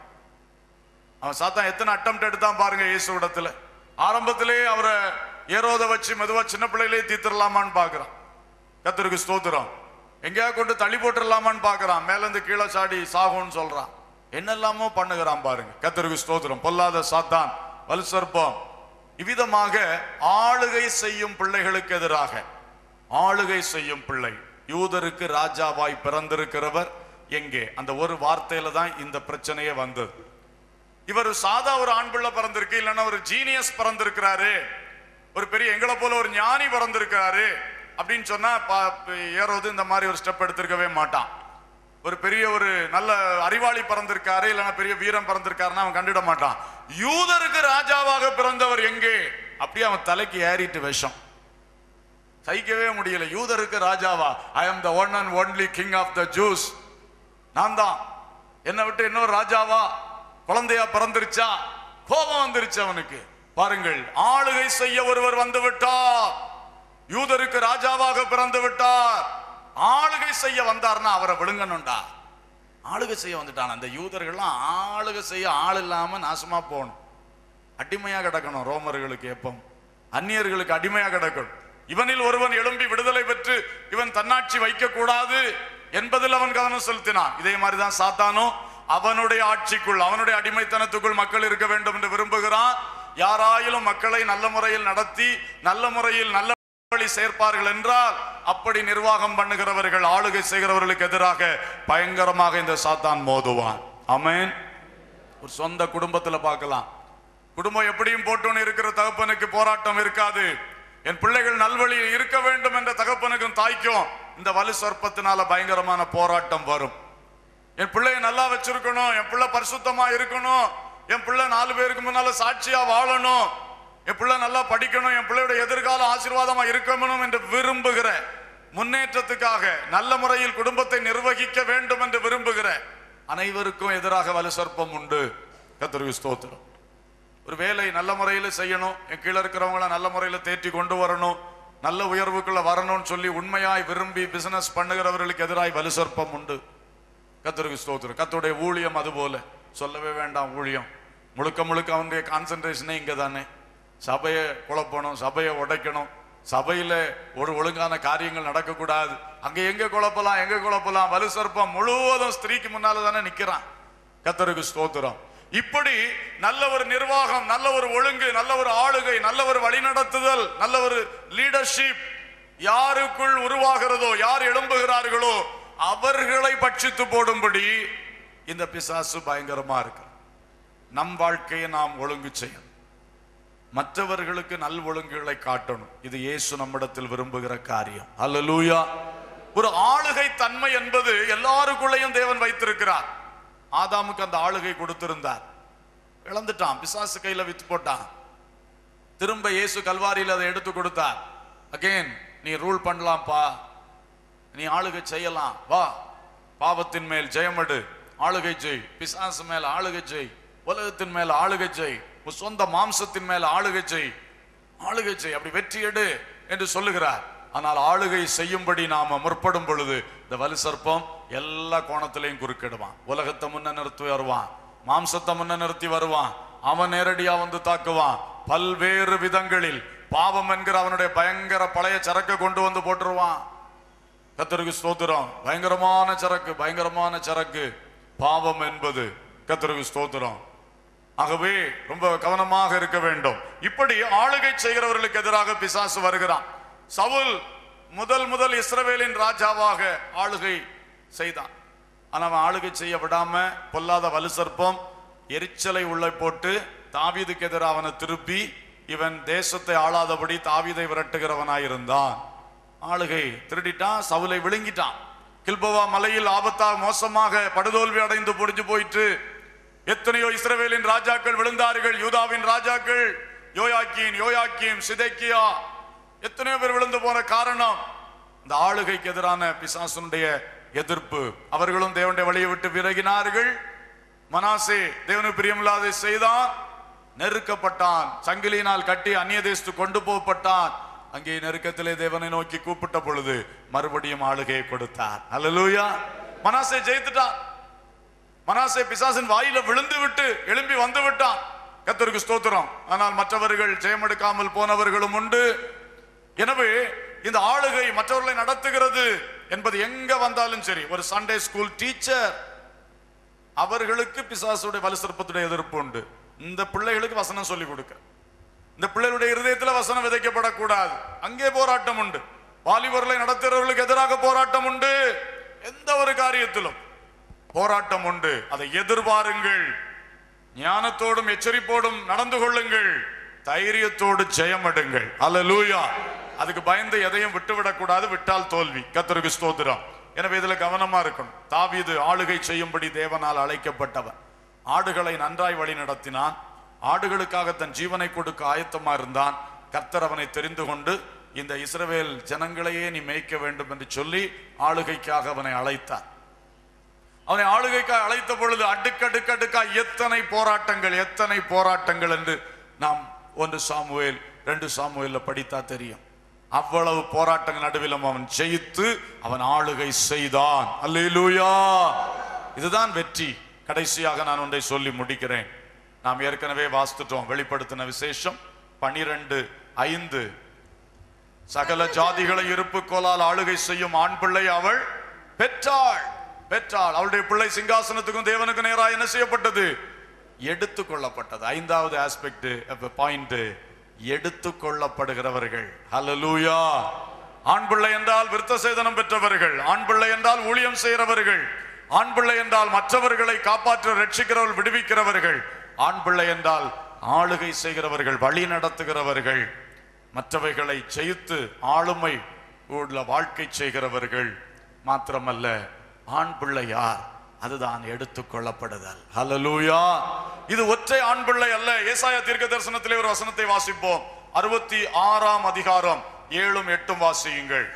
அவன் சாத்தான் எத்தனை அட்டம் எடுத்தான் பாருங்க இயேசு இடத்துல ஆரம்பத்திலே அவரை ஏரோத வச்சு மெதுவா சின்ன பிள்ளையிலே தீர்த்திடலாமான்னு பார்க்கறான் கத்தருக்கு ஸ்தோத்திரம் எங்கேயா கொண்டு தள்ளி போட்டுடலாமான்னு பார்க்கறான் மேல இருந்து கீழே சாடி சாகும்னு சொல்றான் என்னெல்லாமோ பண்ணுகிறான் பாருங்க கத்தருக்கு ஸ்தோத்திரம் பொல்லாத சாத்தான் வலுசற்பம் இவ்விதமாக ஆளுகை செய்யும் பிள்ளைகளுக்கு எதிராக ஆளுகை செய்யும் பிள்ளை யூதருக்கு ராஜாவாய் பிறந்திருக்கிறவர் எங்கே அந்த ஒரு வார்த்தையில தான் இந்த பிரச்சனையே வந்தது இவர் சாதா ஒரு ஆண் பிள்ளை பிறந்திருக்கு இல்லைன்னா ஒரு ஜீனியஸ் பிறந்திருக்கிறாரு ஒரு பெரிய எங்களை போல ஒரு ஞானி பிறந்திருக்கிறாரு அப்படின்னு சொன்னா பா- ஏரோது இந்த மாதிரி ஒரு ஸ்டெப் எடுத்திருக்கவே மாட்டான் ஒரு பெரிய ஒரு நல்ல அறிவாளி பிறந்திருக்காரு இல்லைன்னா பெரிய வீரம் பிறந்திருக்காருன்னா அவன் கண்டிட மாட்டான் யூதருக்கு ராஜாவாக பிறந்தவர் எங்கே அப்படியே அவன் தலைக்கு ஏறிட்டு விஷம் சகிக்கவே முடியல யூதருக்கு ராஜாவா I am the one and only king of the Jews நான் தான் என்னை விட்டு இன்னொரு ராஜாவா குழந்தையா பிறந்துருச்சா கோபம் வந்துருச்சு அவனுக்கு பாருங்கள் ஆளுகை செய்ய ஒருவர் வந்து விட்டார் யூதருக்கு ராஜாவாக பிறந்து விட்டார் ஆளுகை செய்ய வந்தார்னா அவரை விழுங்கணும்டா ஆளுகை செய்ய வந்துட்டான் அந்த யூதர்கள்லாம் ஆளுகை செய்ய ஆள் இல்லாம நாசமா போகணும் அடிமையா கிடக்கணும் ரோமர்களுக்கு எப்பம் அந்நியர்களுக்கு அடிமையா கிடக்கணும் இவனில் ஒருவன் எழும்பி விடுதலை பெற்று இவன் தன்னாட்சி வைக்க கூடாது என்பதில் அவன் கவனம் செலுத்தினான் இதே மாதிரிதான் சாத்தானும் அவனுடைய ஆட்சிக்குள் அவனுடைய அடிமைத்தனத்துக்குள் மக்கள் இருக்க வேண்டும் என்று விரும்புகிறான் யாராயிலும் மக்களை நல்ல முறையில் நடத்தி நல்ல முறையில் நல்ல வழி சேர்ப்பார்கள் என்றால் அப்படி நிர்வாகம் பண்ணுகிறவர்கள் ஆளுகை செய்கிறவர்களுக்கு எதிராக பயங்கரமாக இந்த சாத்தான் மோதுவான் ஆமென் ஒரு சொந்த குடும்பத்துல பார்க்கலாம் குடும்பம் எப்படியும் போட்டோன்னு இருக்கிற தகப்பனுக்கு போராட்டம் இருக்காது என் பிள்ளைகள் நல்வழியில் இருக்க வேண்டும் என்ற தகப்பனுக்கும் தாய்க்கும் இந்த வலு சொற்பத்தினால பயங்கரமான போராட்டம் வரும் என் பிள்ளைய நல்லா வச்சிருக்கணும் என் பிள்ளை பரிசுத்தமா இருக்கணும் என் பிள்ளை நாலு பேருக்கு முன்னால சாட்சியா வாழணும் என் பிள்ளை நல்லா படிக்கணும் என் பிள்ளையோட எதிர்காலம் ஆசீர்வாதமா இருக்கணும் என்று விரும்புகிற முன்னேற்றத்துக்காக நல்ல முறையில் குடும்பத்தை நிர்வகிக்க வேண்டும் என்று விரும்புகிற அனைவருக்கும் எதிராக வலு சொற்பம் உண்டு கத்தருக்கு ஸ்தோத்திரம் ஒரு வேலை நல்ல முறையில் செய்யணும் என் கீழே இருக்கிறவங்கள நல்ல முறையில் தேற்றி கொண்டு வரணும் நல்ல உயர்வுக்குள்ள வரணும்னு சொல்லி உண்மையாய் விரும்பி பிசினஸ் பண்ணுகிறவர்களுக்கு எதிராய் வலு சொற்பம் உண்டு கத்தருக்கு ஸ்தோத்திரம் கத்தருடைய ஊழியம் அதுபோல சொல்லவே வேண்டாம் ஊழியம் முழுக்க முழுக்க அவனுடைய கான்சென்ட்ரேஷனே இங்க தானே சபையை குழப்பணும் சபையை உடைக்கணும் சபையில ஒரு ஒழுங்கான காரியங்கள் நடக்கக்கூடாது அங்க எங்க குழப்பலாம் எங்க குழப்பலாம் வலு சர்ப்பம் முழுவதும் ஸ்திரீக்கு முன்னால தானே நிக்கிறான் கத்தருக்கு ஸ்தோத்திரம் இப்படி நல்ல ஒரு நிர்வாகம் நல்ல ஒரு ஒழுங்கு நல்ல ஒரு ஆளுகை நல்ல ஒரு வழிநடத்துதல் நல்ல ஒரு லீடர்ஷிப் யாருக்குள் உருவாகிறதோ யார் எழும்புகிறார்களோ அவர்களை பட்சித்து போடும்படி இந்த பிசாசு பயங்கரமா இருக்கு நம் வாழ்க்கையை நாம் ஒழுங்கு செய்யணும் மற்றவர்களுக்கு நல் ஒழுங்குகளை காட்டணும் இது இயேசு நம்மிடத்தில் விரும்புகிற காரியம் அல்லேலூயா ஒரு ஆளுகை தன்மை என்பது எல்லாருக்குள்ளேயும் தேவன் வைத்திருக்கிறார் ஆதாமுக்கு அந்த ஆளுகை கொடுத்திருந்தார் இழந்துட்டான் பிசாசு கையில வித்து போட்டான் திரும்ப இயேசு கல்வாரியில் அதை எடுத்து கொடுத்தார் அகைன் நீ ரூல் பண்ணலாம்ப்பா நீ ஆளுகை செய்யலாம் வா பாவத்தின் மேல் ஜெயமடு ஆளுகை செய் பிசாசு மேல் ஆளுகை செய் உலகத்தின் மேல் ஆளுகை செய் உன் சொந்த மாம்சத்தின் மேல் ஆளுகை செய் ஆளுகை செய் அப்படி வெற்றி எடு என்று சொல்லுகிறார் ஆனால் ஆளுகை செய்யும்படி நாம முற்படும் பொழுது இந்த வலு சர்ப்பம் எல்லா கோணத்திலையும் குறுக்கிடுவான் உலகத்தை முன்ன நிறுத்தி வருவான் மாம்சத்தை முன்ன நிறுத்தி வருவான் அவன் நேரடியா வந்து தாக்குவான் பல்வேறு விதங்களில் பாவம் என்கிற அவனுடைய பயங்கர பழைய சரக்கை கொண்டு வந்து போட்டுருவான் கத்தருக்கு ஸ்தோத்திரம் பயங்கரமான சரக்கு பயங்கரமான சரக்கு பாவம் என்பது கத்தருக்கு ஸ்தோத்திரம் ஆகவே ரொம்ப கவனமாக இருக்க வேண்டும் இப்படி ஆளுகை செய்கிறவர்களுக்கு எதிராக பிசாசு வருகிறான் சவுல் முதல் முதல் இஸ்ரவேலின் ராஜாவாக ஆளுகை செய்தான் ஆனா அவன் ஆளுகை செய்ய விடாம பொல்லாத வலு சர்ப்பம் எரிச்சலை உள்ள போட்டு தாவீதுக்கு எதிராக அவனை திருப்பி இவன் தேசத்தை ஆளாதபடி தாவீதை விரட்டுகிறவனாயிருந்தான் ஆளுகை திருடிட்டான் சவுலை விழுங்கிட்டான் கில்போவா மலையில் ஆபத்தாக மோசமாக படுதோல்வி அடைந்து முடிஞ்சு போயிட்டு எத்தனையோ இஸ்ரவேலின் ராஜாக்கள் விழுந்தார்கள் யூதாவின் ராஜாக்கள் யோயாக்கீன் யோயாக்கீம் சிதைக்கியா எத்தனையோ பேர் விழுந்து போன காரணம் இந்த ஆளுகைக்கு எதிரான பிசாசனுடைய எதிர்ப்பு அவர்களும் தேவனுடைய வழியை விட்டு விலகினார்கள் மனாசே தேவனுக்கு பிரியமில்லாத செய்தான் நெருக்கப்பட்டான் சங்கிலியினால் கட்டி அந்நிய தேசத்துக்கு கொண்டு போகப்பட்டான் அங்கே நெருக்கத்திலே தேவனை நோக்கி கூப்பிட்ட பொழுது மறுபடியும் ஆளுகையை கொடுத்தார் அல்லேலூயா மனாசே ஜெயித்துட்டான் மனாசே பிசாசின் வாயில விழுந்து விட்டு எழும்பி வந்து விட்டான் கர்த்தருக்கு ஸ்தோத்திரம் ஆனால் மற்றவர்கள் ஜெயமெடுக்காமல் போனவர்களும் உண்டு எனவே இந்த ஆளுகை மற்றவர்களை நடத்துகிறது என்பது எங்க வந்தாலும் சரி ஒரு சண்டே ஸ்கூல் டீச்சர் அவர்களுக்கு பிசாசுடைய வலுசற்பத்துடைய எதிர்ப்பு உண்டு இந்த பிள்ளைகளுக்கு வசனம் சொல்லி கொடுக்க இந்த பிள்ளைகளுடைய இருதயத்துல வசனம் விதைக்கப்படக்கூடாது அங்கே போராட்டம் உண்டு வாலிபர்களை நடத்துகிறவர்களுக்கு எதிராக போராட்டம் உண்டு எந்த ஒரு காரியத்திலும் போராட்டம் உண்டு அதை எதிர்பாருங்கள் ஞானத்தோடும் எச்சரிப்போடும் நடந்து கொள்ளுங்கள் தைரியத்தோடு ஜெயமிடுங்கள் அல்லேலூயா அதுக்கு பயந்து எதையும் விட்டுவிடக் கூடாது விட்டால் தோல்வி கத்தருக்கு ஸ்தோத்திரம் எனவே இதுல கவனமா இருக்கணும் தாவீது ஆளுகை செய்யும்படி தேவனால் அழைக்கப்பட்டவன் ஆடுகளை நன்றாய் வழி நடத்தினான் ஆடுகளுக்காக தன் ஜீவனை கொடுக்க ஆயத்தமா இருந்தான் கர்த்தர் அவனை தெரிந்து கொண்டு இந்த இஸ்ரவேல் ஜனங்களையே நீ மேய்க்க வேண்டும் என்று சொல்லி ஆளுகைக்காக அவனை அழைத்தார் அவனை ஆளுகைக்காக அழைத்த பொழுது அடுக்கடுக்கடுக்கா எத்தனை போராட்டங்கள் எத்தனை போராட்டங்கள் என்று நாம் ஒன்று சாமுவேல் ரெண்டு சாமுவேல்ல படித்தா தெரியும் அவ்வளவு போராட்டங்கள் நடுவிலும் அவன் ஜெயித்து அவன் ஆளுகை செய்தான் அல்லேலூயா இதுதான் வெற்றி கடைசியாக நான் ஒன்றை சொல்லி முடிக்கிறேன் நாம் ஏற்கனவே வாசித்துட்டோம் வெளிப்படுத்தின விசேஷம் பனிரெண்டு ஐந்து சகல ஜாதிகளை இருப்பு கோலால் ஆளுகை செய்யும் ஆண் பிள்ளை அவள் பெற்றாள் பெற்றாள் அவளுடைய பிள்ளை சிங்காசனத்துக்கும் தேவனுக்கும் நேராக என்ன செய்யப்பட்டது எடுத்து கொள்ளப்பட்டது ஐந்தாவது ஆஸ்பெக்ட் பாயிண்ட் எடுத்து கொள்ளப்படுகிறவர்கள் ஹalleluya ஆண் பிள்ளை என்றால் விருத்த சேதனம் பெற்றவர்கள் ஆண் பிள்ளை என்றால் ஊழியம் செய்கிறவர்கள் ஆண் பிள்ளை என்றால் மற்றவர்களை காப்பாற்ற ரட்சிக்கிறவர்கள் விடுவிக்கிறவர்கள் ஆண் பிள்ளை என்றால் ஆளுகை செய்கிறவர்கள் வழி நடத்துகிறவர்கள் மற்றவைகளை ஜெயித்து ஆளுமை உள்ள வாழ்க்கை செய்கிறவர்கள் மாத்திரமல்ல ஆண் பிள்ளை யார் அதுதான் எடுத்துக் கொள்ளப்படுதல் ஹalleluya இது ஒற்றை ஆண் பிள்ளை அல்ல ஏசாயா தீர்க்க தரிசனத்திலே ஒரு வசனத்தை வாசிப்போம் அறுபத்தி ஆறாம் அதிகாரம் ஏழும் எட்டும் வாசியுங்கள்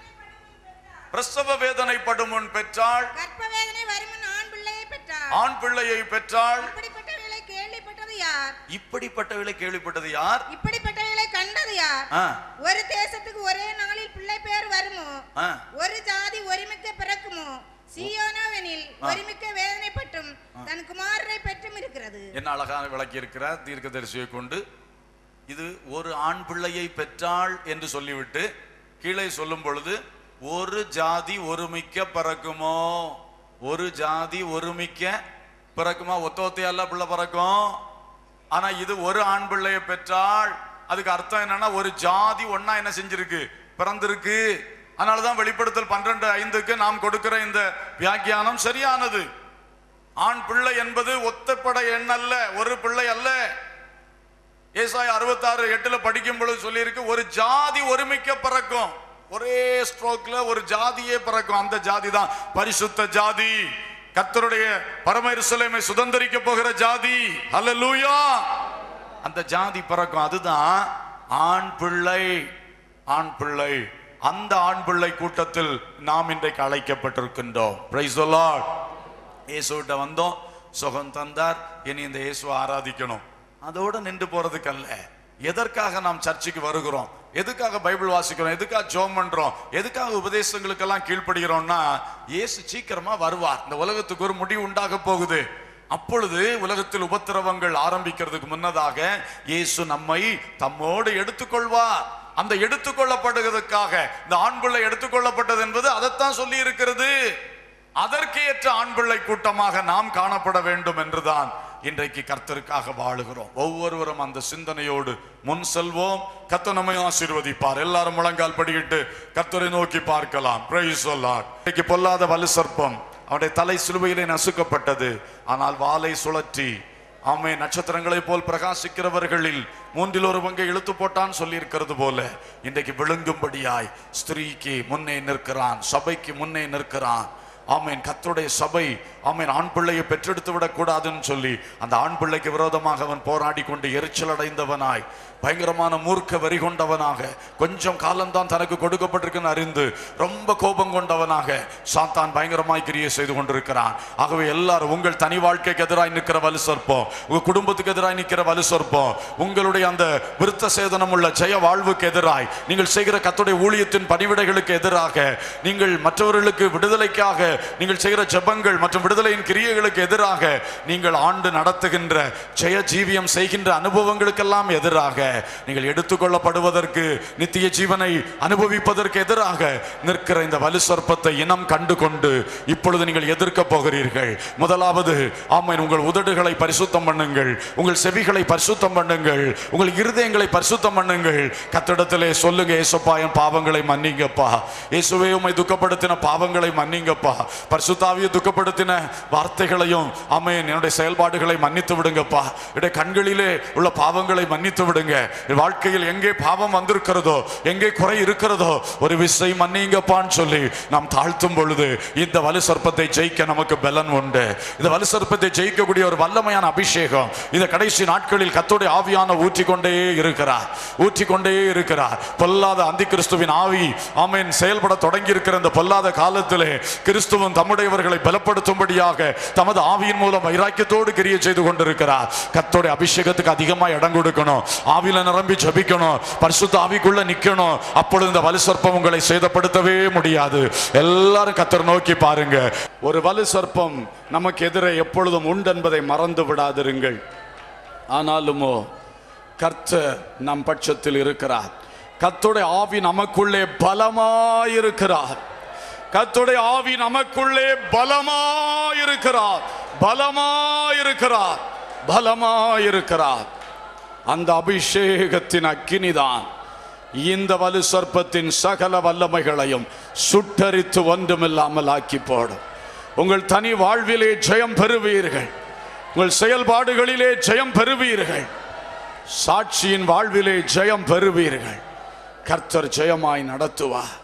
பிரசவ வேதனைப்படும் முன் பெற்றாள் கர்ப்பவேதனை வருமுன் ஆண் பிள்ளையை பெற்றார் ஆண் பிள்ளையை பெற்றாள் இப்படிப்பட்டவைகளை கேள்விப்பட்டது யார் இப்படிப்பட்டவளை கேள்விப்பட்டது யார் இப்படிப்பட்டவைகளை கண்டது யார் ஆ, ஒரு தேசத்துக்கு ஒரே நாளில் பிள்ளை பேர் வருமோ ஆ. ஒரு ஜாதி ஒருமிக்க பிறக்குமோ சீயோனோவெனில் ஒருமிக்க வேதனைப்பட்டும் தன் குமாரரை பெற்றும் இருக்கிறது என்ன அழகான விளக்கி இருக்கிறார் தீர்க்கதரிசியை கொண்டு இது ஒரு ஆண் பிள்ளையை பெற்றாள் என்று சொல்லிவிட்டு கீழே சொல்லும் பொழுது ஒரு ஜாதி ஒருமிக்க பிறக்குமோ ஒரு ஜாதி ஒருமிக்க பிறக்குமா ஒத்த ஒத்தையல்ல பிள்ளை பிறக்கும் ஆனா இது ஒரு ஆண் பிள்ளையை பெற்றாள் அதுக்கு அர்த்தம் என்னன்னா ஒரு ஜாதி ஒண்ணா என்ன செஞ்சிருக்கு பிறந்திருக்கு அதனாலதான் வெளிப்படுத்தல் பன்னிரண்டு ஐந்துக்கு நாம் கொடுக்கிற இந்த வியாக்கியானம் சரியானது ஆண் பிள்ளை என்பது ஒத்தப்பட எண் அல்ல ஒரு பிள்ளை அல்ல ஏசாய் அறுபத்தாறு எட்டுல படிக்கும் பொழுது சொல்லியிருக்கு ஒரு ஜாதி ஒருமிக்க பிறக்கும் ஒரே ஸ்ட்ரோக்ல ஒரு ஜாதியே பிறக்கும் அந்த ஜாதி தான் பரிசுத்த ஜாதி கர்த்தருடைய பரம எருசலேமை சுதந்திரிக்க போகிற ஜாதி ஹalleluya அந்த ஜாதி பிறக்கும் அதுதான் ஆண் பிள்ளை ஆண் பிள்ளை அந்த ஆண் பிள்ளை கூட்டத்தில் நாம் இன்றைக்கு அழைக்கப்பட்டிருக்கின்றோம் பிரைஸ் லார்ட் இயேசுகிட்ட வந்தோம் சுகம் தந்தார் இனி இந்த இயேசுவை ஆராதிக்கணும் அதோட நின்று போறதுக்கு அல்ல எதற்காக நாம் சர்ச்சுக்கு வருகிறோம் எதுக்காக பைபிள் வாசிக்கிறோம் எதுக்காக ஜோம் பண்றோம் எதுக்காக உபதேசங்களுக்கெல்லாம் கீழ்ப்படுகிறோம்னா இயேசு சீக்கிரமா வருவார் இந்த உலகத்துக்கு ஒரு முடிவு உண்டாக போகுது அப்பொழுது உலகத்தில் உபத்திரவங்கள் ஆரம்பிக்கிறதுக்கு முன்னதாக இயேசு நம்மை தம்மோடு எடுத்துக்கொள்வார் அந்த எடுத்துக்கொள்ளப்படுவதற்காக இந்த ஆண் பிள்ளை எடுத்துக்கொள்ளப்பட்டது என்பது அதைத்தான் சொல்லி இருக்கிறது அதற்கு ஏற்ற ஆண் பிள்ளை கூட்டமாக நாம் காணப்பட வேண்டும் என்றுதான் இன்றைக்கு கர்த்தருக்காக வாழுகிறோம் ஒவ்வொருவரும் அந்த சிந்தனையோடு முன் செல்வோம் கர்த்தர் நம்மை ஆசீர்வதிப்பார் எல்லாரும் முழங்கால் படிக்கிட்டு கர்த்தரை நோக்கி பார்க்கலாம் Praise the Lord. இன்றைக்கு பொல்லாத வலு சர்ப்பம் அவனுடைய தலை சிலுவையிலே நசுக்கப்பட்டது ஆனால் வாளை சுழற்றி ஆமே நட்சத்திரங்களைப் போல் பிரகாசிக்கிறவர்களில் மூன்றில் ஒரு பங்கை இழுத்து போட்டான் சொல்லி இருக்கிறது போல இன்றைக்கு விழுங்கும்படியாய் ஸ்திரீக்கு முன்னே நிற்கிறான் சபைக்கு முன்னே நிற்கிறான் ஆமேன் கர்த்தருடைய சபை ஆமேன் ஆண் பிள்ளையை பெற்றெடுத்து விடக்கூடாதுன்னு சொல்லி அந்த ஆண் பிள்ளைக்கு விரோதமாக அவன் போராடி கொண்டு எரிச்சல் அடைந்தவனாய் பயங்கரமான மூர்க்க வெறி கொண்டவனாக கொஞ்சம் காலம்தான் தனக்கு கொடுக்கப்பட்டிருக்குன்னு அறிந்து ரொம்ப கோபம் கொண்டவனாக சாத்தான் பயங்கரமாய் கிரியை செய்து கொண்டிருக்கிறான் ஆகவே எல்லாரும் உங்கள் தனி வாழ்க்கைக்கு எதிராய் நிற்கிற வலு சொற்பம் உங்க குடும்பத்துக்கு எதிராய் நிற்கிற வலு சொற்பம் உங்களுடைய அந்த விருத்த சேதனம் உள்ள ஜெய வாழ்வுக்கு எதிராய் நீங்கள் செய்கிற கத்துடைய ஊழியத்தின் பணிவிடைகளுக்கு எதிராக நீங்கள் மற்றவர்களுக்கு விடுதலைக்காக நீங்கள் செய்கிற ஜெபங்கள் மற்றும் விடுதலையின் கிரியைகளுக்கு எதிராக நீங்கள் ஆண்டு நடத்துகின்ற ஜெய ஜீவியம் செய்கின்ற அனுபவங்களுக்கெல்லாம் எதிராக நீங்கள் எடுத்துக்கொள்ளப்படுவதற்கு நித்திய ஜீவனை அனுபவிப்பதற்கு எதிராக நிற்கிற இந்த வலு சொற்பத்தை இனம் கண்டு கொண்டு இப்பொழுது நீங்கள் எதிர்க்க போகிறீர்கள் முதலாவது ஆமென் உங்கள் உதடுகளை பரிசுத்தம் பண்ணுங்கள் உங்கள் செவிகளை பரிசுத்தம் பண்ணுங்கள் உங்கள் இருதயங்களை பரிசுத்தம் பண்ணுங்கள் கத்திடத்திலே சொல்லுங்க ஏசப்பா என் பாவங்களை மன்னிங்கப்பா இயேசுவே உம்மை துக்கப்படுத்தின பாவங்களை மன்னிங்கப்பா பரிசுத்தாவிய துக்கப்படுத்தின வார்த்தைகளையும் ஆமென் என்னுடைய செயல்பாடுகளை மன்னித்து விடுங்கப்பா என்னுடைய கண்களிலே உள்ள பாவங்களை மன்னித்து விடுங்க என் வாழ்க்கையில் எங்கே பாவம் வந்திருக்கிறதோ எங்கே குறை இருக்கிறதோ ஒரு விசை மன்னிங்கப்பான்னு சொல்லி நாம் தாழ்த்தும் பொழுது இந்த வலு சர்ப்பத்தை ஜெயிக்க நமக்கு பலன் உண்டு இந்த வலு சர்ப்பத்தை ஜெயிக்கக்கூடிய ஒரு வல்லமையான அபிஷேகம் இந்த கடைசி நாட்களில் கத்தோடைய ஆவியான ஊற்றிக்கொண்டே இருக்கிறார் ஊற்றிக்கொண்டே இருக்கிறார் பொல்லாத அந்தி கிறிஸ்துவின் ஆவி ஆமேன் செயல்பட தொடங்கி இருக்கிற இந்த பொல்லாத காலத்திலே கிறிஸ்துவன் தம்முடையவர்களை பலப்படுத்தும்படியாக தமது ஆவியின் மூலம் வைராக்கியத்தோடு கிரியை செய்து கொண்டிருக்கிறார் கத்தோடைய அபிஷேகத்துக்கு அதிகமா இடம் கொடுக்கணும் ஆவியில நிரம்பி ஜபிக்கணும் பரிசுத்த ஆவிக்குள்ள நிக்கணும் அப்பொழுது இந்த வலு சர்ப்பம் உங்களை சேதப்படுத்தவே முடியாது எல்லாரும் கத்தர் நோக்கி பாருங்க ஒரு வலு சர்ப்பம் நமக்கு எதிரே எப்பொழுதும் உண்டு என்பதை மறந்து விடாதிருங்கள் ஆனாலுமோ கர்த்தர் நம் பட்சத்தில் இருக்கிறார் கர்த்தருடைய ஆவி நமக்குள்ளே பலமாயிருக்கிறார் கர்த்தருடைய ஆவி நமக்குள்ளே பலமாயிருக்கிறார் பலமாயிருக்கிறார் பலமாயிருக்கிறார் அந்த அபிஷேகத்தின் அக்கினிதான் இந்த வலு சர்ப்பத்தின் சகல வல்லமைகளையும் சுட்டரித்து ஒன்றுமில்லாமல் ஆக்கி போடும் உங்கள் தனி வாழ்விலே ஜெயம் பெறுவீர்கள் உங்கள் செயல்பாடுகளிலே ஜெயம் பெறுவீர்கள் சாட்சியின் வாழ்விலே ஜெயம் பெறுவீர்கள் கர்த்தர் ஜெயமாய் நடத்துவார்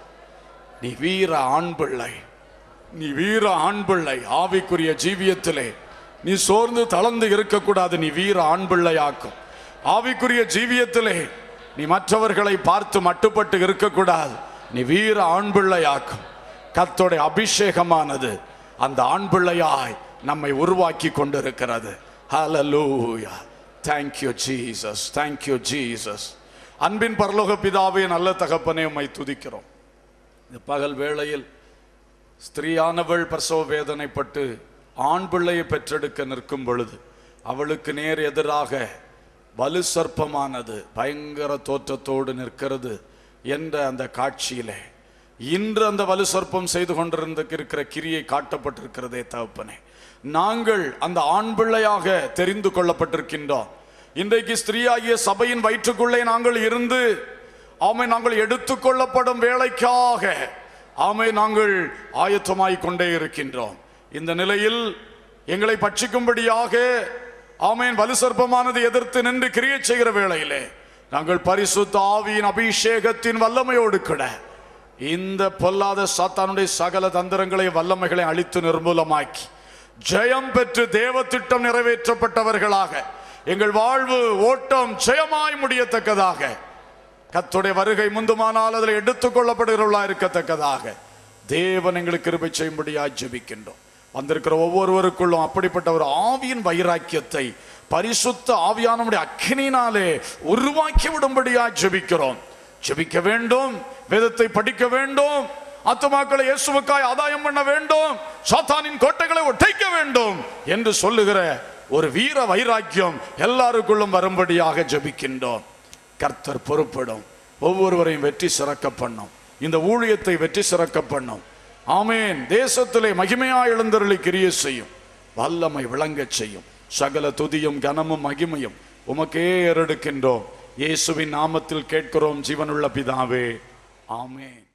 நீ வீர ஆண் பிள்ளை நீ வீர ஆண் பிள்ளை ஆவிக்குரிய ஜீவியத்திலே நீ சோர்ந்து தளர்ந்து இருக்கக்கூடாது நீ வீர ஆண் பிள்ளையாக்கும் ஆவிக்குரிய ஜீவியத்திலே நீ மற்றவர்களை பார்த்து மட்டுப்பட்டு இருக்கக்கூடாது நீ வீர ஆண் பிள்ளையாக்கும் கர்த்தருடைய அபிஷேகமானது அந்த ஆண் பிள்ளையாய் நம்மை உருவாக்கி கொண்டிருக்கிறது ஹalleluya thank you jesus thank you jesus அன்பின் பரலோக பிதாவே நல்ல தகப்பனே உம்மை துதிக்கிறோம் இந்த பகல் வேளையில் ஸ்திரீயானவள் பிரசவ வேதனைப்பட்டு ஆண் பிள்ளையை பெற்றெடுக்க நிற்கும் பொழுது அவளுக்கு நேர் எதிராக வலு சர்ப்பமானது பயங்கர தோற்றத்தோடு நிற்கிறது என்ற அந்த காட்சியிலே இன்று அந்த வலு சர்ப்பம் செய்து கொண்டிருந்த இருக்கிற கிரியை காட்டப்பட்டிருக்கிறதே தகப்பனே நாங்கள் அந்த ஆண் பிள்ளையாக தெரிந்து கொள்ளப்பட்டிருக்கின்றோம் இன்றைக்கு ஸ்திரீயாகிய சபையின் வயிற்றுக்குள்ளே நாங்கள் இருந்து ஆமை நாங்கள் எடுத்துக்கொள்ளப்படும் வேலைக்காக ஆமை நாங்கள் ஆயத்தமாய் கொண்டே இருக்கின்றோம் இந்த நிலையில் எங்களை பட்சிக்கும்படியாக ஆமேன் வலு சர்ப்பமானது எதிர்த்து நின்று கிரியை செய்கிற வேளையிலே நாங்கள் பரிசுத்த ஆவியின் அபிஷேகத்தின் வல்லமையோடு கூட இந்த பொல்லாத சாத்தானுடைய சகல தந்திரங்களை வல்லமைகளை அழித்து நிர்மூலமாக்கி ஜெயம் பெற்று தேவ திட்டம் நிறைவேற்றப்பட்டவர்களாக எங்கள் வாழ்வு ஓட்டம் ஜெயமாய் முடியத்தக்கதாக கத்துடைய வருகை முந்துமானால் அதில் எடுத்துக்கொள்ளப்படுகிறவர்களா இருக்கத்தக்கதாக தேவன் எங்களுக்கு கிருபை செய்யும்படியாய் ஜெபிக்கின்றோம் வந்திருக்கிற ஒவ்வொருவருக்குள்ளும் அப்படிப்பட்ட ஒரு ஆவியின் வைராக்கியத்தை பரிசுத்த ஆவியானமுடைய அக்கினினாலே உருவாக்கி விடும்படியாய் ஜெபிக்கிறோம் ஜெபிக்க வேண்டும் வேதத்தை படிக்க வேண்டும் ஆத்துமாக்களை இயேசுவுக்காய் ஆதாயம் பண்ண வேண்டும் சாத்தானின் கோட்டைகளை ஒட்டைக்க வேண்டும் என்று சொல்லுகிற ஒரு வீர வைராக்கியம் எல்லாருக்குள்ளும் வரும்படியாக ஜெபிக்கின்றோம் கர்த்தர் பொறுப்படும் ஒவ்வொருவரையும் வெற்றி சிறக்க பண்ணும் இந்த ஊழியத்தை வெற்றி சிறக்க பண்ணும் ஆமேன் தேசத்திலே மகிமையா எழுந்தருளி கிரிய செய்யும் வல்லமை விளங்கச் செய்யும் சகல துதியும் கனமும் மகிமையும் உமக்கே ஏறெடுக்கின்றோம் இயேசுவின் நாமத்தில் கேட்கிறோம் ஜீவனுள்ள பிதாவே ஆமேன்